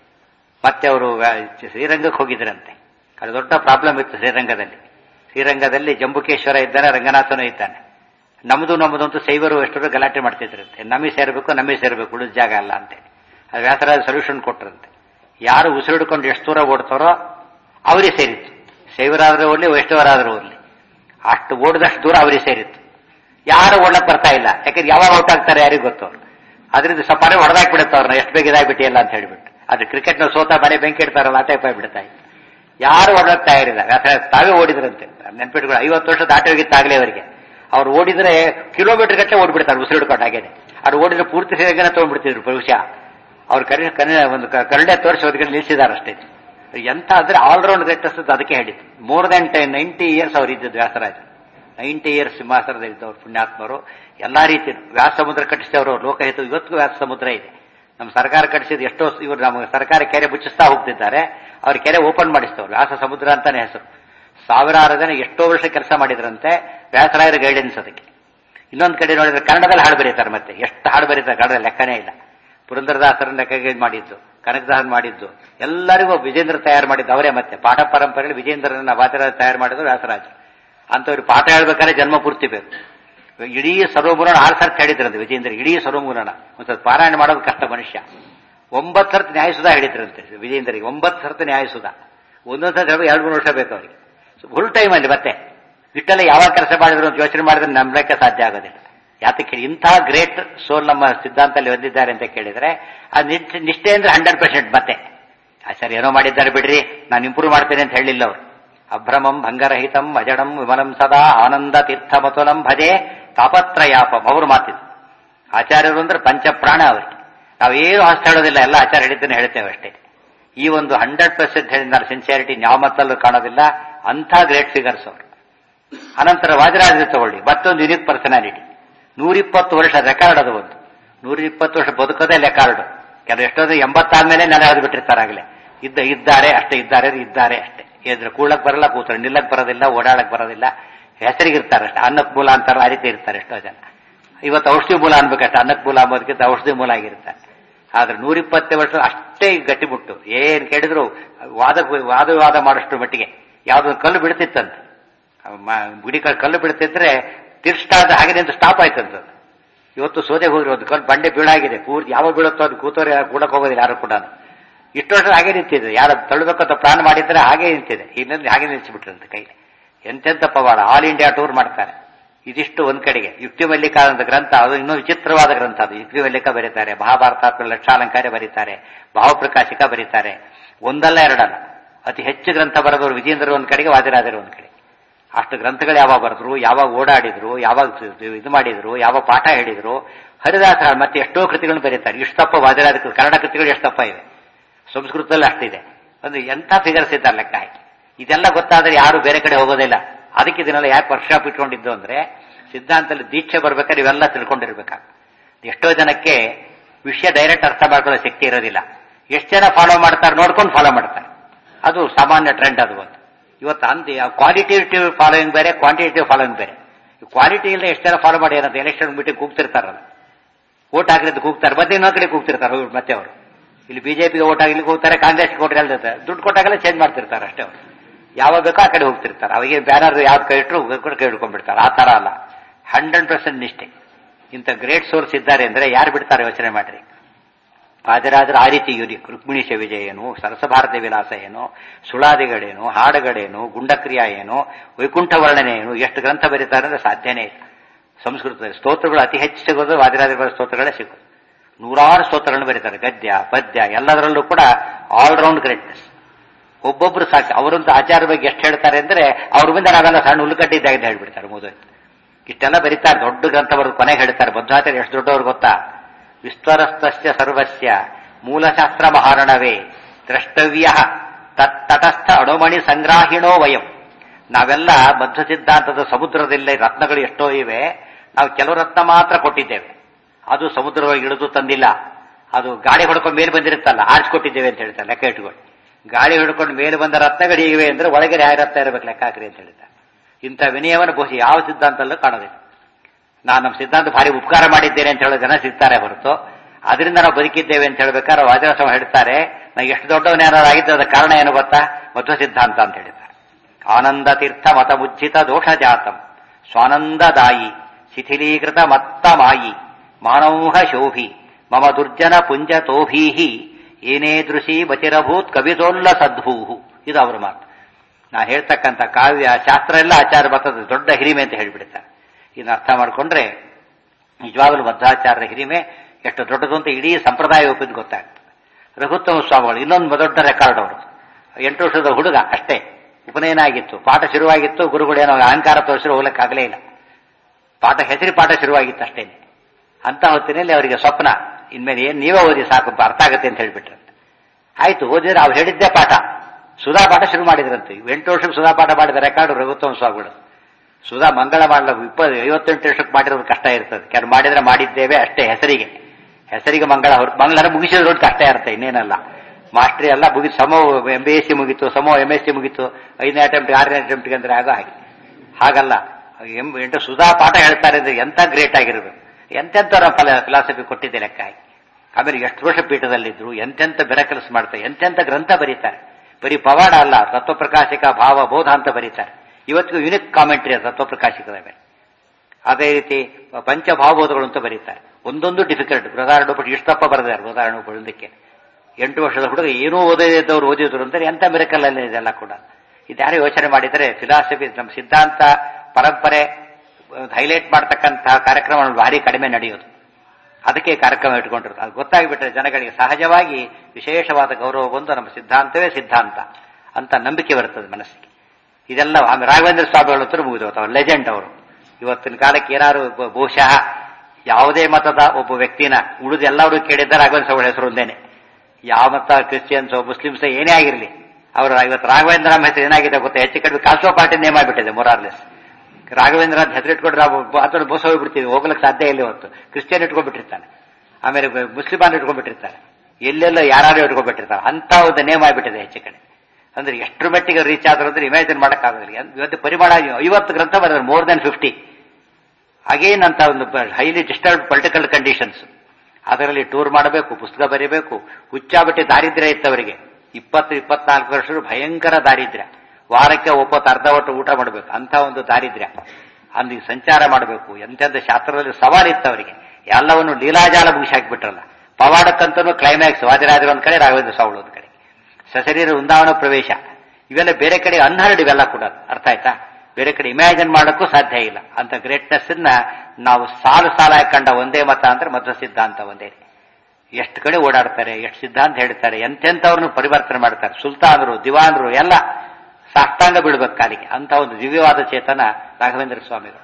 ಮತ್ತೆ ಅವರು ಶ್ರೀರಂಗಕ್ಕೆ ಹೋಗಿದ್ರಂತೆ ಅದು ದೊಡ್ಡ ಪ್ರಾಬ್ಲಮ್ ಇತ್ತು ಶ್ರೀರಂಗದಲ್ಲಿ ಶ್ರೀರಂಗದಲ್ಲಿ ಜಂಬುಕೇಶ್ವರ ಇದ್ದಾನೆ ರಂಗನಾಥನೂ ಇದ್ದಾನೆ ನಮ್ದು ನಮ್ಮದು ಅಂತೂ ಸೈವರು ಎಷ್ಟರು ಗಲಾಟೆ ಮಾಡ್ತಿದ್ರಂತೆ ನಮಗೆ ಸೇರಬೇಕು ನಮಗೆ ಸೇರಬೇಕು ಉಳಿದ ಜಾಗ ಅಲ್ಲ ಅಂತೇಳಿ ಅದು ವ್ಯಾಸರಾಜ ಸೊಲ್ಯೂಷನ್ ಕೊಟ್ರಂತೆ ಯಾರು ಉಸಿರಿಡ್ಕೊಂಡು ಎಷ್ಟು ದೂರ ಓಡ್ತಾರೋ ಅವರಿಗೆ ಸೇರಿತ್ತು ಶೈವರಾದರೂ ಓಡಲಿ ವೈಷ್ಣವರಾದರೂ ಓಡಲಿ ಅಷ್ಟು ಓಡಿದಷ್ಟು ದೂರ ಅವರಿಗೆ ಸೇರಿತ್ತು ಯಾರು ಓಡ್ಲಕ್ ಬರ್ತಾ ಇಲ್ಲ ಯಾಕಂದ್ರೆ ಯಾವಾಗ ಔಟ್ ಆಗ್ತಾರೆ ಯಾರಿಗೂ ಗೊತ್ತು ಅದರಿಂದ ಸಪಾರೆ ಹೊಡೆದಾಕ್ಬಿಡುತ್ತೆ ಅವ್ರನ್ನ ಎಷ್ಟು ಬೇಗ ಇದಾಗ್ಬಿಟ್ಟಿಲ್ಲ ಅಂತ ಹೇಳ್ಬಿಟ್ಟು ಅದು ಕ್ರಿಕೆಟ್ನ ಸೋತ ಮನೆ ಬೆಂಕಿ ಇಡ್ತಾರಲ್ಲ ಆ ಟೈಪ್ ಆಗ್ಬಿಡ್ತಾ ಇತ್ತು ಯಾರು ಓಡಕ್ ತಯಾರಿಲ್ಲ ತಾವೇ ಓಡಿದ್ರಂತೆ ನೆನ್ಪಿಟ್ಗಳು ಐವತ್ತು ವರ್ಷ ದಾಟಿ ಹೋಗಿತ್ತಾಗಲೇ ಅವರಿಗೆ ಅವ್ರು ಓಡಿದ್ರೆ ಕಿಲೋಮೀಟರ್ ಗಟ್ಟಲೆ ಓಡ್ಬಿಡ್ತಾರೆ ಉಸಿರಿಡ್ಕೊಂಡು ಹಾಗೇನೆ ಅದು ಓಡಿದ್ರೆ ಪೂರ್ತಿ ಸೇರಿಗನ ತಗೊಂಡ್ಬಿಡ್ತಿದ್ರು ಬಹುಶಃ ಅವ್ರು ಕರಿ ಕನ್ನ ಒಂದು ಕರಡೆ ತೋರಿಸಿ ಅದಕ್ಕೆ ನಿಲ್ಸಿದ್ದಾರೆ ಅಷ್ಟೇ ಎಂತ ಅಂದ್ರೆ ಆಲ್ರೌಂಡ್ ಗ್ರೇಟೆಸ್ಟ್ ಅದಕ್ಕೆ ಹೇಳಿದ್ದು more than ten ninety years ಅವ್ರು ಇದ್ದದ್ದು ವ್ಯಾಸರಾಜ ನೈಂಟಿ ಇಯರ್ಸ್ ಸಿಂಹಾಸನದಲ್ಲಿ ಇದ್ದವ್ರು ಪುಣ್ಯಾತ್ಮರು ಎಲ್ಲಾ ರೀತಿ ವ್ಯಾಸ ಸಮುದ್ರ ಕಟ್ಟಿಸಿದವರು ಲೋಕಹಿತ ಇವತ್ತಿಗೂ ವ್ಯಾಸ ಸಮುದ್ರ ಇದೆ ನಮ್ಮ ಸರ್ಕಾರ ಕಟ್ಟಿಸಿದ ಎಷ್ಟೋ ಇವರು ನಮ್ಮ ಸರ್ಕಾರ ಕೆರೆ ಮುಚ್ಚಿಸ್ತಾ ಹೋಗ್ತಿದ್ದಾರೆ ಅವ್ರ ಕೆರೆ ಓಪನ್ ಮಾಡಿಸ್ತವ್ರು ವ್ಯಾಸ ಸಮುದ್ರ ಅಂತಾನೆ ಹೆಸರು ಸಾವಿರಾರು ಜನ ಎಷ್ಟೋ ವರ್ಷ ಕೆಲಸ ಮಾಡಿದ್ರಂತೆ ವ್ಯಾಸರಾಯರ ಗೈಡೆನ್ಸ್ ಅದಕ್ಕೆ ಇನ್ನೊಂದು ಕಡೆ ನೋಡಿದ್ರೆ ಕನ್ನಡದಲ್ಲಿ ಹಾಡು ಬರೀತಾರೆ ಮತ್ತೆ ಎಷ್ಟು ಹಾಡು ಬರೀತಾರೆ ಕನ್ನಡ ಲೆಕ್ಕನೇ ಇಲ್ಲ ಪುರಂದರದಾಸರನ್ನ ಲೆಕ್ಕಗೆ ಮಾಡಿದ್ದು ಕನಕದಾಸನ್ ಮಾಡಿದ್ದು ಎಲ್ಲರಿಗೂ ವಿಜೇಂದ್ರ ತಯಾರು ಮಾಡಿದ್ದು ಅವರೇ ಮತ್ತೆ ಪಾಠ ಪರಂಪರೆಯಲ್ಲಿ ವಿಜೇಂದ್ರನ ವಾದ್ಯರಾಜ ತಯಾರು ಮಾಡಿದ್ರು ವ್ಯಾಸರಾಜ ಅಂತವ್ರು ಪಾಠ ಹೇಳ್ಬೇಕಾದ್ರೆ ಜನ್ಮ ಪೂರ್ತಿ ಬೇಕು ಇಡೀ ಸರ್ವಮೂರಣ ಆರು ಸರ್ತಿ ಹೇಳಿದ್ರಂತೆ ವಿಜೇಂದ್ರ ಇಡೀ ಸರ್ವಮೂರಣ ಒಂದು ಪಾರಾಯಣ ಮಾಡೋದು ಕಷ್ಟ ಮನುಷ್ಯ ಒಂಬತ್ತು ಸರ್ತಿ ನ್ಯಾಯಸುಧ ಹೇಳಿದ್ರಂತೆ ವಿಜೇಂದ್ರಿಗೆ ಒಂಬತ್ತು ಸರ್ತಿ ನ್ಯಾಯಸುಧ ಒಂದೊಂದು ಸರ್ತಿ ಹೇಳುವ ಎರಡು ಮೂರು ವರ್ಷ ಬೇಕು ಅವರಿಗೆ ಫುಲ್ ಟೈಮ್ ಅಲ್ಲಿ ಮತ್ತೆ ಇಷ್ಟೆಲ್ಲ ಯಾವಾಗ ಕೆಲಸ ಮಾಡಿದ್ರು ಅಂತ ಯೋಚನೆ ಮಾಡಿದ್ರೆ ನಂಬಲಿಕ್ಕೆ ಸಾಧ್ಯ ಆಗೋದಿಲ್ಲ ಯಾತಕ್ಕೆ ಇಂಥ ಗ್ರೇಟ್ ಸೋಲ್ ನಮ್ಮ ಸಿದ್ಧಾಂತದಲ್ಲಿ ಹೊಂದಿದ್ದಾರೆ ಅಂತ ಕೇಳಿದ್ರೆ ಆ ನಿಷ್ಠೆ ಅಂದ್ರೆ ಹಂಡ್ರೆಡ್ ಪರ್ಸೆಂಟ್ ಮತ್ತೆ ಸರ್ ಏನೋ ಮಾಡಿದ್ದಾರೆ ಬಿಡ್ರಿ ನಾನು ಇಂಪ್ರೂವ್ ಮಾಡ್ತೇನೆ ಅಂತ ಹೇಳಿಲ್ಲ ಅವರು ಅಭ್ರಮಂ ಭಂಗರಹಿತಂ ಅಜಡಂ ವಿಮಲಂ ಸದಾ ಆನಂದ ತೀರ್ಥಮತುಲಂ ಭಜೆ ತಾಪತ್ರಯಾಪಂ ಅವರು ಮಾತಿದ್ರು ಆಚಾರ್ಯರು ಅಂದ್ರೆ ಪಂಚಪ್ರಾಣ ಅವರಿಗೆ ನಾವೇನು ಅಷ್ಟು ಹೇಳೋದಿಲ್ಲ ಎಲ್ಲ ಆಚಾರ್ಯ ಹೇಳಿದ್ದನ್ನು ಹೇಳ್ತೇವೆ ಅಷ್ಟೇ ಈ ಒಂದು ಹಂಡ್ರೆಡ್ ಪರ್ಸೆಂಟ್ ಹೇಳಿದ್ದಾರೆ ಸಿನ್ಸಿಯಾರಿಟಿ ಯಾವ ಮತ್ತಲ್ಲೂ ಕಾಣೋದಿಲ್ಲ ಅಂಥ ಗ್ರೇಟ್ ಫಿಗರ್ಸ್ ಅವರು ಅನಂತರ ವಾಜರಾಜ ತಗೊಳ್ಳಿ ಮತ್ತೊಂದು ಯುನಿಕ್ ಪರ್ಸನಾಲಿಟಿ ನೂರಿಪ್ಪತ್ತು ವರ್ಷ ರೆಕಾರ್ಡ್ ಅದು ಒಂದು ನೂರಿಪ್ಪತ್ತು ವರ್ಷ ಬದುಕೋದೇ ರೆಕಾರ್ಡ್ ಕೆಲವು ಎಷ್ಟೊಂದು ಎಂಬತ್ತಾದ್ಮೇಲೆ ನೆಲೆ ಅದು ಬಿಟ್ಟಿರ್ತಾರಾಗಲೇ ಇದ್ದ ಇದ್ದಾರೆ ಅಷ್ಟೇ ಇದ್ದಾರೆ ಇದ್ದಾರೆ ಅಷ್ಟೇ ಎದ್ರೆ ಕೂಳಕ್ ಬರಲ್ಲ ಕೂತಾರೆ ನಿಲ್ಲಕ್ ಬರೋದಿಲ್ಲ ಓಡಾಡಕ್ ಬರೋದಿಲ್ಲ ಹೆಸರಿಗಿರ್ತಾರೆ ಅಷ್ಟೇ ಅನ್ನಕ್ ಮೂಲ ಅಂತಾರೆ ಆ ರೀತಿ ಇರ್ತಾರೆ ಎಷ್ಟೋ ಜನ ಇವತ್ತು ಔಷಧಿ ಮೂಲ ಅನ್ಬೇಕಷ್ಟೇ ಅನ್ನಕ್ ಮೂಲ ಅಂಬೋದಕ್ಕಿಂತ ಔಷಧಿ ಮೂಲ ಆಗಿರ್ತಾರೆ ಆದ್ರೆ ನೂರಿಪ್ಪತ್ತೇ ವರ್ಷ ಅಷ್ಟೇ ಗಟ್ಟಿಬಿಟ್ಟು ಏನ್ ಕೇಳಿದ್ರು ವಾದ ವಾದ ವಿವಾದ ಮಾಡೋಷ್ಟು ಮಟ್ಟಿಗೆ ಯಾವ್ದೊಂದು ಕಲ್ಲು ಬಿಡ್ತಿತ್ತಂತೆ ಗುಡಿ ಕಲ್ಲು ಬಿಡ್ತಿದ್ರೆ ತಿರ್ಸ್ಟಾದ ಹಾಗೆ ನಿಂತು ಸ್ಟಾಪ್ ಆಯ್ತಂತ ಇವತ್ತು ಸೋದೆ ಹೋಗ್ರಿ ಒಂದು ಕಲ್ಲು ಬಂಡೆ ಬೀಳಾಗಿದೆ ಪೂರ್ತಿ ಯಾವಾಗ ಬೀಳುತ್ತೋ ಅದು ಕೂತವ್ರು ಯಾರು ಕೂಡಕ್ ಹೋಗೋದಿಲ್ಲ ಯಾರು ಕೂಡ ಇಷ್ಟು ವರ್ಷ ಹಾಗೆ ನಿಂತಿದೆ ಯಾರು ತಳ್ಳಬೇಕಂತ ಪ್ಲಾನ್ ಮಾಡಿದ್ರೆ ಹಾಗೆ ನಿಂತಿದೆ ಇನ್ನೊಂದು ಹಾಗೆ ನಿಲ್ಲಿಸಿಬಿಟ್ರಂತೆ ಕೈಲಿ ಎಂತೆಂತ ಪವಾಡ ಆಲ್ ಇಂಡಿಯಾ ಟೂರ್ ಮಾಡ್ತಾರೆ ಇದಿಷ್ಟು ಒಂದ್ ಕಡೆಗೆ ಯುಕ್ತಿ ಮಲ್ಲಿಕ ಅಂತ ಗ್ರಂಥ ಅದು ಇನ್ನೂ ವಿಚಿತ್ರವಾದ ಗ್ರಂಥ ಅದು ಯುಕ್ತಿ ಮಲ್ಲಿಕ ಬರೀತಾರೆ ಮಹಾಭಾರತ ಲಕ್ಷಾಲಂಕಾರ ಬರೀತಾರೆ ಭಾವಪ್ರಕಾಶಿಕ ಬರೀತಾರೆ ಒಂದಲ್ಲ ಎರಡಲ್ಲ ಅತಿ ಹೆಚ್ಚು ಗ್ರಂಥ ಬರೆದವರು ವಿಜೇಂದ್ರ ಒಂದ್ ಕಡೆಗೆ ವಾದಿರಾಜರು ಒಂದ್ ಕಡೆ ಅಷ್ಟು ಗ್ರಂಥಗಳು ಯಾವಾಗ ಬರೆದ್ರು ಯಾವಾಗ ಓಡಾಡಿದ್ರು ಯಾವಾಗ ಇದು ಮಾಡಿದ್ರು ಯಾವ ಪಾಠ ಹೇಳಿದ್ರು ಹರಿದಾಸ ಮತ್ತೆ ಎಷ್ಟೋ ಕೃತಿಗಳನ್ನು ಬರೀತಾರೆ ಇಷ್ಟಪ್ಪ ವಾದಿರಾಜ ಕನ್ನಡ ಕೃತಿಗಳು ಎಷ್ಟಪ್ಪ ಇವೆ ಸಂಸ್ಕೃತದಲ್ಲಿ ಅಷ್ಟಿದೆ ಒಂದು ಎಂಥ ಫಿಗರ್ಸ್ ಇದ್ದಾರೆ ಲೆಕ್ಕ ಹಾಕಿ ಇದೆಲ್ಲ ಗೊತ್ತಾದ್ರೆ ಯಾರು ಬೇರೆ ಕಡೆ ಹೋಗೋದಿಲ್ಲ ಅದಕ್ಕೆ ಇದನ್ನೆಲ್ಲ ಯಾಕೆ ವರ್ಕ್ಶಾಪ್ ಇಟ್ಕೊಂಡಿದ್ದು ಅಂದ್ರೆ ಸಿದ್ಧಾಂತದಲ್ಲಿ ದೀಕ್ಷೆ ಬರ್ಬೇಕಾದ್ರೆ ಇವೆಲ್ಲ ತಿಳ್ಕೊಂಡಿರ್ಬೇಕಾಗ ಎಷ್ಟೋ ಜನಕ್ಕೆ ವಿಷಯ ಡೈರೆಕ್ಟ್ ಅರ್ಥ ಮಾಡ್ಕೊಳ್ಳೋ ಶಕ್ತಿ ಇರೋದಿಲ್ಲ ಎಷ್ಟು ಜನ ಫಾಲೋ ಮಾಡ್ತಾರೆ ನೋಡ್ಕೊಂಡು ಫಾಲೋ ಮಾಡ್ತಾರೆ ಅದು ಸಾಮಾನ್ಯ ಟ್ರೆಂಡ್ ಅದು ಒಂದು ಇವತ್ತು ಅಂತಿ ಕ್ವಾಲಿಟೇಟಿವ್ ಫಾಲೋಯಿಂಗ್ ಬೇರೆ ಕ್ವಾಂಟಿಟೇಟಿವ್ ಫಾಲೋಯಿಂಗ್ ಬೇರೆ ಕ್ವಾಲಿಟಿ ಇಲ್ಲ ಎಷ್ಟು ಜನ ಫಾಲೋ ಮಾಡಿ ಏನಂತ ಎಲೆಕ್ಷನ್ ಮೀಟಿಂಗ್ ಕೂಗ್ತಿರ್ತಾರಲ್ಲ ಓಟ್ ಹಾಕಿದ್ದು ಕೂಗ್ತಾರೆ ಮತ್ತೆ ಇನ್ನೊಂದು ಕಡೆ ಕೂಗ್ತಿರ್ತಾರೆ ಅವ್ರು ಮತ್ತೆ ಅವರು ಇಲ್ಲಿ ಬಿಜೆಪಿಗೆ ಓಟ್ ಆಗ್ಲಿಕ್ಕೆ ಹೋಗ್ತಾರೆ ಕಾಂಗ್ರೆಸ್ಗೆ ಓಟ್ ಹೇಳ್ತಾರೆ ದುಡ್ಡು ಕೊಟ್ಟಾಗೆಲ್ಲ ಚೇಂಜ್ ಮಾಡ್ತಿರ್ತಾರೆ ಅಷ್ಟೇ ಅವರು ಯಾವಾಗ ಬೇಕೋ ಆ ಕಡೆ ಹೋಗ್ತಿರ್ತಾರೆ ಅವಾಗ ಬ್ಯಾನರ್ ಯಾವ್ದು ಕೈ ಇಟ್ಟರು ಕೂಡ ಕೈ ಹಿಡ್ಕೊಂಡ್ಬಿಡ್ತಾರೆ ಆ ತರ ಅಲ್ಲ ಹಂಡ್ರೆಡ್ ಪರ್ಸೆಂಟ್ ನಿಷ್ಠೆ ಇಂಥ ಗ್ರೇಟ್ ಸೋರ್ಸ್ ಇದ್ದಾರೆ ಅಂದ್ರೆ ಯಾರು ಬಿಡ್ತಾರೆ ಯೋಚನೆ ಮಾಡ್ರಿ ರಾಜರಾಜರ ಆ ರೀತಿ ಯುನಿಕ್ ರುಕ್ಮಿಣೀಶ ವಿಜಯ ಏನು ಸರಸಭಾರತಿ ವಿಲಾಸ ಏನು ಸುಳಾದಿಗಳೇನು ಹಾಡುಗಳೇನು ಗುಂಡಕ್ರಿಯಾ ಏನು ವೈಕುಂಠ ವರ್ಣನೆ ಏನು ಎಷ್ಟು ಗ್ರಂಥ ಬರೀತಾರೆ ಅಂದ್ರೆ ಸಾಧ್ಯನೇ ಇಲ್ಲ ಸಂಸ್ಕೃತದಲ್ಲಿ ಸ್ತೋತ್ರಗಳು ಅತಿ ಹೆಚ್ಚು ಸಿಗೋದು ವಾದಿರಾಜರ ಸ್ತೋತ್ರಗಳೇ ಸಿಗೋದು ನೂರಾರು ಸ್ತೋತ್ರಗಳನ್ನು ಬರೀತಾರೆ ಗದ್ಯ ಪದ್ಯ ಎಲ್ಲದರಲ್ಲೂ ಕೂಡ ಆಲ್ರೌಂಡ್ ಗ್ರೇಟ್ನೆಸ್ ಒಬ್ಬೊಬ್ರು ಸಾಕು ಅವರಂತ ಆಚಾರ ಬಗ್ಗೆ ಎಷ್ಟು ಹೇಳ್ತಾರೆ ಅಂದ್ರೆ ಅವ್ರ ಮುಂದೆ ನಾವೆಲ್ಲ ಸಣ್ಣ ಹುಲ್ಲುಕಡ್ಡಿ ಇದ್ದಾಗ ಹೇಳ್ಬಿಡ್ತಾರೆ ಮುಗಿದೋಯ್ತು ಇಷ್ಟೆಲ್ಲ ಬರೀತಾರೆ ದೊಡ್ಡ ಗ್ರಂಥ ಬರೆದು ಕೊನೆಗೆ ಹೇಳ್ತಾರೆ ಬದ್ಧಾಚಾರ್ಯ ಎಷ್ಟು ದೊಡ್ಡವ್ರು ಗೊತ್ತಾ ವಿಸ್ತರಸ್ತಸ್ಯ ಸರ್ವಸ್ಯ ಮೂಲಶಾಸ್ತ್ರ ಮಹಾರಣವೇ ದ್ರಷ್ಟವ್ಯ ತಟಸ್ಥ ಅಣುಮಣಿ ಸಂಗ್ರಾಹಿಣೋ ವಯಂ ನಾವೆಲ್ಲ ಬದ್ಧ ಸಿದ್ಧಾಂತದ ಸಮುದ್ರದಲ್ಲಿ ರತ್ನಗಳು ಎಷ್ಟೋ ಇವೆ ನಾವು ಕೆಲವು ರತ್ನ ಮಾತ್ರ ಕೊಟ್ಟಿದ್ದೇವೆ ಅದು ಸಮುದ್ರವಾಗಿ ಇಳಿದು ತಂದಿಲ್ಲ ಅದು ಗಾಳಿ ಹೊಡ್ಕೊಂಡು ಮೇಲೆ ಬಂದಿರುತ್ತಲ್ಲ ಆರಿಸ್ಕೊಟ್ಟಿದ್ದೇವೆ ಅಂತ ಹೇಳ್ತಾರೆ ಲೆಕ್ಕ ಇಟ್ಕೊಂಡು ಗಾಳಿ ಹಿಡ್ಕೊಂಡು ಮೇಲೆ ಬಂದ ರತ್ನಗಳು ಇವೆ ಅಂದ್ರೆ ಒಳಗಡೆ ಯಾವ ರತ್ನ ಇರಬೇಕು ಲೆಕ್ಕ ಹಾಕ್ರಿ ಅಂತ ಹೇಳ್ತಾರೆ ಇಂಥ ವಿನಯವನ್ನು ಬಹುಶಃ ಯಾವ ಸಿದ್ಧಾಂತದಲ್ಲೂ ಕಾಣೋದಿಲ್ಲ ನಾನು ನಮ್ಮ ಸಿದ್ಧಾಂತ ಭಾರಿ ಉಪಕಾರ ಮಾಡಿದ್ದೇನೆ ಅಂತ ಹೇಳೋ ಜನ ಸಿಗ್ತಾರೆ ಹೊರತು ಅದರಿಂದ ನಾವು ಬದುಕಿದ್ದೇವೆ ಅಂತ ಹೇಳ್ಬೇಕಾದ್ರೆ ವಾಜರಾಸವ ಹೇಳ್ತಾರೆ ನಾ ಎಷ್ಟು ದೊಡ್ಡವನೇನಾರು ಆಗಿದ್ದ ಅದರ ಕಾರಣ ಏನು ಗೊತ್ತಾ ಮಧ್ವ ಸಿದ್ಧಾಂತ ಅಂತ ಹೇಳಿದ್ದಾರೆ ಆನಂದ ತೀರ್ಥ ಮತ ಮುಜ್ಜಿತ ದೋಷ ಜಾತಂ ಸ್ವಾನಂದದಾಯಿ ಶಿಥಿಲೀಕೃತ ಮತ್ತ ಮಾಯಿ ಮಾನೌಹ ಶೋಭಿ ಮಮ ದುರ್ಜನ ಪುಂಜ ತೋಭೀಹಿ ಏನೇ ದೃಶಿ ಬಚಿರಭೂತ್ ಕವಿತೋಲ್ಲ ಸದ್ಭೂಹು ಇದು ಅವರ ಮಾತು ನಾ ಹೇಳ್ತಕ್ಕಂಥ ಕಾವ್ಯ ಶಾಸ್ತ್ರ ಎಲ್ಲ ಆಚಾರ ಬರ್ತದೆ ದೊಡ್ಡ ಹಿರಿಮೆ ಅಂತ ಹೇಳಿಬಿಡ್ತಾರೆ ಇದನ್ನ ಅರ್ಥ ಮಾಡಿಕೊಂಡ್ರೆ ನಿಜವಾಗಲೂ ಮಧ್ವಾಚಾರ್ಯರ ಹಿರಿಮೆ ಎಷ್ಟು ದೊಡ್ಡದು ಅಂತ ಇಡೀ ಸಂಪ್ರದಾಯ ಒಪ್ಪಿದ್ದು ಗೊತ್ತಾಗ್ತದೆ ರಘುತ್ತಮ ಸ್ವಾಮಿಗಳು ಇನ್ನೊಂದು ದೊಡ್ಡ ರೆಕಾರ್ಡ್ ಅವರು ಎಂಟು ವರ್ಷದ ಹುಡುಗ ಅಷ್ಟೇ ಉಪನಯನ ಆಗಿತ್ತು ಪಾಠ ಶುರುವಾಗಿತ್ತು ಗುರುಗಳೇನೋ ಅಹಂಕಾರ ತೋರಿಸಿದ್ರು ಹೋಗ್ಲಿಕ್ಕಾಗಲೇ ಇಲ್ಲ ಪಾಠ ಹೆಸರಿ ಪಾಠ ಶುರುವಾಗಿತ್ತು ಅಷ್ಟೇನೆ ಅಂತ ಹೊತ್ತಿನಲ್ಲಿ ಅವರಿಗೆ ಸ್ವಪ್ನ ಇನ್ಮೇಲೆ ಏನ್ ನೀವೇ ಓದಿ ಸಾಕು ಅರ್ಥ ಆಗುತ್ತೆ ಅಂತ ಹೇಳ್ಬಿಟ್ರಂತೆ ಆಯ್ತು ಓದಿದ್ರೆ ಅವ್ರು ಹೇಳಿದ್ದೇ ಪಾಠ ಸುಧಾ ಪಾಠ ಶುರು ಮಾಡಿದ್ರಂತೆ ಎಂಟು ವರ್ಷಕ್ಕೆ ಸುಧಾ ಪಾಠ ಮಾಡಿದ ರೆಕಾರ್ಡ್ ರಘುತ್ತಮ ಸ್ವಾಮಿಗಳು ಸುಧಾ ಮಂಗಳ ಮಾಡಲ ಇಪ್ಪ ಐವತ್ತೆಂಟು ವರ್ಷಕ್ಕೆ ಮಾಡಿರೋದು ಕಷ್ಟ ಇರ್ತದೆ ಕೆಲವು ಮಾಡಿದ್ರೆ ಮಾಡಿದ್ದೇವೆ ಅಷ್ಟೇ ಹೆಸರಿಗೆ ಹೆಸರಿಗೆ ಮಂಗಳ ಹೊರತು ಮಂಗಳರ ಮುಗಿಸಿದ ದೊಡ್ಡ ಕಷ್ಟ ಇರುತ್ತೆ ಇನ್ನೇನಲ್ಲ ಮಾಸ್ಟ್ರಿ ಎಲ್ಲ ಮುಗಿತು ಸಮೋ ಎಂ ಬಿ ಎಸ್ ಸಿ ಮುಗೀತು ಸಮೋ ಎಂ ಎಸ್ ಸಿ ಮುಗೀತು ಐದನೇ ಅಟೆಂಪ್ಟ್ ಆರನೇ ಅಟೆಂಪ್ಟ್ಗೆ ಅಂದ್ರೆ ಆಗ ಹಾಗೆ ಹಾಗಲ್ಲ ಎಂ ಎಂಟು ಸುಧಾ ಪಾಠ ಹೇಳ್ತಾರೆ ಅಂದ್ರೆ ಎಂತ ಗ್ರೇಟ್ ಆಗಿರಬೇಕು ಎಂತೆಂಥವ್ರ ಫಲ ಫಿಲಾಸಫಿ ಕೊಟ್ಟಿದ್ದೆ ಲೆಕ್ಕ ಹಾಕಿ ಆಮೇಲೆ ಎಷ್ಟು ವರ್ಷ ಪೀಠದಲ್ಲಿದ್ರು ಎಂತೆಂಥ ಬೆರ ಕೆಲಸ ಮಾಡ್ತಾರೆ ಎಂತೆಂಥ ಗ್ರಂಥ ಬರೀತಾರೆ ಬರೀ ಪವಾಡ ಅಲ್ಲ ತತ್ವಪ್ರಕಾಶಿಕ ಭಾವ ಬೋಧ ಅಂತ ಬರೀತಾರೆ ಇವತ್ತಿಗೂ ಯುನಿಕ್ ಕಾಮೆಂಟ್ರಿ ತತ್ವಪ್ರಕಾಶಿಕದ ಮೇಲೆ ಅದೇ ರೀತಿ ಪಂಚಭಾವಬೋಧಗಳು ಅಂತ ಬರೀತಾರೆ ಒಂದೊಂದು ಡಿಫಿಕಲ್ಟ್ ಬೃಹದಾರಣ ಪಟ್ಟು ಇಷ್ಟಪ್ಪ ಬರೆದಾರೆ ಬೃಹದಾರಣ ಬರೋದಕ್ಕೆ ಎಂಟು ವರ್ಷದ ಹುಡುಗ ಏನೂ ಓದದೇ ಇದ್ದವ್ರು ಓದಿದ್ರು ಅಂತಾರೆ ಎಂತ ಮಿರಕಲ್ ಅಲ್ಲಿ ಇದೆಲ್ಲ ಕೂಡ ಇದ್ಯಾರು ಯೋಚನೆ ಮಾಡಿದರೆ ಫಿಲಾಸಫಿ ನಮ್ಮ ಸಿದ್ಧಾಂತ ಪರಂಪರೆ ಹೈಲೈಟ್ ಮಾಡ್ತಕ್ಕಂತಹ ಕಾರ್ಯಕ್ರಮಗಳು ಭಾರಿ ಕಡಿಮೆ ನಡೆಯೋದು ಅದಕ್ಕೆ ಕಾರ್ಯಕ್ರಮ ಇಟ್ಕೊಂಡಿರೋದು ಅದು ಗೊತ್ತಾಗಿಬಿಟ್ರೆ ಜನಗಳಿಗೆ ಸಹಜವಾಗಿ ವಿಶೇಷವಾದ ಗೌರವ ಬಂದು ನಮ್ಮ ಸಿದ್ಧಾಂತವೇ ಸಿದ್ಧಾಂತ ಅಂತ ನಂಬಿಕೆ ಬರ್ತದೆ ಮನಸ್ಸಿಗೆ ಇದೆಲ್ಲ ಆಮೇಲೆ ರಾಘವೇಂದ್ರ ಸ್ವಾಮಿಗಳು ಹತ್ರ ಮುಗಿದೋತು ಅವ್ರು ಲೆಜೆಂಡ್ ಅವರು ಇವತ್ತಿನ ಕಾಲಕ್ಕೆ ಏನಾದ್ರು ಬಹುಶಃ ಯಾವುದೇ ಮತದ ಒಬ್ಬ ವ್ಯಕ್ತಿನ ಉಳಿದು ಎಲ್ಲರೂ ಕೇಳಿದ್ದಾರೆ ರಾಘವೇಂದ್ರ ಸ್ವಾಮಿಗಳ ಹೆಸರು ಒಂದೇನೆ ಯಾವ ಮತ ಕ್ರಿಶ್ಚಿಯನ್ಸ್ ಮುಸ್ಲಿಮ್ಸ್ ಏನೇ ಆಗಿರಲಿ ಅವರು ಇವತ್ತು ರಾಘವೇಂದ್ರ ನಮ್ಮ ಹೆಸರು ಏನಾಗಿದೆ ಗೊತ್ತಾ ಹೆಚ್ಚು ಕಡಿಮೆ ಕಾಲ್ಸೋ ಪಾರ್ಟಿ ನೇಮ್ ಆಗಿಬಿಟ್ಟಿದೆ ಮೊರಾರ್ಲೆಸ್ ರಾಘವೇಂದ್ರ ಅಂತ ಹೆಸರು ಇಟ್ಕೊಂಡ್ರೆ ನಾವು ಅದನ್ನು ಮೋಸ ಹೋಗ್ಬಿಡ್ತೀವಿ ಹೋಗ್ಲಿಕ್ಕೆ ಸಾಧ್ಯ ಇಲ್ಲ ಇವತ್ತು ಕ್ರಿಶ್ಚಿಯನ್ ಇಟ್ಕೊಂಡ್ಬಿಟ್ಟಿರ್ತಾನೆ ಆಮೇಲೆ ಮುಸ್ಲಿಮಾನ್ ಇಟ್ಕೊಂಡ್ಬಿಟ್ಟಿರ್ತಾರೆ ಎಲ್ಲೆಲ್ಲ ಯಾರು ಇಟ್ಕೊಂಡ್ಬಿಟ್ಟಿರ್ತಾರೆ ಅಂತ ಒಂದು ನೇಮ್ ಆಗಿಬಿಟ್ಟಿದೆ ಹೆಚ್ಚು ಕಡೆ ಅಂದ್ರೆ ಎಷ್ಟರ ಮಟ್ಟಿಗೆ ರೀಚ್ ಆದ್ರೆ ಅಂದ್ರೆ ಇಮ್ಯಾಜಿನ್ ಮಾಡೋಕ್ಕಾಗೋದಿಲ್ಲ ಇವತ್ತು ಪರಿಮಾಣ ಐವತ್ತು ಗ್ರಂಥ ಬರೆದ್ರೆ ಮೋರ್ ದನ್ ಫಿಫ್ಟಿ ಅಗೇನ್ ಅಂತ ಒಂದು ಹೈಲಿ ಡಿಸ್ಟರ್ಬ್ ಪೊಲಿಟಿಕಲ್ ಕಂಡೀಷನ್ಸ್ ಅದರಲ್ಲಿ ಟೂರ್ ಮಾಡಬೇಕು ಪುಸ್ತಕ ಬರೀಬೇಕು ಹುಚ್ಚಾಬಟ್ಟಿ ದಾರಿದ್ರ್ಯ ಇತ್ತವರಿಗೆ ಇಪ್ಪತ್ತು ಇಪ್ಪತ್ನಾಲ್ಕು ವರ್ಷರು ಭಯಂಕರ ದಾರಿದ್ರ್ಯ ವಾರಕ್ಕೆ ಒಪ್ಪತ್ತು ಅರ್ಧ ಒಟ್ಟು ಊಟ ಮಾಡಬೇಕು ಅಂತ ಒಂದು ದಾರಿದ್ರ್ಯ ಅಲ್ಲಿ ಸಂಚಾರ ಮಾಡಬೇಕು ಎಂತೆಂಥ ಶಾಸ್ತ್ರದಲ್ಲಿ ಸವಾಲಿತ್ತು ಅವರಿಗೆ ಎಲ್ಲವನ್ನು ಲೀಲಾಜಾಲ ಮುಗಿಸಿ ಹಾಕಿಬಿಟ್ರಲ್ಲ ಪವಾಡಕ್ಕಂತೂ ಕ್ಲೈಮ್ಯಾಕ್ಸ್ ವಾದಿರಾಜರ ಒಂದ್ ಕಡೆ ರಾಘವೇಂದ್ರ ಸ್ವಾಮಿ ಒಂದ್ ಕಡೆ ಸಶರೀರ ವೃಂದಾವನ ಪ್ರವೇಶ ಇವೆಲ್ಲ ಬೇರೆ ಕಡೆ ಅನ್ಹರ್ಡ್ ಇವೆಲ್ಲ ಕೂಡ ಅರ್ಥ ಆಯ್ತಾ ಬೇರೆ ಕಡೆ ಇಮ್ಯಾಜಿನ್ ಮಾಡೋಕ್ಕೂ ಸಾಧ್ಯ ಇಲ್ಲ ಅಂತ ಗ್ರೇಟ್ನೆಸ್ ಅನ್ನ ನಾವು ಸಾಲು ಸಾಲ ಕಂಡ ಒಂದೇ ಮತ ಅಂದ್ರೆ ಮಧ್ವ ಸಿದ್ಧಾಂತ ಒಂದೇ ಎಷ್ಟು ಕಡೆ ಓಡಾಡ್ತಾರೆ ಎಷ್ಟು ಸಿದ್ಧಾಂತ ಹೇಳ್ತಾರೆ ಎಂತೆಂಥವ್ರನ್ನು ಪರಿವರ್ತನೆ ಮಾಡ್ತಾರೆ ಸುಲ್ತಾನರು ದಿವಾನರು ಎಲ್ಲ ಸಾಷ್ಟಾಂಗ ಬೀಳ್ಬೇಕು ಕಾಲಿಗೆ ಅಂತ ಒಂದು ದಿವ್ಯವಾದ ಚೇತನ ರಾಘವೇಂದ್ರ ಸ್ವಾಮಿಗಳು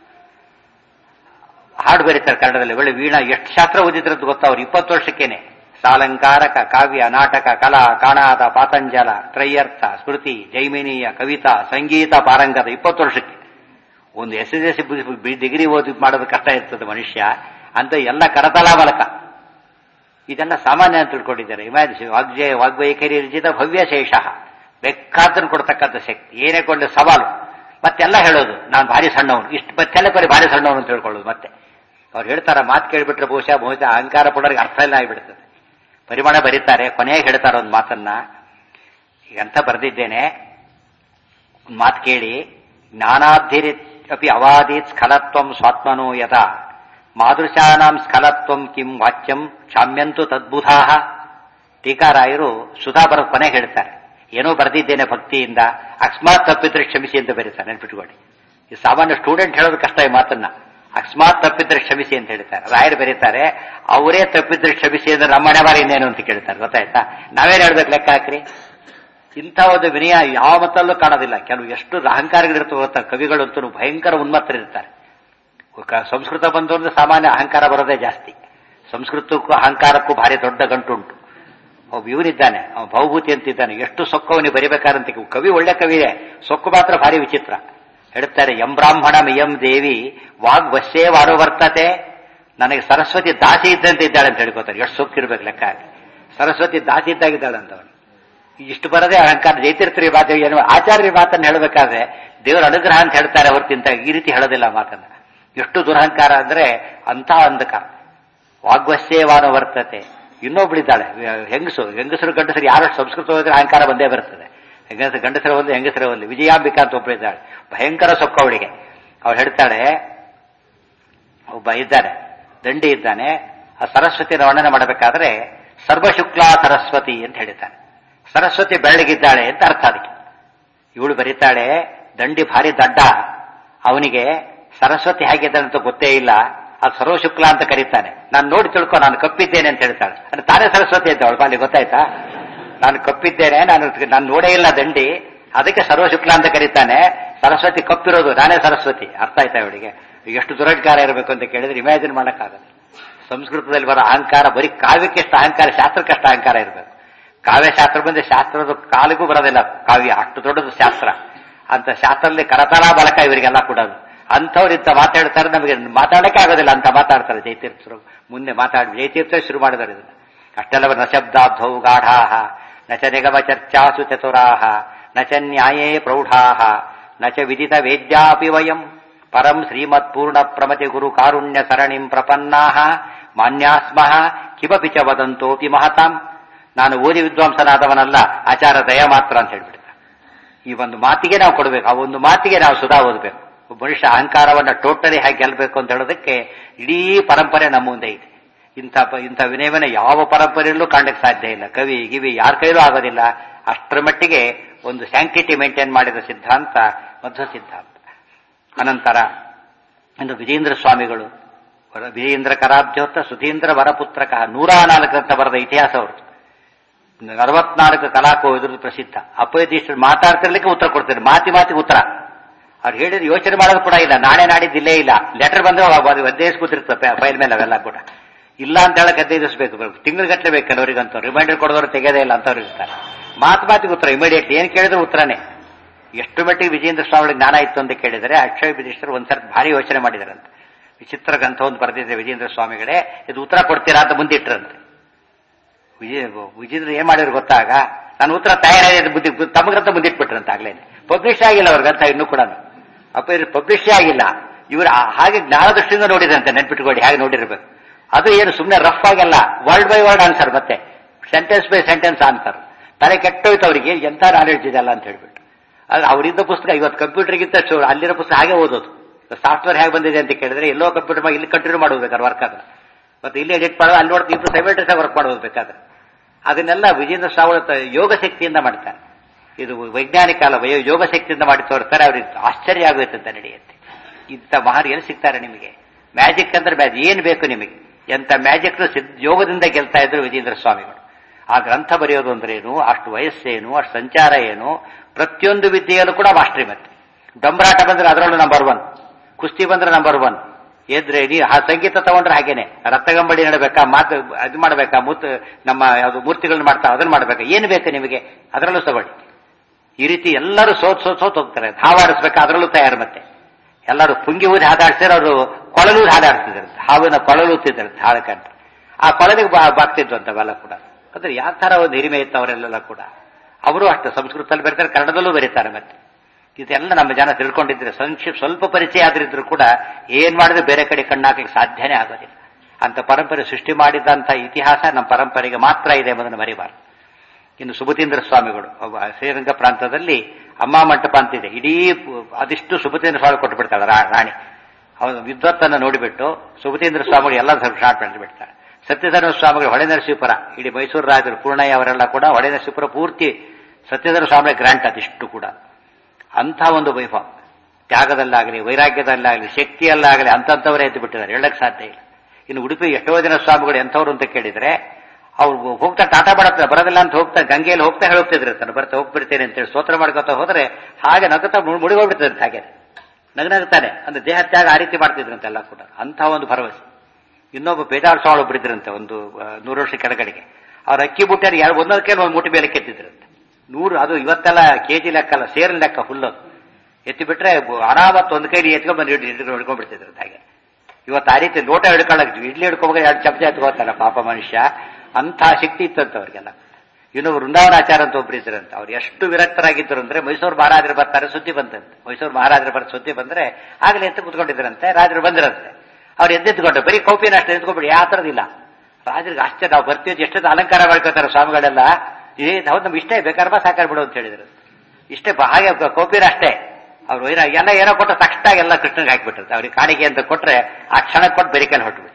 ಹಾಡು ಬರೀತಾರೆ ಕನ್ನಡದಲ್ಲಿ ಒಳ್ಳೆ ವೀಣಾ ಎಷ್ಟು ಶಾಸ್ತ್ರ ಓದಿದ್ರದ್ದು ಗೊತ್ತಾ ಅವ್ರು ಇಪ್ಪತ್ತು ವರ್ಷಕ್ಕೇನೆ ಸಾಲಂಕಾರಕ ಕಾವ್ಯ ನಾಟಕ ಕಲಾ ಕಾಣಾದ ಪಾತಂಜಲ ತ್ರಯ್ಯರ್ಥ ಸ್ಮೃತಿ ಜೈಮಿನೀಯ ಕವಿತಾ ಸಂಗೀತ ಪಾರಂಗದ ಇಪ್ಪತ್ತು ವರ್ಷಕ್ಕೆ ಒಂದು ಎಸ್ ಎಸ್ ಎಸ್ ಡಿಗ್ರಿ ಓದಿ ಮಾಡೋದು ಕಷ್ಟ ಇರ್ತದೆ ಮನುಷ್ಯ ಅಂತ ಎಲ್ಲ ಕರತಲ ಮೂಲಕ ಇದೆಲ್ಲ ಸಾಮಾನ್ಯ ಅಂತ ತಿಳ್ಕೊಂಡಿದ್ದಾರೆ ಇಮ್ಯಾಜಿನ್ ವಾಗ್ಜಯ ವಾಗ್ವೈಖರಿ ರಚಿತ ಭವ್ಯ ಶೇಷ ಬೇಕಾದನ್ನು ಕೊಡ್ತಕ್ಕಂಥ ಶಕ್ತಿ ಏನೇ ಕೊಂಡ ಸವಾಲು ಮತ್ತೆಲ್ಲ ಹೇಳೋದು ನಾನು ಭಾರಿ ಸಣ್ಣವನು ಇಷ್ಟು ಮತ್ತೆಲ್ಲ ಕೊಡಿ ಭಾರಿ ಸಣ್ಣವನು ಅಂತ ಹೇಳ್ಕೊಳ್ಳೋದು ಮತ್ತೆ ಅವ್ರು ಹೇಳ್ತಾರ ಮಾತು ಕೇಳಿಬಿಟ್ರೆ ಬಹುಶಃ ಬಹುಶಃ ಅಹಂಕಾರ ಪಡೋರಿಗೆ ಅರ್ಥ ಇಲ್ಲ ಆಗಿಬಿಡ್ತದೆ ಪರಿಮಾಣ ಬರೀತಾರೆ ಕೊನೆಗೆ ಹೇಳ್ತಾರೆ ಒಂದು ಮಾತನ್ನ ಈಗಂತ ಬರೆದಿದ್ದೇನೆ ಒಂದು ಮಾತು ಕೇಳಿ ಜ್ಞಾನಾಧಿರಿ ಅಪಿ ಅವಾದೀತ್ ಸ್ಖಲತ್ವಂ ಸ್ವಾತ್ಮನೋ ಯಥ ಮಾದೃಶಾನಾಂ ಸ್ಖಲತ್ವಂ ಕಿಂ ವಾಚ್ಯಂ ಕ್ಷಾಮ್ಯಂತು ತದ್ಬುಧಾ ಟೀಕಾರಾಯರು ಸುಧಾ ಬರೋ ಕೊನೆಗೆ ಹೇಳ್ತಾರೆ ಏನೋ ಬರೆದಿದ್ದೇನೆ ಭಕ್ತಿಯಿಂದ ಅಕಸ್ಮಾತ್ ತಪ್ಪಿದ್ರೆ ಕ್ಷಮಿಸಿ ಅಂತ ಬರೀತಾರೆ ನೆನ್ಪಿಟ್ಕೊಳ್ಳಿ ಈ ಸಾಮಾನ್ಯ ಸ್ಟೂಡೆಂಟ್ ಹೇಳೋದು ಕಷ್ಟ ಈ ಮಾತನ್ನ ಅಕಸ್ಮಾತ್ ತಪ್ಪಿದ್ರೆ ಕ್ಷಮಿಸಿ ಅಂತ ಹೇಳ್ತಾರೆ ರಾಯರು ಬರೀತಾರೆ ಅವರೇ ತಪ್ಪಿದ್ರೆ ಕ್ಷಮಿಸಿ ಅಂದ್ರೆ ನಮ್ಮನೆ ಬಾರಿ ಇನ್ನೇನು ಅಂತ ಕೇಳ್ತಾರೆ ಗೊತ್ತಾಯ್ತಾ ನಾವೇನ್ ಹೇಳ್ಬೇಕು ಲೆಕ್ಕ ಹಾಕ್ರಿ ಇಂಥ ಒಂದು ವಿನಯ ಯಾವ ಮತ್ತಲ್ಲೂ ಕಾಣೋದಿಲ್ಲ ಕೆಲವು ಎಷ್ಟು ಅಹಂಕಾರಗಳಿರ್ತವೆ ಗೊತ್ತಾ ಕವಿಗಳಂತೂ ಭಯಂಕರ ಉನ್ಮತ್ತರಿರ್ತಾರೆ ಕ- ಸಂಸ್ಕೃತ ಬಂದವ್ರದ್ದು ಸಾಮಾನ್ಯ ಅಹಂಕಾರ ಬರೋದೇ ಜಾಸ್ತಿ ಸಂಸ್ಕೃತಕ್ಕೂ ಅಹಂಕಾರಕ್ಕೂ ಭಾರಿ ದೊಡ್ಡ ಗಂಟುಂಟು ಒಬ್ಬ ಇವನಿದ್ದಾನೆ ಅವ ಭೌಭೂತಿ ಅಂತಿದ್ದಾನೆ ಎಷ್ಟು ಸೊಕ್ಕು ಅವನಿಗೆ ಬರಿಬೇಕಾರಂತ ಕವಿ ಒಳ್ಳೆ ಕವಿಯೇ ಸೊಕ್ಕು ಮಾತ್ರ ಭಾರಿ ವಿಚಿತ್ರ ಹೇಳ್ತಾರೆ ಎಂ ಬ್ರಾಹ್ಮಣ ಎಂ ದೇವಿ ವಾಗ್ ವಶ್ಯೇ ವಾರುವರ್ತತೆ ನನಗೆ ಸರಸ್ವತಿ ದಾಸಿ ಇದ್ದಂತೆ ಇದ್ದಾಳೆ ಅಂತ ಹೇಳ್ಕೋತಾರೆ ಎಷ್ಟು ಸೊಕ್ಕಿರ್ಬೇಕು ಲೆಕ್ಕ ಹಾಕಿ ಸರಸ್ವತಿ ದಾಸಿ ಇದ್ದಾಗಿದ್ದಾಳೆ ಅಂತವನು ಇಷ್ಟು ಬರದೆ ಅಹಂಕಾರ ಜೈತೀರ್ಥರಿ ಮಾತು ಏನು ಆಚಾರ್ಯ ಮಾತನ್ನು ಹೇಳಬೇಕಾದ್ರೆ ದೇವರ ಅನುಗ್ರಹ ಅಂತ ಹೇಳ್ತಾರೆ ಹೊರತಿಂತ ಈ ರೀತಿ ಹೇಳೋದಿಲ್ಲ ಆ ಮಾತನ್ನ ಎಷ್ಟು ದುರಹಂಕಾರ ಅಂದ್ರೆ ಅಂಥ ಅಂಧಕಾರ ವಾಗ್ವಶ್ಯವಾನ ವರ್ತತೆ ಇನ್ನೊಬ್ಳಿದ್ದಾಳೆ ಹೆಂಗಸು ಹೆಂಗಸರು ಗಂಡಸರು ಯಾರು ಸಂಸ್ಕೃತ ಹೋದ್ರೆ ಅಹಂಕಾರ ಬಂದೇ ಬರ್ತದೆ ಹೆಂಗಸರು ಗಂಡಸರ ಒಂದು ಹೆಂಗಸರ ಒಂದು ವಿಜಯಾಂಬಿಕಾ ಅಂತ ಒಬ್ಬಳಿದ್ದಾಳೆ ಭಯಂಕರ ಸೊಕ್ಕ ಅವಳಿಗೆ ಅವಳು ಹೇಳ್ತಾಳೆ ಒಬ್ಬ ಇದ್ದಾನೆ ದಂಡಿ ಇದ್ದಾನೆ ಆ ಸರಸ್ವತಿಯ ವರ್ಣನೆ ಮಾಡಬೇಕಾದ್ರೆ ಸರ್ವಶುಕ್ಲಾ ಸರಸ್ವತಿ ಅಂತ ಹೇಳಿದ್ದಾನೆ ಸರಸ್ವತಿ ಬೆಳ್ಳಗಿದ್ದಾಳೆ ಅಂತ ಅರ್ಥ ಅದಕ್ಕೆ ಇವಳು ಬರೀತಾಳೆ ದಂಡಿ ಭಾರಿ ದಡ್ಡ ಅವನಿಗೆ ಸರಸ್ವತಿ ಹೇಗಿದ್ದಾಳೆ ಅಂತ ಗೊತ್ತೇ ಇಲ್ಲ ಅದು ಸರ್ವಶುಕ್ಲ ಅಂತ ಕರೀತಾನೆ ನಾನು ನೋಡಿ ತಿಳ್ಕೊ ನಾನು ಕಪ್ಪಿದ್ದೇನೆ ಅಂತ ಹೇಳ್ತಾಳೆ ಅಂದ್ರೆ ತಾನೇ ಸರಸ್ವತಿ ಅಂತ ಅವಳು ಬಾಲಿ ಗೊತ್ತಾಯ್ತಾ ನಾನು ಕಪ್ಪಿದ್ದೇನೆ ನಾನು ನಾನು ನೋಡೇ ಇಲ್ಲ ದಂಡಿ ಅದಕ್ಕೆ ಸರ್ವಶುಕ್ಲ ಅಂತ ಕರೀತಾನೆ ಸರಸ್ವತಿ ಕಪ್ಪಿರೋದು ನಾನೇ ಸರಸ್ವತಿ ಅರ್ಥ ಆಯ್ತಾ ಇವಳಿಗೆ ಎಷ್ಟು ದುರಡ್ಕಾರ ಇರಬೇಕು ಅಂತ ಕೇಳಿದ್ರೆ ಇಮ್ಯಾಜಿನ್ ಮಾಡೋಕ್ಕಾಗಲ್ಲ ಸಂಸ್ಕೃತದಲ್ಲಿ ಬರೋ ಅಹಂಕಾರ ಬರೀ ಕಾವ್ಯಕ್ಕೆ ಎಷ್ಟು ಅಹಂಕಾರ ಶಾಸ್ತ್ರಕ್ಕಷ್ಟು ಅಹಂಕಾರ ಇರಬೇಕು ಕಾವ್ಯಶಾಸ್ತ್ರ ಬಂದ್ರೆ ಶಾಸ್ತ್ರದ ಕಾಲಿಗೂ ಬರೋದಿಲ್ಲ ಕಾವ್ಯ ಅಷ್ಟು ದೊಡ್ಡದು ಶಾಸ್ತ್ರ ಅಂತ ಶಾಸ್ತ್ರದಲ್ಲಿ ಕರತಲ ಬಳಕ ಇವರಿಗೆಲ್ಲ ಕೊಡೋದು ಅಂಥವ್ರು ಇಂಥ ಮಾತಾಡ್ತಾರೆ ನಮಗೆ ಮಾತಾಡಕ್ಕೆ ಆಗೋದಿಲ್ಲ ಅಂತ ಮಾತಾಡ್ತಾರೆ ಜಯತೀರ್ಥರು ಮುಂದೆ ಮಾತಾಡಿ ಜಯತೀರ್ಥ ಶುರು ಮಾಡಿದ್ದಾರೆ ಇದನ್ನ ಅಷ್ಟೆಲ್ಲ ನ ಶಬ್ದಾಬ್ಧೌ ಗಾಢಾಹ ನ ಚ ನಿಗಮ ಚರ್ಚಾಸು ಚತುರಾಹ ನ ಚ ನ್ಯಾಯೇ ಪ್ರೌಢಾಹ ನ ಚ ವಿದಿತ ವೇದ್ಯಾಪಿ ವಯಂ ಪರಂ ಶ್ರೀಮತ್ಪೂರ್ಣ ಪ್ರಮತಿ ಗುರು ಕಾರುಣ್ಯ ಸರಣಿಂ ಪ್ರಪನ್ನಾಹ ಮಾನ್ಯಾಸ್ಮಃ ಕಿಮಪಿ ಚ ವದಂತೋಪಿ ಮಹತಾಂ ನಾನು ಓದಿ ವಿದ್ವಾಂಸನಾದವನಲ್ಲ ಆಚಾರ ದಯ ಮಾತ್ರ ಅಂತ ಹೇಳ್ಬಿಡ್ತಾರೆ ಈ ಒಂದು ಮಾತಿಗೆ ನಾವು ಕೊಡಬೇಕು ಆ ಒಂದು ಮಾತಿಗೆ ನಾವು ಸುಧಾ ಓದಬೇಕು ಒಬ್ಬ ಮನುಷ್ಯ ಅಹಂಕಾರವನ್ನ ಟೋಟಲಿ ಹೇಗೆ ಗೆಲ್ಲಬೇಕು ಅಂತ ಹೇಳೋದಕ್ಕೆ ಇಡೀ ಪರಂಪರೆ ನಮ್ಮ ಮುಂದೆ ಇದೆ ಇಂಥ ಪ- ಇಂಥ ವಿನಯವನ್ನ ಯಾವ ಪರಂಪರೆಯಲ್ಲೂ ಕಾಣಕ್ಕೆ ಸಾಧ್ಯ ಇಲ್ಲ ಕವಿ ಗಿವಿ ಯಾರ ಕೈಲೂ ಆಗೋದಿಲ್ಲ ಅಷ್ಟರ ಮಟ್ಟಿಗೆ ಒಂದು ಸ್ಯಾಂಕ್ಟಿಟಿ ಮೇಂಟೈನ್ ಮಾಡಿದ ಸಿದ್ಧಾಂತ ಮಧ್ವ ಸಿದ್ಧಾಂತ ಅನಂತರ ಇನ್ನು ವಿಜೇಂದ್ರ ಸ್ವಾಮಿಗಳು ವರ- ವಿಜೇಂದ್ರ ಕರಾಬ್ಜೋತ್ತ ಸುಧೀಂದ್ರ ವರಪುತ್ರಕ ನೂರ ನಾಲ್ಕು ಅಂತ ಬರೆದ ಇತಿಹಾಸ ಅವ್ರದ್ದು ನಲವತ್ನಾಲ್ಕು ಕಲಾಕೋ ಇದ್ರದ್ದು ಪ್ರಸಿದ್ಧ ಅಪಯದೀಶರು ಮಾತಾಡ್ತಿರ್ಲಿಕ್ಕೆ ಉತ್ತರ ಕೊಡ್ತಾರೆ ಮಾತಿ ಮಾತಿಗೆ ಉತ್ತರ ಅವ್ರು ಹೇಳಿದ್ರೆ ಯೋಚನೆ ಮಾಡೋದು ಕೂಡ ಇಲ್ಲ ನಾಳೆ ನಾಡಿದ್ದು ಇಲ್ಲೇ ಇಲ್ಲ ಲೆಟರ್ ಬಂದ್ರೆ ಒದ್ದೇಸ್ ಕೂತಿರ್ತದೆ ಫೈಲ್ ಮೇಲೆ ಅವೆಲ್ಲ ಕೂಡ ಇಲ್ಲ ಅಂತ ಹೇಳಕ್ ಹದಿನೈದಿಸ್ಬೇಕು ತಿಂಗಳು ಬೇಕು ಕೆಲವರಿಗಂತ ರಿಮೈಂಡರ್ ಕೊಡೋರು ತೆಗೆದೇ ಇಲ್ಲ ಅಂತವ್ರು ಇರ್ತಾರೆ ಮಾತು ಮಾತಿಗೆ ಉತ್ತರ ಇಮಿಡಿಯೇಟ್ಲಿ ಏನ್ ಕೇಳಿದ್ರು ಉತ್ತರನೇ ಎಷ್ಟು ಮಟ್ಟಿಗೆ ವಿಜೇಂದ್ರ ಸ್ವಾಮಿ ಜ್ಞಾನ ಇತ್ತು ಅಂತ ಕೇಳಿದರೆ ಅಕ್ಷಯ ವಿಧಿಷ್ಠರು ಒಂದ್ಸರ್ತಿ ಭಾರಿ ಯೋಚನೆ ಮಾಡಿದಾರಂತೆ ವಿಚಿತ್ರ ಗ್ರಂಥ ಒಂದು ಬರೆದಿದೆ ವಿಜೇಂದ್ರ ಸ್ವಾಮಿಗಳೇ ಇದು ಉತ್ತರ ಕೊಡ್ತೀರಾ ಅಂತ ಮುಂದಿಟ್ರಂತೆ ವಿಜಯ ವಿಜೇಂದ್ರ ಏನ್ ಮಾಡಿದ್ರು ಗೊತ್ತಾಗ ನಾನು ಉತ್ತರ ತಯಾರಾಗಿದೆ ಬುದ್ಧಿ ತಮಗಂತ ಮುಂದಿಟ್ಬಿಟ್ರಂತ ಆಗ್ಲೇನೆ ಪಬ್ಲಿಷ್ ಆಗಿಲ್ಲ ಅವ್ರ ಗ್ರಂಥ ಇನ್ನೂ ಕೂಡ ಅಪ್ಪ ಇದು ಪಬ್ಲಿಷ್ ಆಗಿಲ್ಲ ಇವರು ಹಾಗೆ ಜ್ಞಾನದೃಷ್ಟಿಯಿಂದ ನೋಡಿದಂತೆ ನೆನ್ಪಿಟ್ಕೊಳ್ಳಿ ಹಾಗೆ ನೋಡಿರ್ಬೇಕು ಅದು ಏನು ಸುಮ್ಮನೆ ರಫ್ ಆಗಲ್ಲ ವರ್ಡ್ ಬೈ ವರ್ಡ್ ಆನ್ಸರ್ ಮತ್ತೆ ಸೆಂಟೆನ್ಸ್ ಬೈ ಸೆಂಟೆನ್ಸ್ ಆನ್ಸರ್ ತಲೆ ಕೆಟ್ಟೋಯ್ತು ಅವರಿಗೆ ಎಂತ ನಾಲೆಡ್ಜ್ ಇದೆಲ್ಲ ಅಂತ ಹೇಳ್ಬಿಟ್ಟು ಆದ್ರೆ ಅವರಿದ್ದ ಪುಸ್ತಕ ಇವತ್ತು ಕಂಪ್ಯೂಟರ್ಗಿಂತ ಚು- ಅಲ್ಲಿರೋ ಪುಸ್ತಕ ಹಾಗೆ ಓದೋದು ಸಾಫ್ಟ್ವೇರ್ ಹೇಗೆ ಬಂದಿದೆ ಅಂತ ಕೇಳಿದ್ರೆ ಎಲ್ಲೋ ಕಂಪ್ಯೂಟರ್ ಮಾಡಿ ಇಲ್ಲಿ ಕಂಟಿನ್ಯೂ ಮಾಡೋದು ಬೇಕಾದ್ರೆ ವರ್ಕ್ ಆದ್ರೆ ಮತ್ತೆ ಇಲ್ಲಿ ಎಡಿಟ್ ಮಾಡೋದು ಅಲ್ಲಿ ನೋಡ್ತೀವಿ ಇಬ್ರು ಸೈಮೆಂಟಸ್ ವರ್ಕ್ ಮಾಡೋದು ಬೇಕಾದ್ರೆ ಅದನ್ನೆಲ್ಲ ವಿಜೇಂದ್ರ ಶ್ರಾವಣ ಯೋಗ ಶಕ್ತಿಯಿಂದ ಮಾಡ್ತಾರೆ ಇದು ವೈಜ್ಞಾನಿಕ ಅಲ್ಲ ವಯೋ- ಯೋಗ ಶಕ್ತಿಯಿಂದ ಮಾಡಿ ತೋರ್ತಾರೆ ಅವ್ರಿಗೆ ಆಶ್ಚರ್ಯ ಆಗುತ್ತೆ ಅಂತ ನಡೆಯುತ್ತೆ ಇಂಥ ಮಹಾರು ಎಲ್ಲಿ ಸಿಗ್ತಾರೆ ನಿಮಗೆ ಮ್ಯಾಜಿಕ್ ಅಂದ್ರೆ ಮ್ಯಾಜಿಕ್ ಏನ್ ಬೇಕು ನಿಮಗೆ ಎಂತ ಮ್ಯಾಜಿಕ್ ಯೋಗದಿಂದ ಗೆಲ್ತಾ ಇದ್ರು ವಿಜೇಂದ್ರ ಸ್ವಾಮಿಗಳು ಆ ಗ್ರಂಥ ಬರೆಯೋದು ಅಂದ್ರೆ ಏನು ಅಷ್ಟು ವಯಸ್ಸೇನು ಅಷ್ಟು ಸಂಚಾರ ಏನು ಪ್ರತಿಯೊಂದು ವಿದ್ಯೆಯಲ್ಲೂ ಕೂಡ ಮಾಸ್ಟ್ರಿ ಮತ್ತೆ ಡಂಬರಾಟ ಬಂದ್ರೆ ಅದರಲ್ಲೂ ನಂಬರ್ ಒನ್ ಕುಸ್ತಿ ಬಂದ್ರೆ ನಂಬರ್ ಒನ್ ಎದ್ರೆ ನೀ ಆ ಸಂಗೀತ ತಗೊಂಡ್ರೆ ಹಾಗೇನೆ ರಕ್ತಗಂಬಳಿ ನಡಬೇಕಾ ಮಾತು ಅದು ಮಾಡಬೇಕಾ ಮೂತ್ ನಮ್ಮ ಯಾವುದು ಮೂರ್ತಿಗಳನ್ನ ಮಾಡ್ತಾ ಅದನ್ನ ಮಾಡ್ಬೇಕಾ ಏನು ಬೇಕು ನಿಮಗೆ ಅದರಲ್ಲೂ ತಗೊಳ್ಳಿ ಈ ರೀತಿ ಎಲ್ಲರೂ ಸೋತ್ ಸೋತ್ ಸೋತ್ ಹೋಗ್ತಾರೆ ಹಾವಾಡಿಸ್ಬೇಕಾ ಅದರಲ್ಲೂ ತಯಾರು ಮತ್ತೆ ಎಲ್ಲರೂ ಪುಂಗಿ ಊದಿ ಹಾದಾಡ್ಸಿದ್ರೆ ಅವರು ಕೊಳಲು ಹಾದಾಡ್ತಿದ್ದಾರೆ ಹಾವಿನ ಕೊಳಲು ಊತಿದ್ದಾರೆ ಹಾಳಕಂತ ಆ ಕೊಳಲಿಗೆ ಬಾ ಬಾಗ್ತಿದ್ವು ಅಂತವೆಲ್ಲ ಕೂಡ ಅಂದ್ರೆ ಯಾವ ತರ ಒಂದು ಹಿರಿಮೆ ಇತ್ತು ಅವರೆಲ್ಲ ಕೂಡ ಅವರು ಅಷ್ಟು ಸಂಸ್ಕೃತದಲ್ಲಿ ಬರೀತಾರೆ ಕನ್ನಡದಲ್ಲೂ ಬರೀತಾರೆ ಮತ್ತೆ ಇದೆಲ್ಲ ನಮ್ಮ ಜನ ತಿಳ್ಕೊಂಡಿದ್ರೆ ಸಂಕ್ಷಿಪ್ತ ಸ್ವಲ್ಪ ಪರಿಚಯ ಆದ್ರಿದ್ರು ಕೂಡ ಏನ್ ಮಾಡಿದ್ರೆ ಬೇರೆ ಕಡೆ ಕಣ್ಣಾಕಕ್ಕೆ ಸಾಧ್ಯನೇ ಆಗೋದಿಲ್ಲ ಅಂತ ಪರಂಪರೆ ಸೃಷ್ಟಿ ಮಾಡಿದಂತ ಇತಿಹಾಸ ನಮ್ಮ ಪರಂಪರೆಗೆ ಮಾತ್ರ ಇದೆ ಎಂಬುದನ್ನು ಮರಿಬಾರದು ಇನ್ನು ಸುಭತೀಂದ್ರ ಸ್ವಾಮಿಗಳು ಒಬ್ಬ ಶ್ರೀರಂಗ ಪ್ರಾಂತದಲ್ಲಿ ಅಮ್ಮ ಮಂಟಪ ಅಂತಿದೆ ಇಡೀ ಅದಿಷ್ಟು ಸುಭತೀಂದ್ರ ಸ್ವಾಮಿ ಕೊಟ್ಟು ಬಿಡ್ತಾಳೆ ರಾಣಿ ಅವನು ವಿದ್ವತ್ತನ್ನು ನೋಡಿಬಿಟ್ಟು ಸುಭತೀಂದ್ರ ಸ್ವಾಮಿಗಳು ಎಲ್ಲ ಶಾರ್ಟ್ ಬಿಡ್ತಾರೆ ಸತ್ಯಧರ್ಮ ಸ್ವಾಮಿಗಳು ಹೊಳೆ ನರಸೀಪುರ ಇಡೀ ಮೈಸೂರು ರಾಜರು ಪೂರ್ಣಯ್ಯ ಅವರೆಲ್ಲ ಕೂಡ ಹೊಳೆ ನರಸೀಪುರ ಪೂರ್ತಿ ಸತ್ಯಧರ್ಮ ಸ್ವಾಮಿ ಗ್ರಾಂಟ್ ಅದಿಷ್ಟು ಕೂಡ ಅಂಥ ಒಂದು ವೈಭವ ತ್ಯಾಗದಲ್ಲಾಗಲಿ ವೈರಾಗ್ಯದಲ್ಲಾಗಲಿ ಶಕ್ತಿಯಲ್ಲಾಗಲಿ ಅಂತಂಥವರೇ ಎದ್ದು ಬಿಟ್ಟಿದ್ದಾರೆ ಹೇಳಕ್ ಸಾಧ್ಯ ಇಲ್ಲ ಇನ್ನು ಉಡುಪಿ ಎಷ್ಟೋ ಜನ ಸ್ವಾಮಿಗಳು ಎಂಥವ್ರು ಅಂತ ಕೇಳಿದ್ರೆ ಅವ್ರು ಹೋಗ್ತಾ ಟಾಟಾ ಮಾಡತ್ತ ಬರೋದಿಲ್ಲ ಅಂತ ಹೋಗ್ತಾ ಗಂಗೆಯಲ್ಲಿ ಹೋಗ್ತಾ ಹೇಳೋಗ್ತಿದ್ರು ತಾನು ಬರ್ತಾ ಹೋಗ್ಬಿಡ್ತೇನೆ ಅಂತೇಳಿ ಸ್ತೋತ್ರ ಮಾಡ್ಕೊತಾ ಹೋದ್ರೆ ಹಾಗೆ ನಗುತ್ತಾ ಮುಡಿಗೋಗ್ಬಿಡ್ತದೆ ಹಾಗೆ ನಗನಗ್ತಾನೆ ಅಂದ್ರೆ ದೇಹ ತ್ಯಾಗ ಆ ರೀತಿ ಮಾಡ್ತಿದ್ರಂತೆಲ್ಲ ಕೂಡ ಅಂಥ ಒಂದು ಭರವಸೆ ಇನ್ನೊಬ್ಬ ಬೇದಾಳ್ ಸ್ವಾಮಿ ಒಬ್ಬರಿದ್ರಂತೆ ಒಂದು ನೂರು ವರ್ಷ ಕೆಳಗಡೆಗೆ ಅವ್ರ ಅಕ್ಕಿ ಬುಟ್ಟಿಯಲ್ಲಿ ಎರಡು ಒಂದೊಂದು ಕೇಳಿ ಒಂದು ಮುಟ್ಟಿ ಮೇಲೆ ಕೆತ್ತಿದ್ರಂತೆ ನೂರು ಅದು ಇವತ್ತೆಲ್ಲ ಕೆಜಿ ಲೆಕ್ಕ ಅಲ್ಲ ಸೇರ್ ಲೆಕ್ಕ ಫುಲ್ಲು ಎತ್ತಿ ಬಿಟ್ರೆ ಆರಾಮತ್ತು ಒಂದು ಕೈಲಿ ಎತ್ಕೊಂಡ್ ಬಂದು ಹಿಡ್ಕೊಂಡ್ಬಿಡ್ತಿದ್ರಂತೆ ಹಾಗೆ ಇವತ್ತು ಆ ರೀತಿ ಲೋಟ ಹಿಡ್ಕೊಳ್ಳಕ್ ಇಡ್ಲಿ ಹಿಡ್ಕೊಂಡ್ರೆ ಎರಡು ಚಮಚ ಎತ್ಕೋತಾರ ಪಾಪ ಮನುಷ್ಯ ಅಂಥ ಶಕ್ತಿ ಇತ್ತಂತ ಅವ್ರಿಗೆಲ್ಲ ಇನ್ನು ವೃಂದಾವನಾಚಾರ ಅಂತ ಒಬ್ರು ಇದ್ರಂತೆ ಅವ್ರು ಎಷ್ಟು ವಿರಕ್ತರಾಗಿದ್ದರು ಅಂದ್ರೆ ಮೈಸೂರು ಮಹಾರಾಜರು ಬರ್ತಾರೆ ಸುದ್ದಿ ಬಂತಂತೆ ಮೈಸೂರು ಮಹಾರಾಜರು ಬರ್ ಸುದ್ದಿ ಬಂದ್ರೆ ಆಗಲೇ ಎತ್ತು ಕುತ್ಕೊಂಡಿದ್ರಂತೆ ರಾಜರು ಬಂದಿರಂತೆ ಅವ್ರು ಎದ್ದೆತ್ಕೊಂಡು ಬರೀ ಕೌಪಿನ ಅಷ್ಟು ಎತ್ಕೊಂಡ್ಬಿಡಿ ಯಾವ ಥರದಿಲ್ಲ ರಾಜರಿಗೆ ಆಶ್ಚರ್ಯ ನಾವು ಬರ್ತೀವಿ ಎಷ್ಟೊಂದು ಅಲಂಕಾರ ಮಾಡ್ಕೋತಾರೆ ಸ್ವಾಮಿಗಳೆಲ್ಲ ಇದೇ ಹೌದು ನಮ್ಗೆ ಇಷ್ಟೇ ಬೇಕಾದ್ರೆ ಬಾ ಸಾಕಾರ ಬಿಡು ಅಂತ ಹೇಳಿದ್ರು ಇಷ್ಟೇ ಹಾಗೆ ಕೌಪಿನ ಅಷ್ಟೇ ಅವ್ರು ಎಲ್ಲ ಏನೋ ಕೊಟ್ಟ ತಕ್ಷಣ ಎಲ್ಲ ಕೃಷ್ಣಗೆ ಹಾಕಿಬಿಟ್ಟಿರ್ತಾರೆ ಅವ್ರಿಗೆ ಕಾಣಿಕೆ ಅಂತ ಕೊಟ್ರೆ ಆ ಕ್ಷಣ ಕೊಟ್ಟು ಬೆರಿಕಲ್ಲಿ ಹೊರಟುಬಿಟ್ರು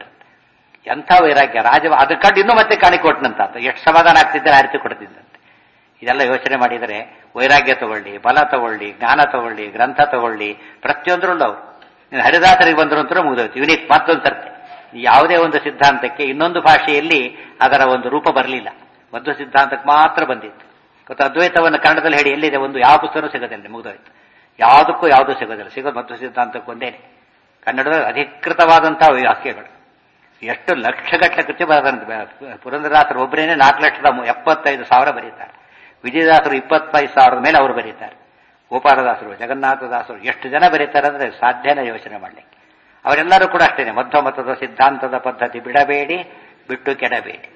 ಎಂಥ ವೈರಾಗ್ಯ ರಾಜ ಅದ್ರ ಕಂಡು ಇನ್ನೂ ಮತ್ತೆ ಕಾಣಿಕೆ ಕೊಟ್ಟನಂತ ಎಷ್ಟು ಸಮಾಧಾನ ಆಗ್ತಿದ್ದಾರೆ ಆ ರೀತಿ ಕೊಡ್ತಿದ್ದಂತೆ ಇದೆಲ್ಲ ಯೋಚನೆ ಮಾಡಿದರೆ ವೈರಾಗ್ಯ ತಗೊಳ್ಳಿ ಬಲ ತಗೊಳ್ಳಿ ಜ್ಞಾನ ತಗೊಳ್ಳಿ ಗ್ರಂಥ ತಗೊಳ್ಳಿ ಪ್ರತಿಯೊಂದರಲ್ಲೂ ಅವರು ಹರಿದಾಸರಿಗೆ ಬಂದರು ಅಂತ ಮುಗಿದೋಯ್ತು ಯುನಿಕ್ ಮತ್ತೊಂದು ಸರ್ತಿ ಯಾವುದೇ ಒಂದು ಸಿದ್ಧಾಂತಕ್ಕೆ ಇನ್ನೊಂದು ಭಾಷೆಯಲ್ಲಿ ಅದರ ಒಂದು ರೂಪ ಬರಲಿಲ್ಲ ಮಧ್ವ ಸಿದ್ಧಾಂತಕ್ಕೆ ಮಾತ್ರ ಬಂದಿತ್ತು ಮತ್ತು ಅದ್ವೈತವನ್ನು ಕನ್ನಡದಲ್ಲಿ ಹೇಳಿ ಎಲ್ಲಿದೆ ಒಂದು ಯಾವ ಪುಸ್ತಕನೂ ಸಿಗೋದಿಲ್ಲ ಮುಗಿದೋಯ್ತು ಯಾವುದಕ್ಕೂ ಯಾವುದೂ ಸಿಗೋದಿಲ್ಲ ಸಿಗೋದು ಮಧ್ವ ಸಿದ್ಧಾಂತಕ್ಕೆ ಒಂದೇನೆ ಕನ್ನಡದಲ್ಲಿ ಅಧಿಕೃತವಾದಂತಹ ವಾಕ್ಯಗಳು ಎಷ್ಟು ಲಕ್ಷಗಟ್ಟಲೆ ಕೃತಿ ಬರೆದಂತೆ ಪುರಂದರದಾಸರು ಒಬ್ಬರೇನೆ ನಾಲ್ಕು ಲಕ್ಷದ ಎಪ್ಪತ್ತೈದು ಸಾವಿರ ಬರೀತಾರೆ ವಿಜಯದಾಸರು ಇಪ್ಪತ್ತೈದು ಸಾವಿರದ ಮೇಲೆ ಅವರು ಬರೀತಾರೆ ಗೋಪಾಲದಾಸರು ಜಗನ್ನಾಥದಾಸರು ಎಷ್ಟು ಜನ ಬರೀತಾರೆ ಅಂದ್ರೆ ಸಾಧ್ಯನ ಯೋಚನೆ ಮಾಡಲಿಕ್ಕೆ ಅವರೆಲ್ಲರೂ ಕೂಡ ಅಷ್ಟೇನೆ ಮಧ್ವ ಮತದ ಸಿದ್ಧಾಂತದ ಪದ್ಧತಿ ಬಿಡಬೇಡಿ ಬಿಟ್ಟು ಕೆಡಬೇಡಿ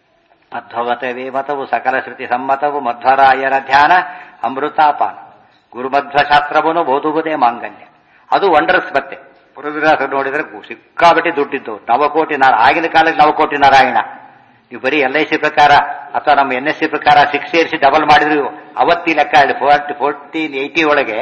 ಮಧ್ವಮತವೇ ಮತವು ಸಕಲ ಶ್ರುತಿ ಸಮ್ಮತವು ಮಧ್ವರಾಯರ ಧ್ಯಾನ ಅಮೃತಾಪಾನ ಗುರುಮಧ್ವ ಶಾಸ್ತ್ರವನ್ನು ಬೋಧುವುದೇ ಮಾಂಗಲ್ಯ ಅದು ವಂಡರ್ಸ್ ಮತ್ತೆ ಪುರಂದರದಾಸರು ನೋಡಿದ್ರೆ ಸಿಕ್ಕಾಬಟ್ಟಿ ದುಡ್ಡಿದ್ದು ನವಕೋಟಿ ನಾರಾಯಣ ಆಗಿನ ಕಾಲಕ್ಕೆ ನವಕೋಟಿ ನಾರಾಯಣ ನೀವು ಬರೀ ಎಲ್ ಐ ಸಿ ಪ್ರಕಾರ ಅಥವಾ ನಮ್ಮ ಎನ್ ಎಸ್ ಸಿ ಪ್ರಕಾರ ಸಿಕ್ಸ್ ಸೇರಿಸಿ ಡಬಲ್ ಮಾಡಿದ್ರು ಅವತ್ತಿ ಲೆಕ್ಕ ಫೋರ್ಟಿ ಫೋರ್ಟೀನ್ ಏಯ್ಟಿ ಒಳಗೆ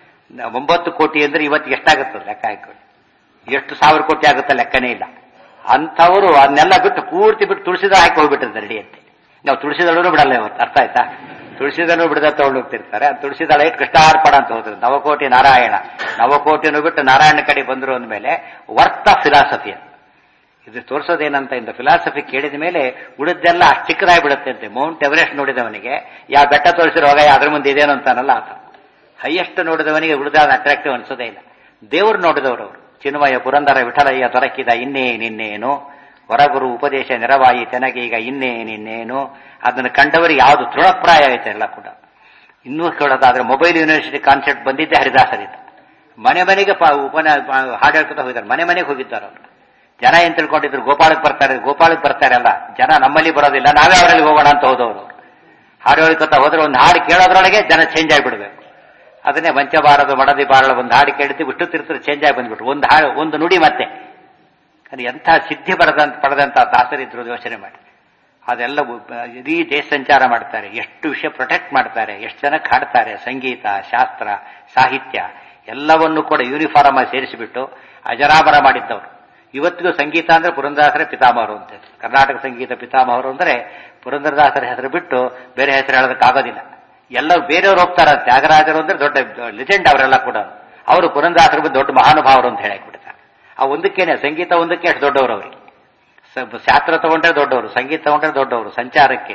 ಒಂಬತ್ತು ಕೋಟಿ ಅಂದ್ರೆ ಇವತ್ತಿಗೆ ಎಷ್ಟಾಗುತ್ತದೆ ಲೆಕ್ಕ ಹಾಕೊಳ್ಳಿ ಎಷ್ಟು ಸಾವಿರ ಕೋಟಿ ಆಗುತ್ತೆ ಲೆಕ್ಕನೇ ಇಲ್ಲ ಅಂಥವರು ಅದನ್ನೆಲ್ಲ ಬಿಟ್ಟು ಪೂರ್ತಿ ಬಿಟ್ಟು ತುಳಸಿದ ಹಾಕಿ ಹೋಗ್ಬಿಟ್ಟಿರ್ತಾರೆ ರೆಡಿ ಅಂತ ನಾವು ತುಳಸಿದಳೂ ಬಿಡಲ್ಲ ಇವತ್ತು ಅರ್ಥ ಆಯ್ತಾ ತುಳಸಿದಳು ಬಿಡದ ತಗೊಂಡು ಹೋಗ್ತಿರ್ತಾರೆ ಅದು ತುಳಸಿದಳ ಇಟ್ಟು ಕೃಷ್ಣಾರ್ಪಣ ಅಂತ ಹೋದ್ರು ನವಕೋಟಿ ನಾರಾಯಣ ನವಕೋಟಿನೂ ಬಿಟ್ಟು ನಾರಾಯಣ ಕಡೆ ಬಂದರು ಅಂದಮೇಲೆ ವರ್ತ್ ಆಫ್ ಫಿಲಾಸಫಿ ಅಂತ ಇದು ತೋರಿಸೋದೇನಂತ ಇಂದ ಫಿಲಾಸಫಿ ಕೇಳಿದ ಮೇಲೆ ಉಳಿದೆಲ್ಲ ಅಷ್ಟು ಚಿಕ್ಕದಾಗಿ ಬಿಡುತ್ತೆ ಅಂತೆ ಮೌಂಟ್ ಎವರೆಸ್ಟ್ ನೋಡಿದವನಿಗೆ ಯಾವ ಬೆಟ್ಟ ತೋರಿಸಿರುವಾಗ ಅದ್ರ ಮುಂದೆ ಇದೇನು ಅಂತಾನಲ್ಲ ಆತ ಹೈಯೆಸ್ಟ್ ನೋಡಿದವನಿಗೆ ಉಳಿದ ಅಟ್ರಾಕ್ಟಿವ್ ಅನ್ಸೋದೇ ಇಲ್ಲ ದೇವರು ನೋಡಿದವರು ಅವರು ಚಿನ್ಮಯ ಪುರಂದರ ವಿಠಲಯ್ಯ ದೊರಕಿದ ಇನ್ನೇನಿನ್ನೇನು ಹೊರಗುರು ಉಪದೇಶ ನೆರವಾಯಿ ತೆನಗೀಗ ಇನ್ನೇನಿನ್ನೇನು ಅದನ್ನು ಕಂಡವರಿಗೆ ಯಾವುದು ತೃಣಪ್ರಾಯ ಐತೆ ಎಲ್ಲ ಕೂಡ ಇನ್ನೂ ಕೇಳೋದಾದ್ರೆ ಮೊಬೈಲ್ ಯೂನಿವರ್ಸಿಟಿ ಕಾನ್ಸೆಪ್ಟ್ ಬಂದಿದ್ದೆ ಹರಿದಾಸರಿಂದ ಮನೆ ಮನೆಗೆ ಉಪನ ಹಾಡು ಹೇಳ್ಕೊತಾ ಹೋಗಿದ್ದಾರೆ ಮನೆ ಮನೆಗೆ ಹೋಗಿದ್ದಾರೆ ಅವರು ಜನ ಏನ್ ತಿಳ್ಕೊಂಡಿದ್ರು ಗೋಪಾಲಕ್ಕೆ ಬರ್ತಾರೆ ಗೋಪಾಲಕ್ಕೆ ಬರ್ತಾರೆ ಅಲ್ಲ ಜನ ನಮ್ಮಲ್ಲಿ ಬರೋದಿಲ್ಲ ನಾವೇ ಅವರಲ್ಲಿ ಹೋಗೋಣ ಅಂತ ಹೋದವರು ಹಾಡು ಹೇಳ್ಕೊತಾ ಹೋದ್ರೆ ಒಂದು ಹಾಡು ಕೇಳೋದ್ರೊಳಗೆ ಜನ ಚೇಂಜ್ ಆಗಿಬಿಡ್ಬೇಕು ಅದನ್ನೇ ಮಂಚಬಾರದು ಮಡದಿ ಬಾರಳ ಒಂದು ಹಾಡು ಕೇಳಿದ್ದು ವಿಷ್ಣು ತೀರ್ಥರು ಚೇಂಜ್ ಆಗಿ ಬಂದ್ಬಿಟ್ರು ಒಂದು ಹಾಡು ಒಂದು ನುಡಿ ಮತ್ತೆ ಅದು ಎಂಥ ಸಿದ್ಧಿ ಪಡೆದಂತ ಪಡೆದಂತ ದಾಸರಿದ್ರು ಯೋಚನೆ ಮಾಡಿ ಅದೆಲ್ಲ ಇಡೀ ದೇಶ ಸಂಚಾರ ಮಾಡ್ತಾರೆ ಎಷ್ಟು ವಿಷಯ ಪ್ರೊಟೆಕ್ಟ್ ಮಾಡ್ತಾರೆ ಎಷ್ಟು ಜನಕ್ಕೆ ಹಾಡ್ತಾರೆ ಸಂಗೀತ ಶಾಸ್ತ್ರ ಸಾಹಿತ್ಯ ಎಲ್ಲವನ್ನೂ ಕೂಡ ಯೂನಿಫಾರ್ಮ್ ಆಗಿ ಸೇರಿಸಿಬಿಟ್ಟು ಅಜರಾಮರ ಮಾಡಿದ್ದವರು ಇವತ್ತಿಗೂ ಸಂಗೀತ ಅಂದ್ರೆ ಪುರಂದರದಾಸರೇ ಪಿತಾಮಹರು ಅಂತ ಕರ್ನಾಟಕ ಸಂಗೀತ ಪಿತಾಮಹರು ಅಂದ್ರೆ ಪುರಂದರದಾಸರ ಹೆಸರು ಬಿಟ್ಟು ಬೇರೆ ಹೆಸರು ಹೇಳೋದಕ್ಕಾಗೋದಿಲ್ಲ ಎಲ್ಲರೂ ಬೇರೆಯವರು ಹೋಗ್ತಾರೆ ತ್ಯಾಗರಾಜರು ಅಂದ್ರೆ ದೊಡ್ಡ ಲೆಜೆಂಡ್ ಅವರೆಲ್ಲ ಕೂಡ ಅವರು ಪುರಂದರದಾಸರು ದೊಡ್ಡ ಮಹಾನುಭಾವರು ಅಂತ ಹೇಳಕ್ಬಿಡ್ತಾರೆ ಆ ಒಂದಕ್ಕೇನೆ ಸಂಗೀತ ಒಂದಕ್ಕೆ ಅಷ್ಟು ದೊಡ್ಡವರು ಅವರಿಗೆ ಶಾಸ್ತ್ರ ತಗೊಂಡ್ರೆ ದೊಡ್ಡವರು ಸಂಗೀತ ತಗೊಂಡ್ರೆ ದೊಡ್ಡವರು ಸಂಚಾರಕ್ಕೆ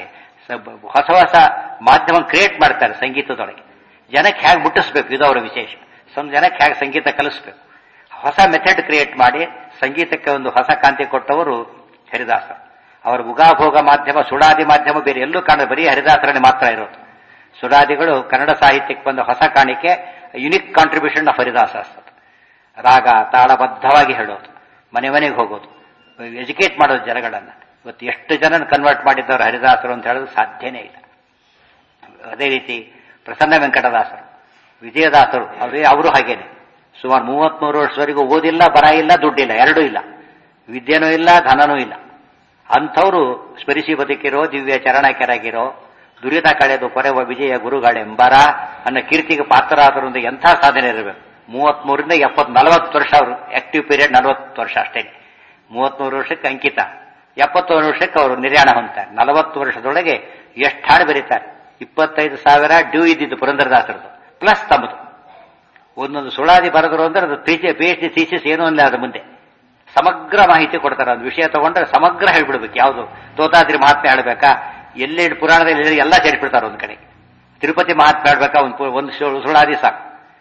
ಹೊಸ ಹೊಸ ಮಾಧ್ಯಮ ಕ್ರಿಯೇಟ್ ಮಾಡ್ತಾರೆ ಸಂಗೀತದೊಳಗೆ ಜನಕ್ಕೆ ಹೇಗೆ ಮುಟ್ಟಿಸ್ಬೇಕು ಇದು ಅವರ ವಿಶೇಷ ಸಮ್ ಜನಕ್ಕೆ ಹೇಗೆ ಸಂಗೀತ ಕಲಿಸ್ಬೇಕು ಹೊಸ ಮೆಥಡ್ ಕ್ರಿಯೇಟ್ ಮಾಡಿ ಸಂಗೀತಕ್ಕೆ ಒಂದು ಹೊಸ ಕಾಂತಿ ಕೊಟ್ಟವರು ಹರಿದಾಸ ಅವರ ಉಗಾಭೋಗ ಮಾಧ್ಯಮ ಸುಡಾದಿ ಮಾಧ್ಯಮ ಬೇರೆ ಎಲ್ಲೂ ಕಾಣ ಬರೀ ಹರಿದಾಸರಲ್ಲಿ ಮಾತ್ರ ಇರೋದು ಸುಡಾದಿಗಳು ಕನ್ನಡ ಸಾಹಿತ್ಯಕ್ಕೆ ಬಂದ ಹೊಸ ಕಾಣಿಕೆ ಯುನಿಕ್ ಕಾಂಟ್ರಿಬ್ಯೂಷನ್ ಆಫ್ ಹರಿದಾಸ ಅಷ್ಟದು ರಾಗ ತಾಳಬದ್ಧವಾಗಿ ಹೇಳೋದು ಮನೆ ಮನೆಗೆ ಹೋಗೋದು ಎಜುಕೇಟ್ ಮಾಡೋದು ಜನಗಳನ್ನ ಇವತ್ತು ಎಷ್ಟು ಜನ ಕನ್ವರ್ಟ್ ಮಾಡಿದ್ದವರು ಹರಿದಾಸರು ಅಂತ ಹೇಳೋದು ಸಾಧ್ಯನೇ ಇಲ್ಲ ಅದೇ ರೀತಿ ಪ್ರಸನ್ನ ವೆಂಕಟದಾಸರು ವಿಜಯದಾಸರು ಅವರೇ ಅವರು ಹಾಗೇನೆ ಸುಮಾರು ಮೂವತ್ಮೂರು ವರ್ಷದವರೆಗೂ ಓದಿಲ್ಲ ಬರ ಇಲ್ಲ ದುಡ್ಡಿಲ್ಲ ಎರಡೂ ಇಲ್ಲ ವಿದ್ಯೆನೂ ಇಲ್ಲ ಧನನೂ ಇಲ್ಲ ಅಂಥವರು ಸ್ಮರಿಸಿ ಬದುಕಿರೋ ದಿವ್ಯ ಚರಣ ಕೆರಗಿರೋ ದುರಿತ ಕಳೆದು ಕೊರೆವ ವಿಜಯ ಗುರುಗಳೆಂಬರ ಅನ್ನೋ ಕೀರ್ತಿಗೆ ಪಾತ್ರರಾದರು ಅಂದ್ರೆ ಎಂಥ ಸಾಧನೆ ಇರಬೇಕು ಮೂವತ್ಮೂರಿಂದ ಎಪ್ಪತ್ ನಲವತ್ತು ವರ್ಷ ಅವರು ಆಕ್ಟಿವ್ ಪೀರಿಯಡ್ ನಲವತ್ತು ವರ್ಷ ಅಷ್ಟೇ ಮೂವತ್ಮೂರು ವರ್ಷಕ್ಕೆ ಅಂಕಿತ ಎಪ್ಪತ್ತೊಂದು ವರ್ಷಕ್ಕೆ ಅವರು ನಿರ್ಯಾಣ ಹೊಂದ್ತಾರೆ ನಲವತ್ತು ವರ್ಷದೊಳಗೆ ಎಷ್ಟು ಹಾಡು ಬರೀತಾರೆ ಇಪ್ಪತ್ತೈದು ಸಾವಿರ ಡ್ಯೂ ಇದ್ದಿದ್ದು ಪುರಂದರದಾಸರದು ಪ್ಲಸ್ ತಮ್ಮದು ಒಂದೊಂದು ಸುಳಾದಿ ಬರೆದರು ಅಂದ್ರೆ ಅದು ಪಿ ಎಚ್ ಡಿ ಥೀಸಿಸ್ ಏನೂ ಇಲ್ಲ ಅದ್ರ ಮುಂದೆ ಸಮಗ್ರ ಮಾಹಿತಿ ಕೊಡ್ತಾರೆ ಒಂದು ವಿಷಯ ತಗೊಂಡ್ರೆ ಸಮಗ್ರ ಹೇಳ್ಬಿಡ್ಬೇಕು ಯಾವುದು ತೋತಾದ್ರಿ ಮಹಾತ್ಮೆ ಹೇಳ್ಬೇಕಾ ಎಲ್ಲೇ ಪುರಾಣದಲ್ಲಿ ಎಲ್ಲ ಸೇರಿಸ್ಬಿಡ್ತಾರೆ ಒಂದು ಕಡೆ ತಿರುಪತಿ ಮಹಾತ್ಮೆ ಹೇಳ್ಬೇಕಾ ಒಂದು ಒಂದು ಸುಳಾದಿ ಸಾಕು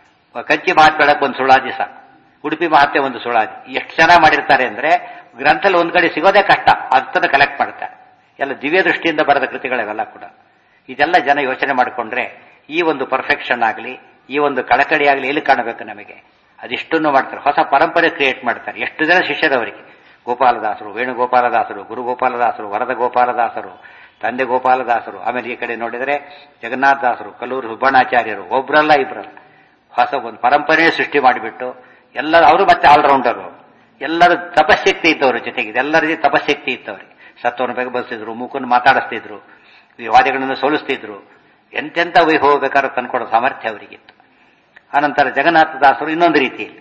ಕಂಚಿ ಮಹಾತ್ಮೆ ಹೇಳಕ್ ಒಂದು ಸುಳಾದಿ ಸಾಕು ಉಡುಪಿ ಮಹಾತ್ಮೆ ಒಂದು ಸುಳಾದಿ ಎಷ್ಟು ಚೆನ್ನಾಗಿ ಮಾಡಿರ್ತಾರೆ ಅಂದ್ರೆ ಗ್ರಂಥಲ್ಲಿ ಒಂದ್ ಕಡೆ ಸಿಗೋದೇ ಕಷ್ಟ ಅರ್ಥನ ಕಲೆಕ್ಟ್ ಮಾಡ್ತಾರೆ ಎಲ್ಲ ದಿವ್ಯ ದೃಷ್ಟಿಯಿಂದ ಬರೆದ ಕೃತಿಗಳಿವೆಲ್ಲ ಕೂಡ ಇದೆಲ್ಲ ಜನ ಯೋಚನೆ ಮಾಡಿಕೊಂಡ್ರೆ ಈ ಒಂದು ಪರ್ಫೆಕ್ಷನ್ ಆಗಲಿ ಈ ಒಂದು ಕಳಕಳಿ ಆಗಲಿ ಎಲ್ಲಿ ಕಾಣಬೇಕು ನಮಗೆ ಅದಿಷ್ಟನ್ನು ಮಾಡ್ತಾರೆ ಹೊಸ ಪರಂಪರೆ ಕ್ರಿಯೇಟ್ ಮಾಡ್ತಾರೆ ಎಷ್ಟು ಜನ ಶಿಷ್ಯರವರಿಗೆ ಗೋಪಾಲದಾಸರು ವೇಣುಗೋಪಾಲದಾಸರು ಗುರುಗೋಪಾಲದಾಸರು ವರದ ಗೋಪಾಲದಾಸರು ತಂದೆ ಗೋಪಾಲದಾಸರು ಆಮೇಲೆ ಈ ಕಡೆ ನೋಡಿದರೆ ಜಗನ್ನಾಥದಾಸರು ಕಲ್ಲೂರು ಸುಬ್ಬಣ್ಣಾಚಾರ್ಯರು ಒಬ್ರಲ್ಲ ಇಬ್ರಲ್ಲ ಹೊಸ ಒಂದು ಪರಂಪರೆ ಸೃಷ್ಟಿ ಮಾಡಿಬಿಟ್ಟು ಎಲ್ಲ ಅವರು ಮತ್ತೆ ಆಲ್ರೌಂಡರು ಎಲ್ಲರೂ ತಪಶಕ್ತಿ ಇದ್ದವರು ಜೊತೆಗೆ ಎಲ್ಲರಿಗೂ ತಪಶಕ್ತಿ ಇತ್ತವ್ರಿಗೆ ಸತ್ವವನ್ನು ಬೆಗಬಲಿಸಿದ್ರು ಮೂಕನ್ನು ಮಾತಾಡಿಸ್ತಿದ್ರು ವಾದಿಗಳನ್ನು ಸೋಲಿಸ್ತಿದ್ರು ಎಂತೆಂಥ ವೈಭವ ಬೇಕಾದ್ರೂ ತಂದ್ಕೊಡೋ ಸಾಮರ್ಥ್ಯ ಅವರಿಗಿತ್ತು ಅನಂತರ ಜಗನ್ನಾಥದಾಸರು ಇನ್ನೊಂದು ರೀತಿಯಲ್ಲಿ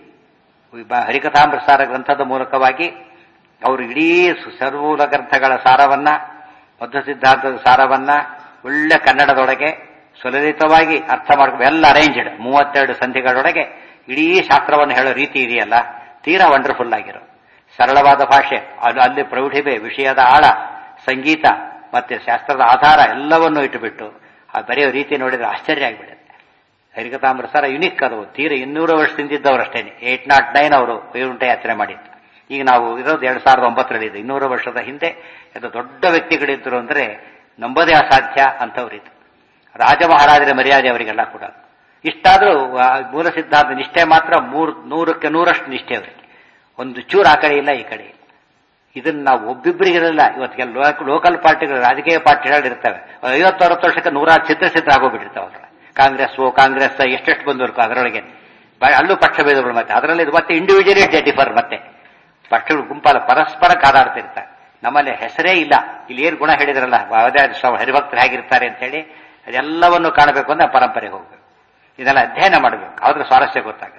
ಹರಿಕಥಾಮೃತಸಾರ ಗ್ರಂಥದ ಮೂಲಕವಾಗಿ ಅವರು ಇಡೀ ಸರ್ವೂಲ ಗ್ರಂಥಗಳ ಸಾರವನ್ನ ಮಧ್ವ ಸಿದ್ಧಾಂತದ ಸಾರವನ್ನ ಒಳ್ಳೆ ಕನ್ನಡದೊಳಗೆ ಸುಲಲಿತವಾಗಿ ಅರ್ಥ ಮಾಡ್ಕೊಂಡು ಎಲ್ಲ ಅರೇಂಜ್ಡ್ ಮೂವತ್ತೆರಡು ಸಂಧಿಗಳೊಳಗೆ ಇಡೀ ಶಾಸ್ತ್ರವನ್ನು ಹೇಳೋ ರೀತಿ ಇದೆಯಲ್ಲ ತೀರಾ ವಂಡರ್ಫುಲ್ ಆಗಿರೋ ಸರಳವಾದ ಭಾಷೆ ಅದು ಅಲ್ಲಿ ಪ್ರೌಢಿಮೆ ವಿಷಯದ ಆಳ ಸಂಗೀತ ಮತ್ತೆ ಶಾಸ್ತ್ರದ ಆಧಾರ ಎಲ್ಲವನ್ನೂ ಇಟ್ಟುಬಿಟ್ಟು ಆ ಬರೆಯೋ ರೀತಿ ನೋಡಿದ್ರೆ ಆಶ್ಚರ್ಯ ಆಗಿಬಿಡುತ್ತೆ ಹರಿಕಥಾಮೃತಸಾರ ಯುನಿಕ್ ಅದು ತೀರ ಇನ್ನೂರು ವರ್ಷ ತಿಂದಿದ್ದವರು ಅಷ್ಟೇನೆ ಏಟ್ ನಾಟ್ ನೈನ್ ಅವರು ವೈರುಂಠ ಯಾತ್ರೆ ಮಾಡಿದ್ದು ಈಗ ನಾವು ಇರೋದು ಎರಡ್ ಸಾವಿರದ ಒಂಬತ್ತರಲ್ಲಿ ಇದೆ ಇನ್ನೂರು ವರ್ಷದ ಹಿಂದೆ ಇದು ದೊಡ್ಡ ವ್ಯಕ್ತಿಗಳಿದ್ರು ಅಂದ್ರೆ ನಂಬೋದೇ ಅಸಾಧ್ಯ ಅಂತವ್ರಿದ್ದು ರಾಜ ಮಹಾರಾಜರ ಮರ್ಯಾದೆ ಅವರಿಗೆಲ್ಲ ಕೂಡ ಇಷ್ಟಾದರೂ ಮೂಲ ಸಿದ್ಧಾಂತ ನಿಷ್ಠೆ ಮಾತ್ರ ಮೂರ್ ನೂರಕ್ಕೆ ನೂರಷ್ಟು ನಿಷ್ಠೆ ಅವರಿಗೆ ಒಂದು ಚೂರು ಆ ಕಡೆ ಇಲ್ಲ ಈ ಕಡೆ ಇಲ್ಲ ಇದನ್ನ ನಾವು ಒಬ್ಬಿಬ್ಬರಿಗಿರಲ್ಲ ಇವತ್ತಿಗೆ ಲೋಕಲ್ ಪಾರ್ಟಿಗಳು ರಾಜಕೀಯ ಪಾರ್ಟಿಗಳು ಇರ್ತವೆ ಐವತ್ತು ಅರವತ್ತು ವರ್ಷಕ್ಕೆ ನೂರಾರು ಚಿತ್ರ ಚಿತ್ರ ಆಗೋಗ್ಬಿಟ್ಟಿರ್ತಾವೆ ಅದ್ರ ಕಾಂಗ್ರೆಸ್ ಕಾಂಗ್ರೆಸ್ ಎಷ್ಟೆಷ್ಟು ಬಂದವರು ಅದರೊಳಗೆ ಅಲ್ಲೂ ಪಕ್ಷಭೇದಗಳು ಮತ್ತೆ ಅದರಲ್ಲಿ ಇದು ಮತ್ತೆ ಇಂಡಿವಿಜುವಲಿ ಡಿಫರ್ ಮತ್ತೆ ಪಕ್ಷಗಳು ಗುಂಪಲ್ಲ ಪರಸ್ಪರ ಕಾದಾಡ್ತಿರ್ತಾರೆ ನಮ್ಮಲ್ಲಿ ಹೆಸರೇ ಇಲ್ಲ ಇಲ್ಲಿ ಏನು ಗುಣ ಹೇಳಿದ್ರಲ್ಲ ಸ್ವಾಮಿ ಹರಿಭಕ್ತರು ಹೇಗಿರ್ತಾರೆ ಅಂತ ಹೇಳಿ ಅದೆಲ್ಲವನ್ನು ಕಾಣಬೇಕು ಅಂದ್ರೆ ಪರಂಪರೆಗೆ ಹೋಗ್ಬೇಕು ಇದೆಲ್ಲ ಅಧ್ಯಯನ ಮಾಡಬೇಕು ಆದ್ರೆ ಸ್ವಾರಸ್ಯ ಗೊತ್ತಾಗುತ್ತೆ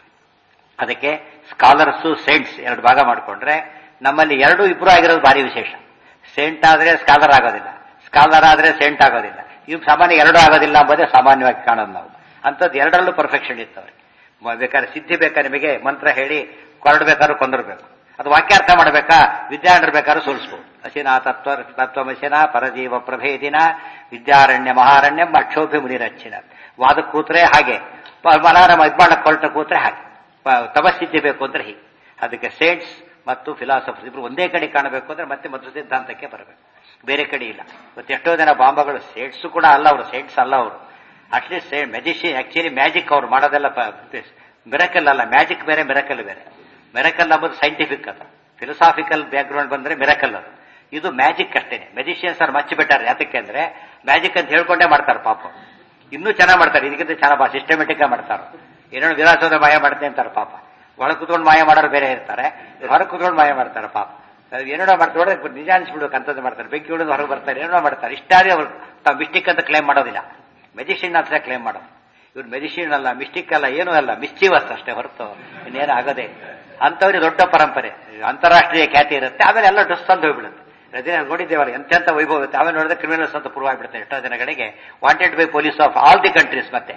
ಅದಕ್ಕೆ ಸ್ಕಾಲರ್ಸು ಸೆಂಟ್ಸ್ ಎರಡು ಭಾಗ ಮಾಡಿಕೊಂಡ್ರೆ ನಮ್ಮಲ್ಲಿ ಎರಡು ಇಬ್ರು ಆಗಿರೋದು ಭಾರಿ ವಿಶೇಷ ಸೆಂಟ್ ಆದ್ರೆ ಸ್ಕಾಲರ್ ಆಗೋದಿಲ್ಲ ಸ್ಕಾಲರ್ ಆದ್ರೆ ಸೆಂಟ್ ಆಗೋದಿಲ್ಲ ಇವು ಸಾಮಾನ್ಯ ಎರಡು ಆಗೋದಿಲ್ಲ ಎಂಬುದೇ ಸಾಮಾನ್ಯವಾಗಿ ಕಾಣೋದು ನಾವು ಅಂಥದ್ದು ಎರಡರಲ್ಲೂ ಪರ್ಫೆಕ್ಷನ್ ಇತ್ತವ್ರಿಗೆ ಬೇಕಾದ್ರೆ ಸಿದ್ಧಿ ಬೇಕಾದ್ರೆ ನಿಮಗೆ ಮಂತ್ರ ಹೇಳಿ ಕೊರಡ್ಬೇಕಾದ್ರೂ ಕೊಂದಿರ್ಬೇಕು ಅದು ವಾಕ್ಯಾರ್ಥ ಮಾಡಬೇಕಾ ವಿದ್ಯಾರಣ್ಯರು ಬೇಕಾದ್ರೂ ಸೋಲಿಸ್ಬೋದು ಅಸಿನ ತತ್ವ ತತ್ವಮಸಿನ ಪರಜೀವ ಪ್ರಭೇದಿನ ವಿದ್ಯಾರಣ್ಯ ಮಹಾರಣ್ಯ ಅಕ್ಷೋಭಿ ಮುನಿರಚ್ಚಿನ ವಾದ ಕೂತ್ರೆ ಹಾಗೆ ಮಲಾರ ಇದ್ಮಾಡ ಕೊಲ್ಟ ಕೂತ್ರೆ ಹಾಗೆ ತಪಸ್ಥಿತಿ ಬೇಕು ಅಂದ್ರೆ ಹೀಗೆ ಅದಕ್ಕೆ ಸೇಂಟ್ಸ್ ಮತ್ತು ಫಿಲಾಸಫರ್ಸ್ ಇಬ್ರು ಒಂದೇ ಕಡೆ ಕಾಣಬೇಕು ಅಂದ್ರೆ ಮತ್ತೆ ಮಧ್ವ ಸಿದ್ಧಾಂತಕ್ಕೆ ಬರಬೇಕು ಬೇರೆ ಕಡೆ ಇಲ್ಲ ಇವತ್ತು ಎಷ್ಟೋ ಜನ ಬಾಂಬಗಳು ಸೇಟ್ಸ್ ಕೂಡ ಅಲ್ಲ ಅವರು ಸೇಟ್ಸ್ ಅಲ್ಲ ಅವರು ಅಟ್ಲೀಸ್ಟ್ ಮೆಜಿಷಿಯನ್ ಆಕ್ಚುಲಿ ಮ್ಯಾಜಿಕ್ ಅವ್ರು ಮಾಡೋದೆಲ್ಲ ಮಿರಕಲ್ ಅಲ್ಲ ಮ್ಯಾಜಿಕ್ ಬೇರೆ ಮಿರಕಲ್ ಬೇರೆ ಮಿರಕಲ್ ಅಂಬುದು ಸೈಂಟಿಫಿಕ್ ಅದು ಫಿಲಸಾಫಿಕಲ್ ಬ್ಯಾಕ್ ಗ್ರೌಂಡ್ ಬಂದ್ರೆ ಮಿರಕಲ್ ಅದು ಇದು ಮ್ಯಾಜಿಕ್ ಅಷ್ಟೇನೆ ಮೆಜಿಷಿಯನ್ಸ್ ಅವ್ರು ಮಚ್ಚಿ ಬಿಟ್ಟಾರೆ ಯಾತಕ್ಕೆ ಅಂದ್ರೆ ಮ್ಯಾಜಿಕ್ ಅಂತ ಹೇಳ್ಕೊಂಡೇ ಮಾಡ್ತಾರೆ ಪಾಪ ಇನ್ನೂ ಚೆನ್ನಾಗಿ ಮಾಡ್ತಾರೆ ಇದಕ್ಕಿಂತ ಚೆನ್ನಾಗಿ ಸಿಸ್ಟಮೆಟಿಕ್ ಆಗಿ ಮಾಡ್ತಾರೆ ಏನೋ ವಿಲಾಸದ ಮಾಯ ಮಾಡ್ತೆ ಅಂತಾರೆ ಪಾಪ ಒಳ ಕುತ್ಕೊಂಡು ಮಾಯ ಮಾಡೋರು ಬೇರೆ ಇರ್ತಾರೆ ಹೊರಗೆ ಕುತ್ಕೊಂಡು ಮಾಯ ಮಾಡ್ತಾರೆ ಪಾಪ ಏನೋ ಮಾಡ್ತಾರೆ ನೋಡಿದ್ರೆ ನಿಜ ಅನ್ಸ್ಬಿಡ್ಬೇಕು ಅಂತದ್ದು ಮಾಡ್ತಾರೆ ಬೆಂಕಿ ಹಿಡಿದು ಹೊರಗೆ ಬರ್ತಾರೆ ಏನೋ ಮಾಡ್ತಾರೆ ಇಷ್ಟಾದ್ರೆ ಅವ್ರು ತಾವು ಮಿಸ್ಟಿಕ್ ಅಂತ ಕ್ಲೈಮ್ ಮಾಡೋದಿಲ್ಲ ಮೆಜಿಷಿಯನ್ ಅಂತ ಕ್ಲೈಮ್ ಮಾಡೋದು ಇವ್ರು ಮೆಜಿಷಿಯನ್ ಅಲ್ಲ ಮಿಸ್ಟಿಕ್ ಅಲ್ಲ ಏನೂ ಅಲ್ಲ ಮಿಸ್ಚೀವಸ್ ಅಷ್ಟೇ ಹೊರತು ಇನ್ನೇನು ಆಗದೆ ಅಂತವ್ರಿಗೆ ದೊಡ್ಡ ಪರಂಪರೆ ಅಂತಾರಾಷ್ಟ್ರೀಯ ಖ್ಯಾತಿ ಇರುತ್ತೆ ಆಮೇಲೆ ಎಲ್ಲ ಡ್ರೆಸ್ ತಂದು ಹೋಗ್ಬಿಡುತ್ತೆ ಅದೇ ನೋಡಿದ್ದೇವಲ್ಲ ಎಂತೆಂತ ವೈಭವ ಇರುತ್ತೆ ಆಮೇಲೆ ನೋಡಿದ್ರೆ ಕ್ರಿಮಿನಲ್ಸ್ ಅಂತ ಪ್ರೂವ್ ಆಗಿಬಿಡುತ್ತೆ ಎಷ್ಟೋ ಜನಗಳಿಗೆ wanted by police of all the countries ಮತ್ತೆ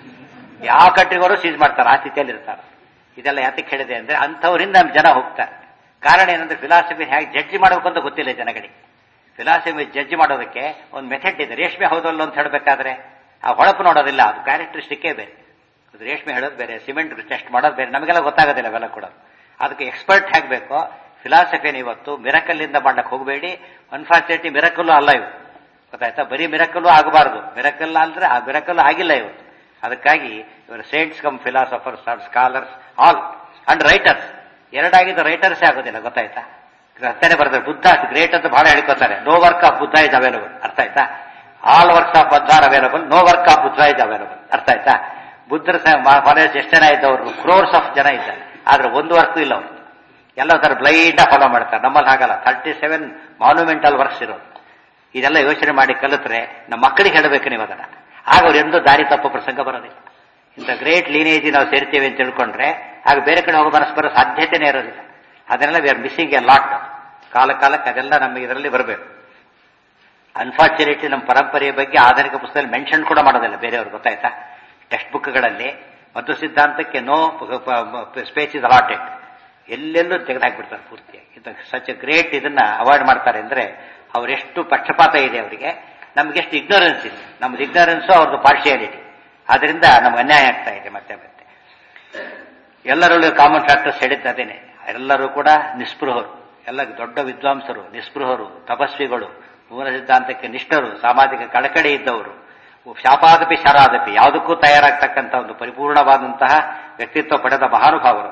ಯಾವ ಕಂಟ್ರಿಗವರು ಸೀಸ್ ಮಾಡ್ತಾರೆ ಆ ಸ್ಥಿತಿಯಲ್ಲಿ ಇರ್ತಾರೆ ಇದೆಲ್ಲ ಯಾತಕ್ಕೆ ಹೇಳಿದೆ ಅಂದ್ರೆ ಅಂಥವರಿಂದ ನಮ್ಮ ಜನ ಹೋಗ್ತಾರೆ ಕಾರಣ ಏನಂದ್ರೆ ಫಿಲಾಸಫಿ ಹೇಗೆ ಜಡ್ಜ್ ಮಾಡಬೇಕು ಅಂತ ಗೊತ್ತಿಲ್ಲ ಜನಗಳಿಗೆ ಫಿಲಾಸಫಿ ಜಡ್ಜ್ ಮಾಡೋದಕ್ಕೆ ಒಂದು ಮೆಥಡ್ ಇದೆ ರೇಷ್ಮೆ ಹೌದಲ್ಲ ಅಂತ ಹೇಳಬೇಕಾದ್ರೆ ಆ ಹೊಳಪು ನೋಡೋದಿಲ್ಲ ಅದು ಕ್ಯಾರೆಕ್ಟರಿಸ್ಟಿಕ್ಕೇ ಬೇರೆ ರೇಷ್ಮೆ ಹೇಳೋದು ಬೇರೆ ಸಿಮೆಂಟ್ ಟೆಸ್ಟ್ ಮಾಡೋದು ಬೇರೆ ನಮಗೆಲ್ಲ ಗೊತ್ತಾಗೋದಿಲ್ಲ ಅವೆಲ್ಲ ಕೂಡ ಅದಕ್ಕೆ ಎಕ್ಸ್ಪರ್ಟ್ ಹೇಗಬೇಕು ಫಿಲಾಸಫಿನ ಇವತ್ತು ಮಿರಕಲ್ಲಿಂದ ಮಾಡಕ್ಕೆ ಹೋಗಬೇಡಿ ಅನ್ಫಾರ್ಚುನೇಟ್ಲಿ ಮಿರಕಲ್ಲು ಅಲ್ಲ ಇವು ಗೊತ್ತಾಯ್ತಾ ಬರೀ ಮಿರಕಲ್ಲು ಆಗಬಾರದು ಮಿರಕಲ್ ಅಂದ್ರೆ ಆ ಮಿರಕಲ್ಲು ಆಗಿಲ್ಲ ಇವತ್ತು ಅದಕ್ಕಾಗಿ ಇವರು saints cum philosophers or scholars all and writers ಎರಡಾಗಿದ್ದು ರೈಟರ್ಸೇ ಆಗೋದಿಲ್ಲ ಗೊತ್ತಾಯ್ತಾ ಗ್ರಂಥನೆ ಬರ್ತಾರೆ ಬುದ್ಧ ಗ್ರೇಟ್ ಅಂತ ಬಹಳ ಹೇಳ್ಕೊತಾರೆ no work of Buddha is available ಅರ್ಥ ಆಯ್ತಾ all works of Buddha are available no work of Buddha is available ಅರ್ಥ ಆಯ್ತಾ ಬುದ್ಧರ ಫಾಲೋಯರ್ಸ್ ಎಷ್ಟು ಜನ ಇದ್ದವರು ಕ್ರೋರ್ಸ್ ಆಫ್ ಜನ ಇದ್ದಾರೆ ಆದ್ರೆ ಒಂದು ವರ್ಕ್ ಇಲ್ಲ ಅವರು ಎಲ್ಲ ತರ ಬ್ಲೈಂಡ್ ಫಾಲೋ ಮಾಡ್ತಾರೆ ನಮ್ಮಲ್ಲಿ ಹಾಗಲ್ಲ ಥರ್ಟಿ ಸೆವೆನ್ ಮಾನ್ಯುಮೆಂಟಲ್ ವರ್ಕ್ಸ್ ಇರೋದು ಇದೆಲ್ಲ ಯೋಚನೆ ಮಾಡಿ ಕಲಿತ್ರೆ ನಮ್ಮ ಮಕ್ಕಳಿಗೆ ಹೇಳಬೇಕು ನೀವು ಅದನ್ನ ಆಗ ಅವ್ರು ಎಂದೂ ದಾರಿ ತಪ್ಪು ಪ್ರಸಂಗ ಬರೋದಿಲ್ಲ ಇಂಥ ಗ್ರೇಟ್ ಲೀನೇಜ್ ನಾವು ಸೇರ್ತೀವಿ ಅಂತ ತಿಳ್ಕೊಂಡ್ರೆ ಆಗ ಬೇರೆ ಕಡೆ ಹೋಗೋ ಮನಸ್ಸು ಬರೋ ಸಾಧ್ಯತೆನೇ ಇರೋದಿಲ್ಲ ಅದನ್ನೆಲ್ಲ we are missing a lot ಕಾಲ ಕಾಲಕ್ಕೆ ಅದೆಲ್ಲ ನಮಗೆ ಇದರಲ್ಲಿ ಬರಬೇಕು ಅನ್ಫಾರ್ಚುನೇಟ್ಲಿ ನಮ್ಮ ಪರಂಪರೆಯ ಬಗ್ಗೆ ಆಧುನಿಕ ಪುಸ್ತಕದಲ್ಲಿ ಮೆನ್ಷನ್ ಕೂಡ ಮಾಡೋದಿಲ್ಲ ಬೇರೆಯವ್ರು ಗೊತ್ತಾಯ್ತಾ ಟೆಕ್ಸ್ಟ್ ಬುಕ್ಗಳಲ್ಲಿ ಮತ್ತು ಸಿದ್ಧಾಂತಕ್ಕೆ ನೋ ಸ್ಪೇಸ್ ಇಸ್ ಅಲಾಟೆಡ್ ಎಲ್ಲೆಲ್ಲೂ ತೆಗೆದುಹಾಕ್ಬಿಡ್ತಾರೆ ಪೂರ್ತಿಯಾಗಿ ಇದು ಸಚ್ ಗ್ರೇಟ್ ಇದನ್ನ ಅವಾಯ್ಡ್ ಮಾಡ್ತಾರೆ ಅಂದ್ರೆ ಅವರೆಷ್ಟು ಪಕ್ಷಪಾತ ಇದೆ ಅವರಿಗೆ ನಮ್ಗೆಷ್ಟು ಇಗ್ನೋರೆನ್ಸ್ ಇದೆ ನಮ್ದು ಇಗ್ನೋರೆನ್ಸು ಅವ್ರದ್ದು ಪಾರ್ಶಿಯಾಲಿಟಿ ಆದ್ರಿಂದ ನಮ್ಗೆ ಅನ್ಯಾಯ ಆಗ್ತಾ ಇದೆ ಮತ್ತೆ ಮತ್ತೆ ಎಲ್ಲರಲ್ಲೂ ಕಾಮನ್ ಫ್ಯಾಕ್ಟರ್ಸ್ ಹೇಳಿದ್ದದೇನೆ ಎಲ್ಲರೂ ಕೂಡ ನಿಸ್ಪೃಹರು ಎಲ್ಲ ದೊಡ್ಡ ವಿದ್ವಾಂಸರು ನಿಸ್ಪೃಹರು ತಪಸ್ವಿಗಳು ಮೂಲ ಸಿದ್ಧಾಂತಕ್ಕೆ ನಿಷ್ಠರು ಸಾಮಾಜಿಕ ಕಳಕಳಿ ಇದ್ದವರು ಶಾಪಾದಪಿ ಶರಾದಪಿ ಯಾವುದಕ್ಕೂ ತಯಾರಾಗ್ತಕ್ಕಂಥ ಒಂದು ಪರಿಪೂರ್ಣವಾದಂತಹ ವ್ಯಕ್ತಿತ್ವ ಪಡೆದ ಮಹಾನುಭಾವರು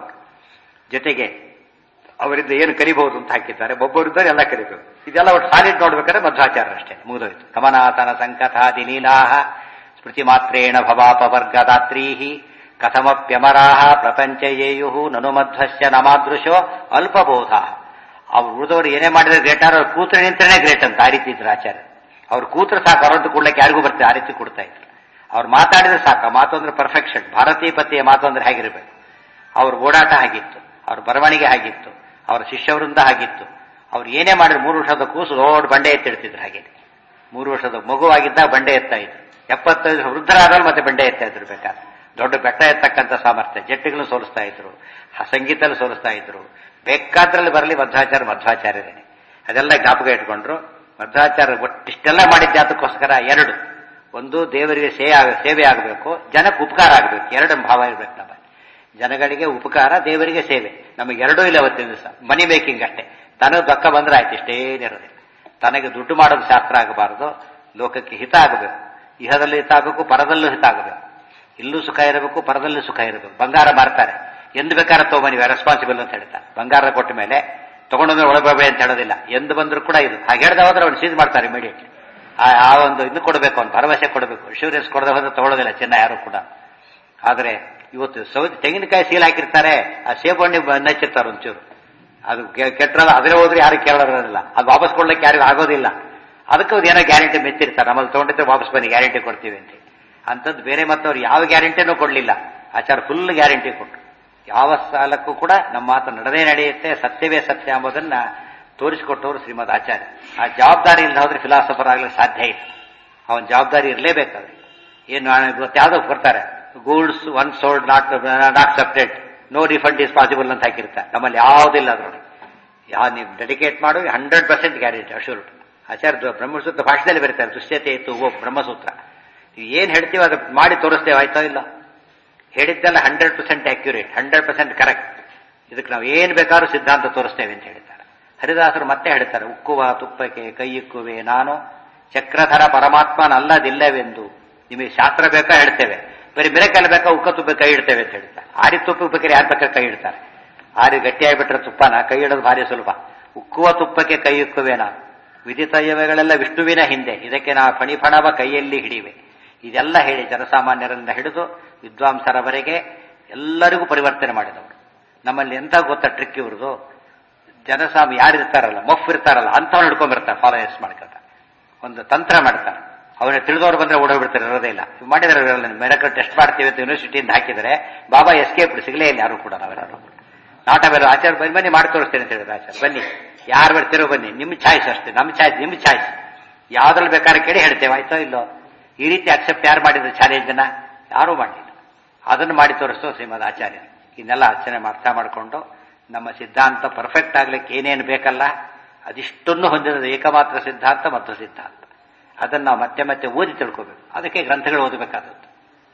ಜೊತೆಗೆ ಅವರಿಂದ ಏನು ಕಲಿಬಹುದು ಅಂತ ಹಾಕಿದ್ದಾರೆ ಒಬ್ಬರಿದ್ದಾರೆ ಎಲ್ಲ ಕಲಿಬೇಕು ಇದೆಲ್ಲ ಒಟ್ಟು ಸಾಲಿಡ್ ನೋಡ್ಬೇಕಾದ್ರೆ ಮಧ್ವಾಚಾರ್ಯರಷ್ಟೇ ಮುಗಿದೋಯ್ತು ಕಮನಾಥನ ಸಂಕಥಾದಿ ಲೀಲಾಹ ಸ್ಮೃತಿ ಮಾತ್ರೇಣ ಭವಾಪವರ್ಗದಾತ್ರೀಹಿ ಕಥಮಪ್ಯಮರಾಹ ಪ್ರಪಂಚಯೇಯು ನನು ಮಧ್ವಶ್ಯ ನಮಾದೃಶೋ ಅಲ್ಪಬೋಧ ಅವ್ರು ಉಳಿದವರು ಏನೇ ಮಾಡಿದ್ರೆ ಗ್ರೇಟ್ ಅವ್ರು ಕೂತ್ರೆ ನಿಂತನೇ ಗ್ರೇಟ್ ಅಂತ ಆ ರೀತಿ ಇದ್ರು ಆಚಾರ್ಯ ಅವ್ರು ಕೂತ್ರೆ ಸಾಕು ಅವರದ್ದು ಕೊಡ್ಲಿಕ್ಕೆ ಯಾರಿಗೂ ಬರ್ತದೆ ಆ ರೀತಿ ಕೊಡ್ತಾ ಇದ್ರು ಅವ್ರು ಮಾತಾಡಿದ್ರೆ ಸಾಕು ಮಾತು ಅಂದ್ರೆ ಪರ್ಫೆಕ್ಷನ್ ಭಾರತೀಯ ಪತಿಯ ಮಾತು ಅಂದ್ರೆ ಹೇಗಿರ್ಬೇಕು ಅವ್ರ ಓಡಾಟ ಆಗಿತ್ತು ಅವ್ರ ಬರವಣಿಗೆ ಆಗಿತ್ತು ಅವರ ಶಿಷ್ಯವೃಂದ ಆಗಿತ್ತು ಅವ್ರು ಏನೇ ಮಾಡಿದ್ರು ಮೂರು ವರ್ಷದ ಕೂಸು ದೊಡ್ಡ ಬಂಡೆ ಎತ್ತಿಡ್ತಿದ್ರು ಹಾಗೆ ಮೂರು ವರ್ಷದ ಮಗುವಾಗಿದ್ದಾಗ ಬಂಡೆ ಎತ್ತಾ ಇದ್ರು ಎಪ್ಪತ್ತೈದು ವೃದ್ಧರಾದಲ್ಲಿ ಮತ್ತೆ ಬಂಡೆ ಎತ್ತಾ ಇದ್ರು ಬೇಕಾದ್ರೆ ದೊಡ್ಡ ಬೆಟ್ಟ ಎತ್ತಕ್ಕಂಥ ಸಾಮರ್ಥ್ಯ ಜಟ್ಟಿಗಳನ್ನು ಸೋಲಿಸ್ತಾ ಇದ್ರು ಸಂಗೀತದಲ್ಲಿ ಸೋಲಿಸ್ತಾ ಇದ್ರು ಬೇಕಾದ್ರಲ್ಲಿ ಬರಲಿ ಮಧ್ವಾಚಾರ್ಯ ಮಧ್ವಾಚಾರ್ಯರೇನೆ ಅದೆಲ್ಲ ಜ್ಞಾಪಕ ಇಟ್ಕೊಂಡ್ರು ಮಧ್ವಾಚಾರ್ಯ ಒಟ್ಟಿಷ್ಟೆಲ್ಲ ಮಾಡಿದ್ದ ಅದಕ್ಕೋಸ್ಕರ ಎರಡು ಒಂದು ದೇವರಿಗೆ ಸೇವೆ ಆಗಬೇಕು ಜನಕ್ಕೆ ಉಪಕಾರ ಆಗಬೇಕು ಎರಡು ಭಾವ ಇರಬೇಕು ನಮ್ಮಲ್ಲಿ ಜನಗಳಿಗೆ ಉಪಕಾರ ದೇವರಿಗೆ ಸೇವೆ ನಮಗೆ ಎರಡೂ ಇಲ್ಲ ಅವತ್ತಿನ ದಿವಸ ಮನಿ ಮೇಕಿಂಗ್ ಅಷ್ಟೇ ತನಗೆ ದೊಕ್ಕ ಬಂದ್ರೆ ಆಯ್ತು ಇಷ್ಟೇನಿರೋದಿಲ್ಲ ತನಗೆ ದುಡ್ಡು ಮಾಡೋದು ಶಾಸ್ತ್ರ ಆಗಬಾರದು ಲೋಕಕ್ಕೆ ಹಿತ ಆಗಬೇಕು ಇಹದಲ್ಲಿ ಹಿತ ಆಗಬೇಕು ಪರದಲ್ಲೂ ಹಿತ ಆಗಬೇಕು ಇಲ್ಲೂ ಸುಖ ಇರಬೇಕು ಪರದಲ್ಲೂ ಸುಖ ಇರಬೇಕು ಬಂಗಾರ ಮಾರ್ತಾರೆ ಎಂದು ಬೇಕಾದ್ರೆ ತಗೊಂಬನಿ ರೆಸ್ಪಾನ್ಸಿಬಲ್ ಅಂತ ಹೇಳ್ತಾರೆ ಬಂಗಾರ ಕೊಟ್ಟ ಮೇಲೆ ತಗೊಂಡೋದ್ರೆ ಒಳಗೋಗ್ಬೇಡಿ ಅಂತ ಹೇಳೋದಿಲ್ಲ ಎಂದು ಬಂದರೂ ಕೂಡ ಇದು ಹಾಗೆ ಹೇಳ್ದ ಹೋದ್ರೆ ಅವ್ನು ಸೀಸ್ ಮಾಡ್ತಾರೆ ಇಮಿಡಿಯೇಟ್ಲಿ ಆ ಒಂದು ಇದು ಕೊಡಬೇಕು ಅವ್ನು ಭರವಸೆ ಕೊಡಬೇಕು ಇನ್ಶೂರೆನ್ಸ್ ಕೊಡದೆ ಹೋದ್ರೆ ತಗೊಳ್ಳೋದಿಲ್ಲ ಚಿನ್ನ ಯಾರು ಕೂಡ ಆದರೆ ಇವತ್ತು ಸೌದಿ ತೆಂಗಿನಕಾಯಿ ಸೀಲ್ ಹಾಕಿರ್ತಾರೆ ಆ ಸೇಬು ಹಣ್ಣಿ ನಚ್ಚಿರ್ತಾರೆ ಒಂಚೂರು ಅದು ಕೆಟ್ಟರಲ್ಲ ಅದ್ರೆ ಹೋದ್ರೆ ಯಾರು ಕೇಳೋದಿಲ್ಲ ಅದು ವಾಪಸ್ ಕೊಡ್ಲಿಕ್ಕೆ ಯಾರಿಗೂ ಆಗೋದಿಲ್ಲ ಅದಕ್ಕೆ ಅವ್ರು ಏನೋ ಗ್ಯಾರಂಟಿ ಮೆಚ್ಚಿರ್ತಾರೆ ನಮ್ಮಲ್ಲಿ ತಗೊಂಡಿದ್ರೆ ವಾಪಸ್ ಬನ್ನಿ ಗ್ಯಾರಂಟಿ ಕೊಡ್ತೀವಿ ಅಂತ ಅಂಥದ್ದು ಬೇರೆ ಮತ್ತವ್ರು ಯಾವ ಗ್ಯಾರಂಟಿನೂ ಕೊಡಲಿಲ್ಲ ಆಚಾರ ಫುಲ್ ಗ್ಯಾರಂಟಿ ಕೊಟ್ಟರು ಯಾವ ಸಾಲಕ್ಕೂ ಕೂಡ ನಮ್ಮ ಮಾತು ನಡೆದೇ ನಡೆಯುತ್ತೆ ಸತ್ಯವೇ ಸತ್ಯ ಎಂಬುದನ್ನ ತೋರಿಸಿಕೊಟ್ಟವರು ಶ್ರೀಮದ್ ಆಚಾರ್ಯ ಆ ಜವಾಬ್ದಾರಿ ಇಲ್ಲದ ಹೋದ್ರೆ ಫಿಲಾಸಫರ್ ಆಗ್ಲಿಕ್ಕೆ ಸಾಧ್ಯ ಇಲ್ಲ ಅವನ ಜವಾಬ್ದಾರಿ ಇರಲೇಬೇಕಾದ್ರೆ ಏನು ಇವತ್ತು ಯಾವುದೋ ಬರ್ತಾರೆ goods once sold not not separate no refund is possible ಅಂತ ಹಾಕಿರ್ತಾರೆ ನಮ್ಮಲ್ಲಿ ಯಾವುದಿಲ್ಲ ಅದರಲ್ಲಿ ಯಾ ನೀವು ಡೆಡಿಕೇಟ್ ಮಾಡು hundred percent guarantee assured Acharya Brahmasutra ಭಾಷೆಯಲ್ಲಿ ಬರೀತಾರೆ ದುಶ್ಯತೆ ಇತ್ತು ಓ ಬ್ರಹ್ಮಸೂತ್ರ ಏನ್ ಹೇಳ್ತೀವಿ ಅದು ಮಾಡಿ ತೋರಿಸ್ತೇವೆ ಆಯ್ತೋ ಇಲ್ಲ ಹೇಳಿದ್ದೆಲ್ಲ hundred percent accurate hundred percent correct ಇದಕ್ಕೆ ನಾವು ಏನ್ ಬೇಕಾದ್ರೂ ಸಿದ್ಧಾಂತ ತೋರಿಸ್ತೇವೆ ಅಂತ ಹೇಳ್ತಾರೆ ಹರಿದಾಸರು ಮತ್ತೆ ಹೇಳ್ತಾರೆ ಉಕ್ಕುವ ತುಪ್ಪಕ್ಕೆ ಕೈ ಇಕ್ಕುವೆ ನಾನು ಚಕ್ರಧರ ಪರಮಾತ್ಮನಲ್ಲದಿಲ್ಲವೆಂದು ನಿಮಗೆ ಶಾಸ್ತ್ರ ಬೇಕಾ ಹೇಳ್ತೇವೆ ಬರೀ ಮಿರಕಲ್ ಬೇಕಾ ಉಕ್ಕ ತುಪ್ಪ ಕೈ ಇಡ್ತೇವೆ ಅಂತ ಹೇಳ್ತಾರೆ ಆರಿ ತುಪ್ಪ ಬೇಕಾದ್ರೆ ಯಾರು ಬೇಕಾದ್ರೆ ಕೈ ಇಡ್ತಾರೆ ಆರಿ ಗಟ್ಟಿಯಾಗಿಬಿಟ್ರೆ ತುಪ್ಪನ ಕೈ ಇಡೋದು ಭಾರಿ ಸುಲಭ ಉಕ್ಕುವ ತುಪ್ಪಕ್ಕೆ ಕೈ ಇಕ್ಕುವೆ ನಾನು ವಿಧಿತಯ್ಯವಗಳೆಲ್ಲ ವಿಷ್ಣುವಿನ ಹಿಂದೆ ಇದಕ್ಕೆ ನಾ ಫಣಿಫಣವ ಕೈಯಲ್ಲಿ ಹಿಡಿವೆ ಇದೆಲ್ಲ ಹೇಳಿ ಜನಸಾಮಾನ್ಯರನ್ನ ಹಿಡಿದು ವಿದ್ವಾಂಸರವರೆಗೆ ಎಲ್ಲರಿಗೂ ಪರಿವರ್ತನೆ ಮಾಡಿದವರು ನಮ್ಮಲ್ಲಿ ಎಂತ ಗೊತ್ತಾ ಟ್ರಿಕ್ ಇವ್ರದು ಜನಸಾಮ ಯಾರು ಇರ್ತಾರಲ್ಲ ಮಫ್ ಇರ್ತಾರಲ್ಲ ಅಂಥವ್ರು ಹಿಡ್ಕೊಂಡ್ಬಿರ್ತಾರೆ ಫಾಲೋಯರ್ಸ್ ಮಾಡ್ಕೊತಾರೆ ಒಂದು ತಂತ್ರ ಮಾಡ್ತಾರೆ ಅವನ್ನ ತಿಳಿದವ್ರು ಬಂದ್ರೆ ಓಡೋಗ್ಬಿಡ್ತಾರೆ ಇರೋದೇ ಇಲ್ಲ ಮಾಡಿದ್ರೆ ಮೆರಕಲ್ ಟೆಸ್ಟ್ ಮಾಡ್ತೀವಿ ಅಂತ ಯೂನಿವರ್ಸಿಟಿಯಿಂದ ಹಾಕಿದರೆ ಬಾಬಾ ಎಸ್ಕೇಪ್ ಸಿಗಲೇ ಇಲ್ಲ ಯಾರು ಕೂಡ ನಾವೆಲ್ಲರೂ ನಾಟ ಮೇಲೆ ಆಚಾರ ಬನ್ನಿ ಬನ್ನಿ ಮಾಡಿ ತೋರಿಸ್ತೇನೆ ಅಂತ ಹೇಳಿದ್ರೆ ಆಚಾರ ಬನ್ನಿ ಯಾರು ಬರ್ತಿರೋ ಬನ್ನಿ ನಿಮ್ಮ ಚಾಯ್ಸ್ ಅಷ್ಟೇ ನಮ್ಮ ಚಾಯ್ಸ್ ನಿಮ್ಮ ಚಾಯ್ಸ್ ಯಾವ್ದ್ರಲ್ಲಿ ಬೇಕಾದ್ರೆ ಕೇಳಿ ಹೇಳ್ತೇವೆ ಆಯ್ತೋ ಇಲ್ಲೋ ಈ ರೀತಿ ಅಕ್ಸೆಪ್ಟ್ ಯಾರು ಮಾಡಿದ್ರು ಚಾಲೆಂಜನ್ನ ಯಾರೂ ಮಾಡಲಿಲ್ಲ ಅದನ್ನು ಮಾಡಿ ತೋರಿಸ್ತೋ ಶ್ರೀಮದ್ ಆಚಾರ್ಯ ಇದನ್ನೆಲ್ಲ ಅರ್ಚನೆ ಅರ್ಥ ಮಾಡಿಕೊಂಡು ನಮ್ಮ ಸಿದ್ಧಾಂತ ಪರ್ಫೆಕ್ಟ್ ಆಗ್ಲಿಕ್ಕೆ ಏನೇನು ಬೇಕಲ್ಲ ಅದಿಷ್ಟನ್ನು ಹೊಂದಿರೋದು ಏಕಮಾತ್ರ ಸಿದ್ಧಾಂತ ಮತ್ತು ಸಿದ್ಧಾಂತ ಅದನ್ನು ನಾವು ಮತ್ತೆ ಮತ್ತೆ ಓದಿ ತಿಳ್ಕೋಬೇಕು ಅದಕ್ಕೆ ಗ್ರಂಥಗಳು ಓದಬೇಕಾದದ್ದು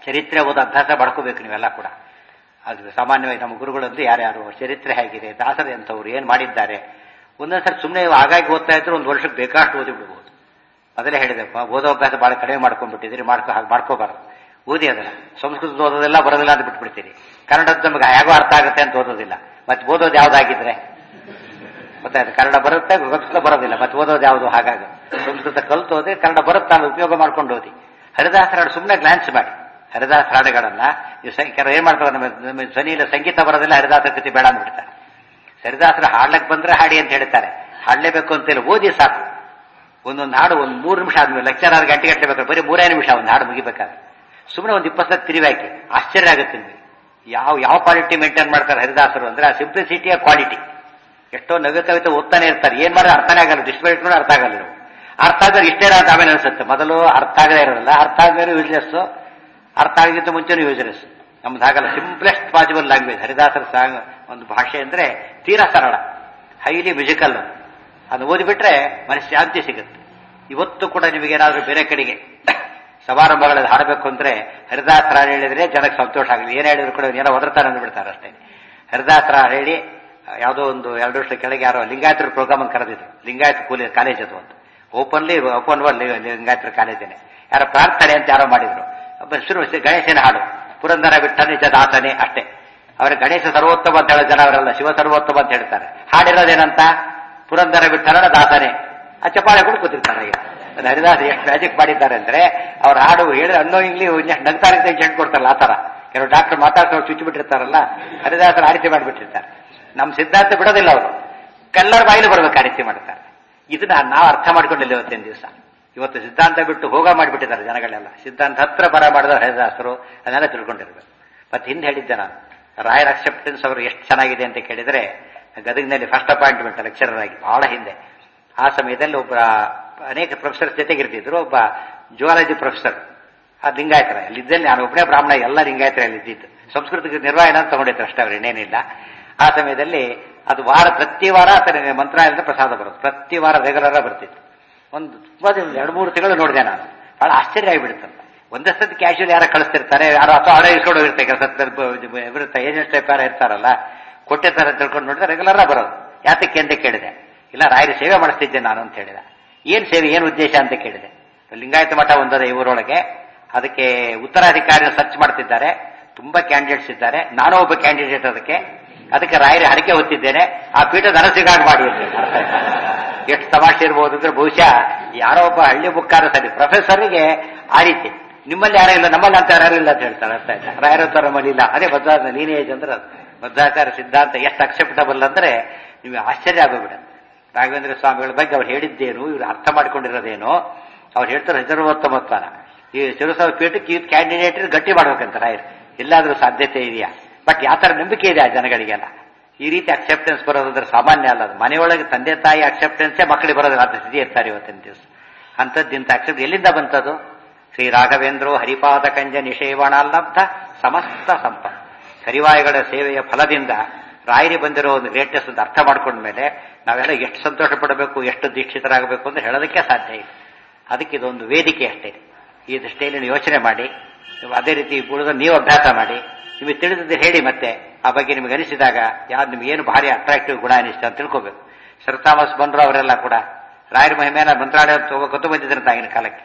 ಚರಿತ್ರೆ ಓದೋ ಅಭ್ಯಾಸ ಮಾಡ್ಕೋಬೇಕು ನೀವೆಲ್ಲ ಕೂಡ ಅದು ಸಾಮಾನ್ಯವಾಗಿ ನಮ್ಮ ಗುರುಗಳಂತೂ ಯಾರ್ಯಾರು ಚರಿತ್ರೆ ಹೇಗಿದೆ ದಾಸರ ಎಂಥವ್ರು ಏನು ಮಾಡಿದ್ದಾರೆ ಒಂದೊಂದ್ಸರಿ ಸುಮ್ಮನೆ ಹಾಗಾಗಿ ಓದ್ತಾ ಇದ್ರು ಒಂದು ವರ್ಷಕ್ಕೆ ಬೇಕಾಷ್ಟು ಓದಿ ಬಿಡ್ಬೋದು ಮೊದಲೇ ಹೇಳಿದೆಪ್ಪ ಓದೋ ಅಭ್ಯಾಸ ಭಾಳ ಕಡಿಮೆ ಮಾಡ್ಕೊಂಡ್ಬಿಟ್ಟಿದ್ದೀರಿ ಮಾಡ್ಕೊ ಹಾಗೆ ಮಾಡ್ಕೋಬಾರ್ದು ಓದಿ ಅದನ್ನ ಸಂಸ್ಕೃತದ ಓದೋದೆಲ್ಲ ಬರೋದಿಲ್ಲ ಅಂತ ಬಿಟ್ಬಿಡ್ತೀರಿ ಕನ್ನಡದ ನಮಗೆ ಹೇಗೋ ಅರ್ಥ ಆಗುತ್ತೆ ಅಂತ ಓದೋದಿಲ್ಲ ಮತ್ತೆ ಓದೋದು ಯಾವ್ದಾಗಿದ್ರೆ ಗೊತ್ತಾಯ್ತು ಕನ್ನಡ ಬರುತ್ತೆ ಸಂಸ್ಕೃತ ಬರೋದಿಲ್ಲ ಮತ್ತೆ ಓದೋದು ಯಾವುದು ಹಾಗಾಗಿ ಸಂಸ್ಕೃತ ಕಲ್ತು ಓದಿ ಕನ್ನಡ ಬರುತ್ತೆ ಅನ್ನೋ ಉಪಯೋಗ ಮಾಡ್ಕೊಂಡು ಓದಿ ಹರಿದಾಸರ ಹಾಡು ಸುಮ್ಮನೆ ಗ್ಲಾನ್ಸ್ ಮಾಡಿ ಹರಿದಾಸ ಹಾಡುಗಳನ್ನ ನೀವು ಕೆಲವರು ಏನ್ ಮಾಡ್ತಾರೆ ನಮ್ಮ ನಮ್ಮ ಧ್ವನಿಯಲ್ಲಿ ಸಂಗೀತ ಬರೋದಿಲ್ಲ ಹರಿದಾಸ ಕೃತಿ ಬೇಡ ಅಂದ್ಬಿಡ್ತಾರೆ ಹರಿದಾಸರ ಹಾಡ್ಲಕ್ಕೆ ಬಂದ್ರೆ ಹಾಡಿ ಅಂತ ಹೇಳ್ತಾರೆ ಹಾಡ್ಲೇಬೇಕು ಅಂತೇಳಿ ಓದಿ ಸಾಕು ಒಂದೊಂದು ಹಾಡು ಒಂದು ಮೂರು ನಿಮಿಷ ಆದ್ಮೇಲೆ ಲೆಕ್ಚರ್ ಆರು ಗಂಟೆ ಗಂಟೆ ಬೇಕಾದ್ರೆ ಬರೀ ಮೂರೇ ನಿಮಿಷ ಒಂದು ಹಾಡು ಮುಗಿಬೇಕಾದ್ರೆ ಸುಮ್ಮನೆ ಒಂದು ಇಪ್ಪತ್ತು ಸತಿ ತಿರುವಾಕಿ ಆಶ್ಚರ್ಯ ಆಗುತ್ತೆ ನಿಮಗೆ ಯಾವ ಯಾವ ಕ್ವಾಲಿಟಿ ಮೇಂಟೈನ್ ಮಾಡ್ತಾರೆ ಹರಿದಾಸರು ಅಂದ್ರೆ ಆ ಸಿಂಪ್ಲಿಸಿಟಿಯ ಕ್ವಾಲಿಟಿ ಎಷ್ಟೋ ನವ್ಯ ಕವಿತೆ ಓದ್ತಾನೆ ಇರ್ತಾರೆ ಏನ್ ಮಾಡಿದ್ರೆ ಅರ್ಥನೇ ಆಗಲ್ಲ ಡಿಸ್ಪ್ಲೇ ಇಟ್ಕೊಂಡು ಅರ್ಥ ಆಗಲ್ಲ ಇವು ಅರ್ಥ ಆದ್ರೆ ಇಷ್ಟೇ ಅಂತ ಆಮೇಲೆ ಅನ್ಸುತ್ತೆ ಮೊದಲು ಅರ್ಥ ಆಗದೇ ಇರೋದಿಲ್ಲ ಅರ್ಥ ಆದ್ಮೇಲೆ ಯೂಸ್ಲೆಸ್ ಅರ್ಥ ಆಗಿದ್ದ ಮುಂಚೆನೂ ಯೂಸ್ಲೆಸ್ ನಮ್ದು ಹಾಗಲ್ಲ ಸಿಂಪ್ಲೆಸ್ಟ್ ಪಾಸಿಬಲ್ ಲ್ಯಾಂಗ್ವೇಜ್ ಹರಿದಾಸರ ಸಾಂಗ್ ಒಂದು ಭಾಷೆ ಅಂದ್ರೆ ತೀರಾ ಸರಳ ಹೈಲಿ ಮ್ಯೂಸಿಕಲ್ ಅದು ಓದಿಬಿಟ್ರೆ ಮನಸ್ಸು ಶಾಂತಿ ಸಿಗುತ್ತೆ ಇವತ್ತು ಕೂಡ ನಿಮಗೇನಾದ್ರೂ ಬೇರೆ ಕಡೆಗೆ ಸಮಾರಂಭಗಳಲ್ಲಿ ಹಾಡಬೇಕು ಅಂದ್ರೆ ಹರಿದಾಸರ ಹಾಡು ಹೇಳಿದ್ರೆ ಜನಕ್ಕೆ ಸಂತೋಷ ಆಗಲಿ ಏನ್ ಹೇಳಿದ್ರು ಕೂಡ ಏನೋ ಒದರ್ತಾರೆ ಅಂದ್ಬಿಡ್ತಾರೆ ಅಷ್ಟೇ ಹರಿದಾಸರ ಹಾಡು ಹೇಳಿ ಯಾವುದೋ ಒಂದು ಎರಡು ವರ್ಷ ಕೆಳಗೆ ಯಾರೋ ಲಿಂಗಾಯತರ ಪ್ರೋಗ್ರಾಮ್ ಅಂತ ಕರೆದಿದ್ರು ಲಿಂಗಾಯತ ಕೂಲಿ ಕಾಲೇಜ್ ಅದು ಅಂತ ಓಪನ್ಲಿ ಓಪನ್ ವರ್ಡ್ ಲಿಂಗಾಯತರ ಕಾಲೇಜೇನೆ ಯಾರೋ ಪ್ರಾರ್ಥನೆ ಅಂತ ಯಾರೋ ಮಾಡಿದ್ರು ಒಬ್ಬ ಶುರು ಗಣೇಶನ ಹಾಡು ಪುರಂದರ ಬಿಟ್ಟ ನಿಜ ದಾಸನೆ ಅಷ್ಟೇ ಅವರ ಗಣೇಶ ಸರ್ವೋತ್ತಮ ಅಂತ ಹೇಳೋ ಜನ ಅವರೆಲ್ಲ ಶಿವ ಸರ್ವೋತ್ತಮ ಅಂತ ಹೇಳ್ತಾರೆ ಹಾಡಿರೋದೇನಂತ ಪುರಂದರ ಬಿಟ್ಟನ ದಾಸನೆ ಆ ಚಪಾಳೆ ಕೂಡ ಕೂತಿರ್ತಾರೆ ಈಗ ಅದು ಹರಿದಾಸ ಎಷ್ಟು ಮ್ಯಾಜಿಕ್ ಮಾಡಿದ್ದಾರೆ ಅಂದ್ರೆ ಅವ್ರ ಹಾಡು ಹೇಳಿದ್ರೆ ಅನ್ನೋ ಇಂಗ್ಲಿ ನಗ್ತಾರೆ ಅಂತ ಇಂಜೆಂಟ್ ಕೊಡ್ತಾರಲ್ಲ ಆ ತರ ಕೆಲವು ಡಾಕ್ಟರ್ ಮಾತಾಡ್ಕೊಂಡು ಚುಚ್ಚಿ ಬಿಟ್ಟಿರ್ತಾರಲ್ಲ ಹರಿದಾಸರ ಆ ರೀತಿ ಮಾಡಿಬಿಟ್ಟಿರ್ತಾರೆ ನಮ್ಮ ಸಿದ್ಧಾಂತ ಬಿಡೋದಿಲ್ಲ ಅವರು ಎಲ್ಲರ ಬಾಯಿಲು ಬರ್ಬೇಕು ಆ ರೀತಿ ಮಾಡ್ತಾರೆ ಇದನ್ನ ನಾವು ಅರ್ಥ ಮಾಡ್ಕೊಂಡಿಲ್ಲ ಇವತ್ತಿನ ದಿವಸ ಇವತ್ತು ಸಿದ್ಧಾಂತ ಬಿಟ್ಟು ಹೋಗ ಮಾಡಿಬಿಟ್ಟಿದ್ದಾರೆ ಜನಗಳೆಲ್ಲ ಸಿದ್ಧಾಂತ ಹತ್ರ ಬರ ಮಾಡಿದ ಹರಿದಾಸರು ಅದನ್ನೆಲ್ಲ ತಿಳ್ಕೊಂಡಿರ್ಬೇಕು ಮತ್ತೆ ಹಿಂದೆ ಹೇಳಿದ್ದೆ ನಾನು ರಾಯರ್ ಅಕ್ಸೆಪ್ಟೆನ್ಸ್ ಅವರು ಎಷ್ಟು ಚೆನ್ನಾಗಿದೆ ಅಂತ ಕೇಳಿದ್ರೆ ಗದಗಿನಲ್ಲಿ ಫಸ್ಟ್ ಅಪಾಯಿಂಟ್ಮೆಂಟ್ ಲೆಕ್ಚರರ್ ಆಗಿ ಬಹಳ ಹಿಂದೆ ಆ ಸಮಯದಲ್ಲಿ ಒಬ್ಬ ಅನೇಕ ಪ್ರೊಫೆಸರ್ ಜೊತೆಗಿರ್ತಿದ್ರು ಒಬ್ಬ ಜುವಾಲಜಿ ಪ್ರೊಫೆಸರ್ ಆ ಲಿಂಗಾಯತರ ಅಲ್ಲಿದ್ದಲ್ಲಿ ನಾನು ಒಬ್ಬನೇ ಬ್ರಾಹ್ಮಣ ಎಲ್ಲ ಲಿಂಗಾಯತರಲ್ಲಿ ಇದ್ದಿದ್ದು ಸಂಸ್ಕೃತಿಗೆ ನಿರ್ವಹಣೆ ಅಂತ ತಗೊಂಡಿದ್ರು ಅಷ್ಟೇ ಅವ್ರು ಇನ್ನೇನಿಲ್ಲ ಆ ಸಮಯದಲ್ಲಿ ಅದು ವಾರ ಪ್ರತಿ ವಾರ ಆತನ ಮಂತ್ರಾಲಯದ ಪ್ರಸಾದ ಬರೋದು ಪ್ರತಿ ವಾರ ರೆಗ್ಯುಲರ್ ಬರ್ತಿತ್ತು ಒಂದು ತುಂಬಾ ದಿನ ಎರಡು ಮೂರು ತಿಂಗಳು ನೋಡಿದೆ ನಾನು ಬಹಳ ಆಶ್ಚರ್ಯ ಆಗಿಬಿಡುತ್ತಂತ ಒಂದೇ ಸತಿ ಕ್ಯಾಶುವಲ್ ಯಾರ ಕಳಿಸ್ತಿರ್ತಾರೆ ಯಾರೋ ಅಥವಾ ಅವರೇ ಇಸ್ಕೊಂಡು ಹೋಗಿರ್ತಾರೆ ಕೆಲಸ ಇರುತ್ತೆ ಏಜೆಂಟ್ ಟೈಪ್ ಯಾರು ಇರ್ತಾರಲ್ಲ ಕೊಟ್ಟಿರ್ತಾರೆ ತಿಳ್ಕೊಂಡು ನೋಡಿದ್ರೆ ರೆಗ್ಯುಲರ್ ಬರೋದು ಯಾತಕ್ಕೆ ಅಂತ ಕೇಳಿದೆ ಇಲ್ಲ ರಾಯರ ಸೇವೆ ಮಾಡಿಸ್ತಿದ್ದೆ ನಾನು ಅಂತ ಹೇಳಿದ ಏನ್ ಸೇವೆ ಏನ್ ಉದ್ದೇಶ ಅಂತ ಕೇಳಿದೆ ಲಿಂಗಾಯತ ಮಠ ಒಂದದ ಇವರೊಳಗೆ ಅದಕ್ಕೆ ಉತ್ತರಾಧಿಕಾರಿನ ಸರ್ಚ್ ಮಾಡ್ತಿದ್ದಾರೆ ತುಂಬಾ ಕ್ಯಾಂಡಿಡೇಟ್ಸ್ ಇದ್ದಾರೆ ನಾನು ಒಬ್ಬ ಕ್ಯಾಂಡಿಡೇಟ್ ಅದಕ್ಕೆ ಅದಕ್ಕೆ ರಾಯರ ಹರಕೆ ಹೊತ್ತಿದ್ದೇನೆ ಆ ಪೀಠದ ಅರಸಿಗಾಗಿ ಮಾಡಿ ಅಂತ ಅರ್ಥ ಆಯ್ತಾ? ಎಷ್ಟು ತಮಾಷೆ ಇರ್ಬೋದು ಅಂದ್ರೆ ಬಹುಶಃ ಯಾರೋ ಒಬ್ಬ ಹಳ್ಳಿ ಬುಕ್ಕಾರ ಸರಿ ಪ್ರೊಫೆಸರ್ಗೆ ಆ ರೀತಿ ನಿಮ್ಮಲ್ಲಿ ಯಾರೋ ಇಲ್ಲ ನಮ್ಮಲ್ಲಿ ಅಂತ ಯಾರು ಇಲ್ಲ ಅಂತ ಹೇಳ್ತಾರೆ ಅರ್ಥ ಆಯ್ತಾ ರಾಯರ ಹತ್ರ ನಮ್ಮಲ್ಲಿ ಇಲ್ಲ ಅದೇ ಮಧ್ವಾಚಾರ ಲೀನೇಜ್ ಅಂದ್ರೆ ಅದು. ಮಧ್ವಾಚಾರ ಸಿದ್ಧಾಂತ ಎಷ್ಟು ಅಕ್ಸೆಪ್ಟಬಲ್ ಅಂದ್ರೆ ನಿಮಗೆ ಆಶ್ಚರ್ಯ ಆಗೋಗ್ಬಿಡುತ್ತೆ ರಾಘವೇಂದ್ರ ಸ್ವಾಮಿಗಳ ಬಗ್ಗೆ ಅವ್ರು ಹೇಳಿದ್ದೇನು ಇವ್ರು ಅರ್ಥ ಮಾಡ್ಕೊಂಡಿರೋದೇನು ಅವ್ರು ಹೇಳ್ತಾರೆ ರಿಸರ್ವೋತ್ತಮತ್ವನ ಈ ಶಿವಸಭ ಪೀಠಕ್ಕೆ ಈ ಕ್ಯಾಂಡಿಡೇಟ್ ಗಟ್ಟಿ ಮಾಡ್ಬೇಕಂತ ರಾಯರು ಎಲ್ಲಾದ್ರೂ ಸಾಧ್ಯತೆ ಇದೆಯಾ ಬಟ್ ಯಾವ ತರ ನಂಬಿಕೆ ಇದೆ ಆ ಜನಗಳಿಗೆಲ್ಲ ಈ ರೀತಿ ಅಕ್ಸೆಪ್ಟೆನ್ಸ್ ಬರೋದಂದ್ರೆ ಸಾಮಾನ್ಯ ಅಲ್ಲ ಅದು ಮನೆಯೊಳಗೆ ತಂದೆ ತಾಯಿ ಅಕ್ಸೆಪ್ಟೆನ್ಸೇ ಮಕ್ಕಳಿಗೆ ಬರೋದಿಲ್ಲ ಅಂತ ಸ್ಥಿತಿ ಇರ್ತಾರೆ ಇವತ್ತಿನ ದಿವಸ ಅಂಥದ್ದಿಂತ ಅಕ್ಸೆಪ್ಟ್ ಎಲ್ಲಿಂದ ಬಂತದು ಶ್ರೀ ರಾಘವೇಂದ್ರೋ ಹರಿಪಾದ ಕಂಜ ನಿಷೇವಣಾಲಬ್ಧ ಸಮಸ್ತ ಸಂಪತ್ ಕರಿವಾಯುಗಳ ಸೇವೆಯ ಫಲದಿಂದ ರಾಯರಿ ಬಂದಿರೋ ಒಂದು ಗ್ರೇಟ್ನೆಸ್ ಅಂತ ಅರ್ಥ ಮಾಡ್ಕೊಂಡ್ಮೇಲೆ ನಾವೆಲ್ಲ ಎಷ್ಟು ಸಂತೋಷ ಪಡಬೇಕು ಎಷ್ಟು ದೀಕ್ಷಿತರಾಗಬೇಕು ಅಂತ ಹೇಳೋದಕ್ಕೆ ಸಾಧ್ಯ ಇಲ್ಲ ಅದಕ್ಕೆ ಇದೊಂದು ವೇದಿಕೆ ಅಷ್ಟೇ ಈ ದೃಷ್ಟಿಯಲ್ಲಿ ನೀವು ಯೋಚನೆ ಮಾಡಿ ನೀವು ಅದೇ ರೀತಿ ಉಳಿದ ನೀವು ಅಭ್ಯಾಸ ಮಾಡಿ ನಿಮಗೆ ತಿಳಿದಿದ್ದು ಹೇಳಿ ಮತ್ತೆ ಆ ಬಗ್ಗೆ ನಿಮಗೆ ಅನಿಸಿದಾಗ ಯಾರು ನಿಮ್ಗೆ ಏನು ಭಾರಿ ಅಟ್ರಾಕ್ಟಿವ್ ಗುಣ ಅನಿಸ್ತು ಅಂತ ತಿಳ್ಕೋಬೇಕು ಸರ್ ಥಾಮಸ್ ಬಂದ್ರು ಅವರೆಲ್ಲ ಕೂಡ ರಾಯರ ಮಹಿಮೆನ ಮಂತ್ರಾಲಯ ತಗೋಕೊತ್ತು ಬಂದಿದ್ರಂತ ಆಗಿನ ಕಾಲಕ್ಕೆ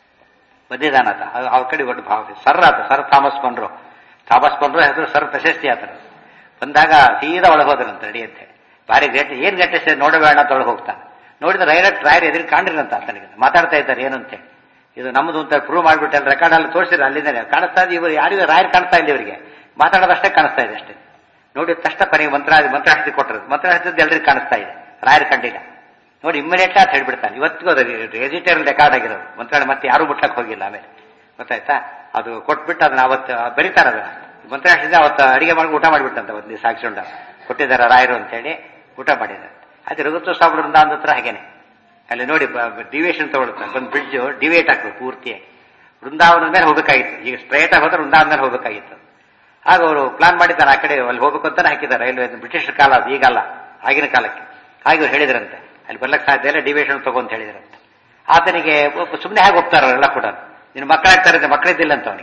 ಬಂದಿದ್ದಾನತ ಅವ್ರ ಕಡೆ ಒಟ್ಟು ಭಾವ ಸರ್ ಆತ ಸರ್ ಥಾಮಸ್ ಬಂದ್ರು ಥಾಮಸ್ ಬಂದ್ರು ಹೆಸರು ಸರ್ ಪ್ರಶಸ್ತಿ ಆತರ ಬಂದಾಗ ಸೀದಾ ಒಳಗೆ ಹೋದ್ರಂತ ರೆಡಿ ಅಂತ ಹೇಳಿ ಭಾರಿ ಗಟ್ಟಿ ಏನ್ ಗಟ್ಟಿಸ್ತೇವೆ ನೋಡಬೇಡ ಅಂತ ಒಳಗೆ ಹೋಗ್ತಾನೆ ನೋಡಿದ್ರೆ ರೈರಟ್ ರಾಯರ್ ಎದುರು ಕಾಣಿರಂತ ಆತನಿಗೆ ಮಾತಾಡ್ತಾ ಇದ್ದಾರೆ ಏನು ಅಂತೇಳಿ ಇದು ನಮ್ಮದು ಅಂತ ಪ್ರೂವ್ ಮಾಡ್ಬಿಟ್ಟು ಅಲ್ಲಿ ರೆಕಾರ್ಡ್ ಅಲ್ಲಿ ತೋರಿಸಿದ್ರೆ ಅಲ್ಲಿಂದ ಕಾಣಿಸ್ತಾ ಇದೆ ಇವರು ಯಾರಿಗೂ ರಾಯರ್ ಕಾಣಿಸ್ತಾ ಇಲ್ಲ ಇವರಿಗೆ ಮಾತಾಡೋದಷ್ಟೇ ಕಾಣಿಸ್ತಾ ಇದೆ ಅಷ್ಟೇ ನೋಡಿದ ತಕ್ಷಣ ಕೊನೆಗೆ ಮಂತ್ರ ಮಂತ್ರಾಹಸ್ತಿ ಕೊಟ್ಟರು ಮಂತ್ರಾಹಸ್ತಿದ್ದು ಎಲ್ರಿಗೂ ಕಾಣಿಸ್ತಾ ಇದೆ ರಾಯರ್ ಕಂಡಿಲ್ಲ ನೋಡಿ ಇಮ್ಮಿಡಿಯೇಟ್ ಅಂತ ಹೇಳ್ಬಿಡ್ತಾನೆ ಇವತ್ತಿಗೂ ಅದು ರೆಜಿಸ್ಟರ್ ರೆಕಾರ್ಡ್ ಆಗಿರೋದು ಮಂತ್ರಾಲಯ ಮತ್ತೆ ಯಾರು ಮುಟ್ಲಕ್ಕೆ ಹೋಗಿಲ್ಲ ಆಮೇಲೆ ಗೊತ್ತಾಯ್ತಾ ಅದು ಕೊಟ್ಬಿಟ್ಟು ಅದನ್ನ ಅವತ್ತು ಬರೀತಾರೆ ಅದನ್ನ ಮಂತ್ರಾಲಯದಿಂದ ಅವತ್ತು ಅಡಿಗೆ ಮಾಡಿ ಊಟ ಮಾಡಿಬಿಟ್ಟಂತ ಒಂದು ದಿವಸ ಹಾಕ್ಸ್ಕೊಂಡ ಕೊಟ್ಟಿದ್ದಾರೆ ರಾಯರು ಅಂತೇಳಿ ಊಟ ಮಾಡಿದ್ದಾರೆ ಅದೇ ರಘುತ್ವ ಸಾಬ್ರಿಂದ ಅಂದ ಹತ್ರ ಹಾಗೇನೆ ಅಲ್ಲಿ ನೋಡಿ ಡಿವಿಯೇಷನ್ ತಗೊಳುತ್ತೆ ಒಂದು ಬ್ರಿಡ್ಜ್ ಡಿವೇಟ್ ಆಗ್ತದೆ ಪೂರ್ತಿಯಾಗಿ ವೃಂದಾವನದ ಮೇಲೆ ಹೋಗಬೇಕಾಗಿತ್ತು ಈಗ ಸ್ಟ್ರೈಟ್ ಆಗಿ ಹೋದ್ರೆ ವೃಂದಾವನ ಮೇಲೆ ಹೋಗಬೇಕಾಗಿತ್ತು ಆಗ ಅವರು ಪ್ಲಾನ್ ಮಾಡಿದ್ದಾರೆ ಆ ಕಡೆ ಅಲ್ಲಿ ಹೋಗ್ಬೇಕು ಅಂತಾನೆ ಹಾಕಿದ್ದಾರೆ ರೈಲ್ವೆ ಬ್ರಿಟಿಷ್ ಕಾಲ ಅದು ಈಗಲ್ಲ ಆಗಿನ ಕಾಲಕ್ಕೆ ಹಾಗೆ ಅವ್ರು ಹೇಳಿದ್ರಂತೆ ಅಲ್ಲಿ ಬರ್ಲಕ್ಕೆ ಸಾಧ್ಯ ಇಲ್ಲ ಡಿವಿಯೇಷನ್ ತಗೊಂತ ಹೇಳಿದ್ರಂತೆ ಆತನಿಗೆ ಸುಮ್ಮನೆ ಹೇಗೆ ಹೋಗ್ತಾರ ಎಲ್ಲ ಕೂಡ ನಿನ್ನ ಮಕ್ಕಳಾಗ್ತಾರೆ ಮಕ್ಕಳಿದ್ದಿಲ್ಲ ಅಂತ ಅವನಿಗೆ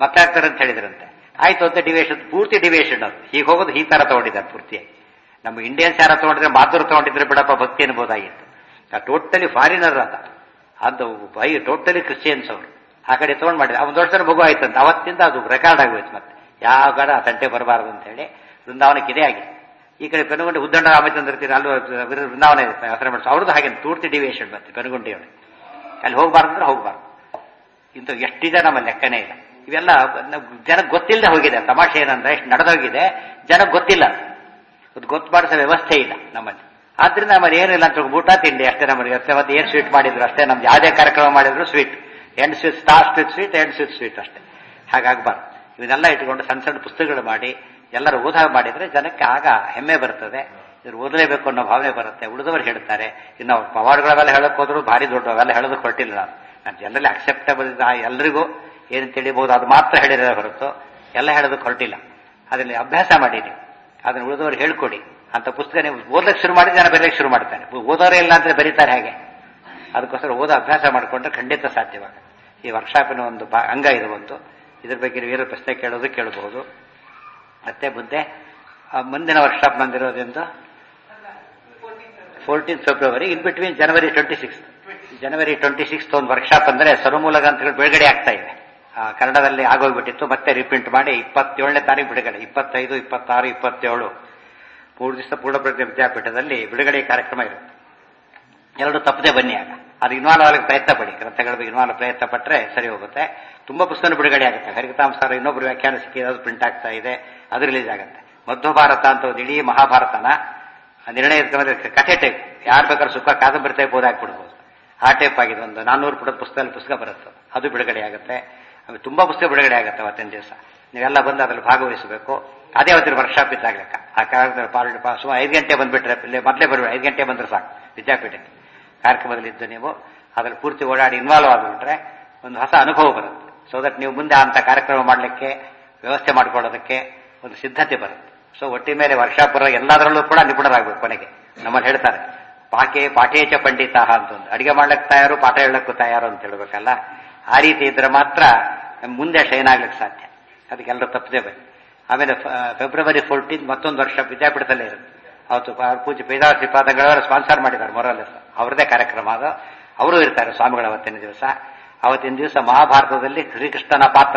ಮಕ್ಕಳಾಗ್ತಾರೆ ಅಂತ ಹೇಳಿದ್ರಂತೆ ಆಯ್ತು ಅಂತ ಡಿವೇಶನ್ ಪೂರ್ತಿ ಡಿವೇಶನ್ ಅದು ಹೀಗೆ ಹೋಗೋದು ಈ ತರ ತಗೊಂಡಿದ್ದಾರೆ ಪೂರ್ತಿಯಾಗಿ ನಮ್ಮ ಇಂಡಿಯನ್ಸ್ ಯಾರ ತಗೊಂಡಿದ್ರೆ ಮಾತುರು ತಗೊಂಡಿದ್ರೆ ಬಿಡಪ್ಪ ಭಕ್ತಿ ಅನ್ಬೋದಾಗಿತ್ತು ಟೋಟಲಿ ಫಾರಿನರ್ ಅದ ಅದು ಬೈ ಟೋಟಲಿ ಕ್ರಿಶ್ಚಿಯನ್ಸ್ ಅವರು ಆ ಕಡೆ ತಗೊಂಡ್ ಮಾಡಿದ್ರೆ ಅವನ ದೊಡ್ಡ ಮಗು ಆಯ್ತಂತ ಅವತ್ತಿಂದ ಅದು ರೆಕಾರ್ಡ್ ಆಗೋಯ್ತು ಮತ್ತೆ ಯಾವ ಕಡ ಆ ತಂಟೆ ಬರಬಾರದು ಅಂತ ಹೇಳಿ ವೃಂದಾವನಕ್ಕೆ ಇದೇ ಆಗಿದೆ ಈ ಕಡೆ ಪೆನುಗುಂಡಿ ಉದ್ದಂಡ ರಾಮಚಂದ್ರ ಇರ್ತೀರಿ ಅಲ್ಲೂ ವೃಂದಾವನ ಇರುತ್ತೆ ಹೆಸರು ಮಾಡಿಸ್ ಅವ್ರದ್ದು ಹಾಗೆ ಪೂರ್ತಿ ಡಿವಿಯೇಷನ್ ಮತ್ತೆ ಪೆನುಗುಂಡಿಯೊಳಗೆ ಅಲ್ಲಿ ಹೋಗಬಾರ್ದು ಅಂದ್ರೆ ಹೋಗಬಾರ್ದು ಇಂಥ ಎಷ್ಟಿದೆ ನಮ್ಮ ಲೆಕ್ಕನೇ ಇಲ್ಲ ಇವೆಲ್ಲ ಜನಕ್ಕೆ ಗೊತ್ತಿಲ್ಲದೆ ಹೋಗಿದೆ ತಮಾಷೆ ಏನಂದ್ರೆ ಎಷ್ಟು ನಡೆದೋಗಿದೆ ಜನಕ್ಕೆ ಗೊತ್ತಿಲ್ಲ ಅದು ಗೊತ್ತು ಮಾಡಿಸೋ ವ್ಯವಸ್ಥೆ ಇಲ್ಲ ನಮ್ಮಲ್ಲಿ ಆದ್ರಿಂದ ನಮ್ಮಲ್ಲಿ ಏನಿಲ್ಲ ಅಂತ ಊಟ ತಿಂಡಿ ಅಷ್ಟೇ ನಮ್ಮಲ್ಲಿ ಅಷ್ಟೇ ಮತ್ತೆ ಏನು ಸ್ವೀಟ್ ಮಾಡಿದ್ರು ಅಷ್ಟೇ ನಮ್ದು ಯಾವುದೇ ಕಾರ್ಯಕ್ರಮ ಮಾಡಿದ್ರು sweet end sweet start with sweet end sweet sweet ಅಷ್ಟೇ ಹಾಗಾಗಬಾರ್ದು ಇವನ್ನೆಲ್ಲ ಇಟ್ಕೊಂಡು ಸಣ್ಣ ಸಣ್ಣ ಪುಸ್ತಕಗಳು ಮಾಡಿ ಎಲ್ಲರೂ ಓದಾಗ ಮಾಡಿದ್ರೆ ಜನಕ್ಕೆ ಆಗ ಹೆಮ್ಮೆ ಬರ್ತದೆ ಇದ್ರ ಓದಲೇಬೇಕು ಅನ್ನೋ ಭಾವನೆ ಬರುತ್ತೆ ಉಳಿದವರು ಹೇಳ್ತಾರೆ ಇನ್ನು ಪವಾಡ್ಗಳವೆಲ್ಲ ಹೇಳಕ್ ಹೋದ್ರು ಭಾರಿ ದೊಡ್ಡ ಅವೆಲ್ಲ ಹೇಳೋದಕ್ಕೆ ಹೊರಟಿಲ್ಲ ನಾನು ನಾನು ಜನರಲ್ಲಿ ಅಕ್ಸೆಪ್ಟಬಲ್ ಎಲ್ರಿಗೂ ಏನು ತಿಳಿಬಹುದು ಅದು ಮಾತ್ರ ಹೇಳಿರೋ ಹೊರತು ಎಲ್ಲ ಹೇಳೋದಕ್ಕೆ ಹೊರಟಿಲ್ಲ ಅದರಲ್ಲಿ ಅಭ್ಯಾಸ ಮಾಡೀನಿ ಅದನ್ನ ಉಳಿದವರು ಹೇಳ್ಕೊಡಿ ಅಂತ ಪುಸ್ತಕ ನೀವು ಓದಕ್ಕೆ ಶುರು ಮಾಡಿ ಜನ ಬರೆಯಕ್ಕೆ ಶುರು ಮಾಡ್ತಾರೆ ಓದೋರೇ ಇಲ್ಲ ಅಂದ್ರೆ ಬರೀತಾರೆ ಹಾಗೆ ಅದಕ್ಕೋಸ್ಕರ ಓದೋ ಅಭ್ಯಾಸ ಮಾಡಿಕೊಂಡ್ರೆ ಖಂಡಿತ ಸಾಧ್ಯವಾಗ ಈ ವರ್ಕ್ಶಾಪಿನ ಒಂದು ಭಾ- ಅಂಗ ಇದು ಒಂದು ಇದ್ರ ಬಗ್ಗೆ ನೀವೇನು ಪ್ರಶ್ನೆ ಕೇಳೋದು ಕೇಳಬಹುದು ಮತ್ತೆ ಮುಂದೆ ಆ ಮುಂದಿನ ವರ್ಕ್ಶಾಪ್ ಬಂದಿರೋದ್ರಿಂದ fourteen February in between January twenty six January twenty six ಒಂದು ವರ್ಕ್ಶಾಪ್ ಅಂದ್ರೆ ಸರುಮೂಲ ಗ್ರಂಥಗಳು ಬಿಡುಗಡೆ ಆಗ್ತಾ ಇದೆ ಆ, ಕನ್ನಡದಲ್ಲಿ ಆಗೋಗ್ಬಿಟ್ಟಿತ್ತು ಮತ್ತೆ ರಿಪ್ರಿಂಟ್ ಮಾಡಿ ಇಪ್ಪತ್ತೇಳನೇ ತಾರೀಕು ಬಿಡುಗಡೆ ಇಪ್ಪತ್ತೈದು ಇಪ್ಪತ್ತಾರು ಇಪ್ಪತ್ತೇಳು ಮೂರು ದಿವಸ ಪೂರ್ಣಪ್ರಜ್ಞ ವಿದ್ಯಾಪೀಠದಲ್ಲಿ ಬಿಡುಗಡೆ ಕಾರ್ಯಕ್ರಮ ಇರುತ್ತೆ ಎರಡು ತಪ್ಪದೆ ಬನ್ನಿ ಆಗ ಅದು ಇನ್ವಾಲ್ವ್ ಆಗಕ್ಕೆ ಪ್ರಯತ್ನ ಪಡಿ ಗ್ರಂಥಗಳ ಬಗ್ಗೆ ಇನ್ವಾಲ್ವ್ ಪ್ರಯತ್ನ ಪಟ್ಟರೆ ಸರಿ ಹೋಗುತ್ತೆ ತುಂಬಾ ಪುಸ್ತಕ ಬಿಡುಗಡೆ ಆಗುತ್ತೆ ಹರಿಕತಾಂಸಾರ ಇನ್ನೊಬ್ರು ವ್ಯಾಖ್ಯಾನ ಸಿಕ್ಕಿದೆ ಅದು ಪ್ರಿಂಟ್ ಆಗ್ತಾ ಇದೆ ಅದು ರಿಲೀಸ್ ಆಗುತ್ತೆ ಮಧ್ವ ಭಾರತ ಅಂತ ಒಂದು ಇಡೀ ಮಹಾಭಾರತನ ನಿರ್ಣಯ ಎತ್ಕೊಂಡ್ರೆ ಕಥೆ ಟೈಪ್ ಯಾರು ಬೇಕಾದ್ರೂ ಸುಖ ಕಾದಂಬರಿ ಟೈಪ್ ಓದಾಕ್ಬಿಡ್ಬೋದು ಆ ಟೈಪ್ ಆಗಿದೆ ಒಂದು ನಾನ್ನೂರು ಪುಟದ ಪುಸ್ತಕದಲ್ಲಿ ಪುಸ್ತಕ ಬರುತ್ತೆ ಅದು ಬಿಡುಗಡೆ ಆಗುತ್ತೆ ಆಮೇಲೆ ತುಂಬಾ ಪುಸ್ತಕ ಬಿಡುಗಡೆ ಆಗುತ್ತೆ ಅವತ್ತಿನ ದಿವಸ ನೀವೆಲ್ಲ ಬಂದು ಅದ್ರಲ್ಲಿ ಭಾಗವಹಿಸಬೇಕು ಅದೇ ಅವತ್ತಿನ ವರ್ಕ್ಶಾಪ್ ಇದ್ದಾಗ ಲೆಕ್ಕ ಆ ಕಾರಣದಲ್ಲಿ ಪಾರ್ಟಿ ಸುಮಾರು ಐದು ಗಂಟೆ ಬಂದ್ಬಿಟ್ರೆ ಇಲ್ಲೇ ಮೊದಲೇ ಬರಬೇಡಿ ಐದು ಗಂಟೆ ಬಂದ್ರೆ ಸಾಕು ವಿದ್ಯಾಪೀಠಕ್ಕೆ ಕಾರ್ಯಕ್ರಮದಲ್ಲಿ ಇದ್ದು ನೀವು ಅದ್ರಲ್ಲಿ ಪೂರ್ತಿ ಓಡಾಡಿ ಇನ್ವಾಲ್ವ್ ಆಗಿಬಿಟ್ರೆ ಒಂದು ಹೊಸ ಅನುಭವ ಬರುತ್ತೆ ಸೊ ದಟ್ ನೀವು ಮುಂದೆ ಅಂತ ಕಾರ್ಯಕ್ರಮ ಮಾಡಲಿಕ್ಕೆ ವ್ಯವಸ್ಥೆ ಮಾಡ್ಕೊಳ್ಳೋದಕ್ಕೆ ಒಂದು ಸಿದ್ಧತೆ ಬರುತ್ತೆ ಸೊ ಒಟ್ಟಿ ಮೇಲೆ ವರ್ಕ್ಶಾಪ್ ಬರೋ ಎಲ್ಲದರಲ್ಲೂ ಕೂಡ ನಿಪುಣರಾಗಬೇಕು ಕೊನೆಗೆ ನಮ್ಮಲ್ಲಿ ಹೇಳ್ತಾರೆ ಪಾಕೆ ಪಾಠೇಚ ಪಂಡಿತ ಅಂತ ಒಂದು ಅಡಿಗೆ ಮಾಡ್ಲಿಕ್ಕೆ ತಯಾರು ಪಾಠ ಹೇಳಕ್ಕೂ ತಯಾರು ಅಂತ ಹೇಳ್ಬೇಕಲ್ಲ ಆ ರೀತಿ ಇದ್ರೆ ಮಾತ್ರ ಮುಂದೆ ಶೈನ್ ಆಗ್ಲಿಕ್ಕೆ ಸಾಧ್ಯ ಅದಕ್ಕೆಲ್ಲರೂ ತಪ್ಪದೆ ಬನ್ನಿ ಆಮೇಲೆ ಫ- ಫೆಬ್ರವರಿ ಫೋರ್ಟೀನ್ ಮತ್ತೊಂದು ವರ್ಷ ವಿದ್ಯಾಪೀಠದಲ್ಲೇ ಇರುತ್ತೆ ಅವತ್ತು ಪ- ಪೂಜ್ಯ ಪೇದಾರ ಶ್ರೀಪಾದಗಳವರು ಸ್ಪಾನ್ಸರ್ ಮಾಡಿದ್ದಾರೆ ಮೊರಲೆಸ್ ಅವ್ರದೇ ಕಾರ್ಯಕ್ರಮ ಅದು ಅವರು ಇರ್ತಾರೆ ಸ್ವಾಮಿಗಳ ಅವತ್ತಿನ ದಿವಸ ಅವತ್ತಿನ ದಿವಸ ಮಹಾಭಾರತದಲ್ಲಿ ಶ್ರೀಕೃಷ್ಣನ ಪಾತ್ರ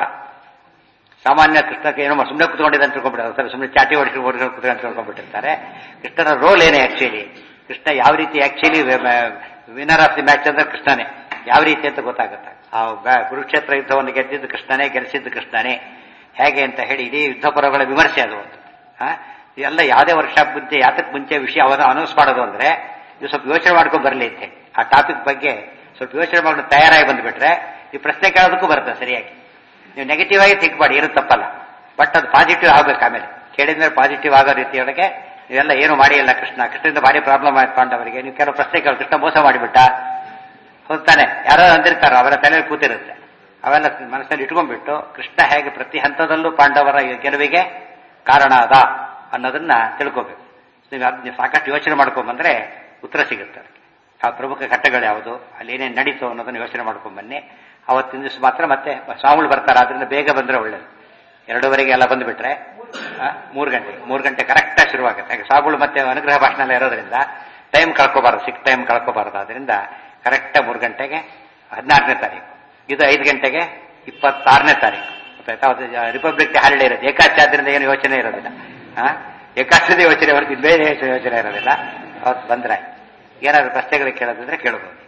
ಸಾಮಾನ್ಯ ಕೃಷ್ಣಕ್ಕೆ ಏನೋ ಸುಮ್ಮನೆ ಕುತ್ಕೊಂಡಿದ್ದ ಅಂತ ತಿಳ್ಕೊಂಡ್ಬಿಡ್ತಾರೆ ಸುಮ್ಮನೆ ಚಾಟಿ ಹೊಡಿಸಿ ಹೊಡಿಸಿ ಕುತ್ಕೊಂಡು ತಿಳ್ಕೊಂಡ್ಬಿಟ್ಟಿರ್ತಾರೆ ಕೃಷ್ಣನ ರೋಲ್ ಏನೇ ಆಕ್ಚುಲಿ ಕೃಷ್ಣ ಯಾವ ರೀತಿ actually winner of the match ಅಂದ್ರೆ ಕೃಷ್ಣನೇ ಯಾವ ರೀತಿ ಅಂತ ಗೊತ್ತಾಗುತ್ತೆ ಆ ಬ್ಯಾ- ಕುರುಕ್ಷೇತ್ರ ಯುದ್ಧವನ್ನು ಗೆದ್ದಿದ್ದು ಕೃಷ್ಣನೇ ಗೆಲ್ಲಿಸಿದ್ದು ಕೃಷ್ಣನೇ ಹೇಗೆ ಅಂತ ಹೇಳಿ ಇಡೀ ಯುದ್ಧ ಪರ್ವಗಳ ವಿಮರ್ಶೆ ಅದು ಒಂದು ಹಾ ಇದೆಲ್ಲ ಯಾವುದೇ ವರ್ಷಾಪ್ ಮುಂಚೆ ಯಾತಕ್ಕೆ ಮುಂಚೆ ವಿಷಯ ಅವನ್ನ ಅನೌನ್ಸ್ ಮಾಡೋದು ಅಂದ್ರೆ ನೀವು ಸ್ವಲ್ಪ ಯೋಚನೆ ಮಾಡ್ಕೊಂಡು ಬರಲಿ ಅಂತ ಹೇಳಿ. ಆ ಟಾಪಿಕ್ ಬಗ್ಗೆ ಸ್ವಲ್ಪ ಯೋಚನೆ ಮಾಡ್ಕೊಂಡು ತಯಾರಾಗಿ ಬಂದ್ಬಿಟ್ರೆ ಈ ಪ್ರಶ್ನೆ ಕೇಳೋದಕ್ಕೂ ಬರುತ್ತೆ ಸರಿಯಾಗಿ ನೀವು ನೆಗೆಟಿವ್ ಆಗಿ ಥಿಂಕ್ ಮಾಡಿ ಏನು ತಪ್ಪಲ್ಲ ಬಟ್ ಅದು ಪಾಸಿಟಿವ್ ಆಗ್ಬೇಕು ಆಮೇಲೆ ಕೇಳಿದ್ಮೇಲೆ ಪಾಸಿಟಿವ್ ಆಗೋ ರೀತಿಯೊಳಗೆ ನೀವೆಲ್ಲ ಏನು ಮಾಡಿ ಇಲ್ಲ ಕೃಷ್ಣ ಕೃಷ್ಣದಿಂದ ಭಾರಿ ಪ್ರಾಬ್ಲಮ್ ಆಯ್ತು ಪಾಂಡವರಿಗೆ ನೀವು ಕೆಲವು ಪ್ರಶ್ನೆ ಕೇಳಿ ಕೃಷ್ಣ ಮೋಸ ಮಾಡಿಬಿಟ್ಟ ಹೋಗ್ತಾನೆ ಯಾರೋ ಅಂದಿರ್ತಾರೋ ಅವರ ತಲೆಯಲ್ಲಿ ಕೂತಿರುತ್ತೆ ಅವೆಲ್ಲ ಮನಸ್ಸಲ್ಲಿ ಇಟ್ಕೊಂಡ್ಬಿಟ್ಟು ಕೃಷ್ಣ ಹೇಗೆ ಪ್ರತಿ ಹಂತದಲ್ಲೂ ಪಾಂಡವರ ಗೆಲುವಿಗೆ ಕಾರಣ ಅದ ಅನ್ನೋದನ್ನ ತಿಳ್ಕೋಬೇಕು ನೀವು ಅದ್ ನೀವು ಸಾಕಷ್ಟು ಯೋಚನೆ ಮಾಡ್ಕೊಂಡ್ಬಂದ್ರೆ ಉತ್ತರ ಸಿಗುತ್ತೆ ಅದಕ್ಕೆ. ಆ ಪ್ರಮುಖ ಘಟ್ಟಗಳು ಯಾವುದು ಅಲ್ಲಿ ಏನೇನು ನಡೀತು ಅನ್ನೋದನ್ನ ಯೋಚನೆ ಮಾಡ್ಕೊಂಡ್ ಬನ್ನಿ ಅವತ್ತಿನ ದಿವಸ ಮಾತ್ರ ಮತ್ತೆ ಸ್ವಾಮಿಗಳು ಬರ್ತಾರೆ ಆದ್ರಿಂದ ಬೇಗ ಬಂದ್ರೆ ಒಳ್ಳೇದು ಎರಡೂವರೆಗೆ ಎಲ್ಲ ಬಂದ್ಬಿಟ್ರೆ ಆ, ಮೂರು ಗಂಟೆ ಮೂರು ಗಂಟೆ ಕರೆಕ್ಟಾಗಿ ಶುರುವಾಗುತ್ತೆ ಯಾಕೆ ಸ್ವಾಮಿಗಳು ಮತ್ತೆ ಅನುಗ್ರಹ ಭಾಷಣ ಎಲ್ಲ ಇರೋದ್ರಿಂದ ಟೈಮ್ ಕಳ್ಕೋಬಾರದು ಸಿಕ್ ಟೈಮ್ ಕಳ್ಕೋಬಾರದು ಅದರಿಂದ ಕರೆಕ್ಟಾಗಿ ಮೂರು ಗಂಟೆಗೆ ಹದಿನಾರನೇ ತಾರೀಕು ಇದು ಐದು ಗಂಟೆಗೆ ಇಪ್ಪತ್ತಾರನೇ ತಾರೀಕು ಗೊತ್ತಾಯ್ತಾ ಅವತ್ತು ರಿಪಬ್ಲಿಕ್ ಡೇ ಹಾಲಿಡೇ ಇರೋದು ಏಕಾಚೆ ಆದ್ರಿಂದ ಏನು ಯೋಚನೆ ಇರೋದಿಲ್ಲ ಹಾ ಏಕಾಚದ ಯೋಚನೆ ಹೊರತು ಬೇರೆ ಯೋಚನೆ ಇರೋದಿಲ್ಲ ಅವತ್ತು ಬಂದ್ರೆ ಏನಾದ್ರು ಪ್ರಶ್ನೆಗಳು ಕೇಳೋದಿದ್ರೆ ಕೇಳಬಹುದು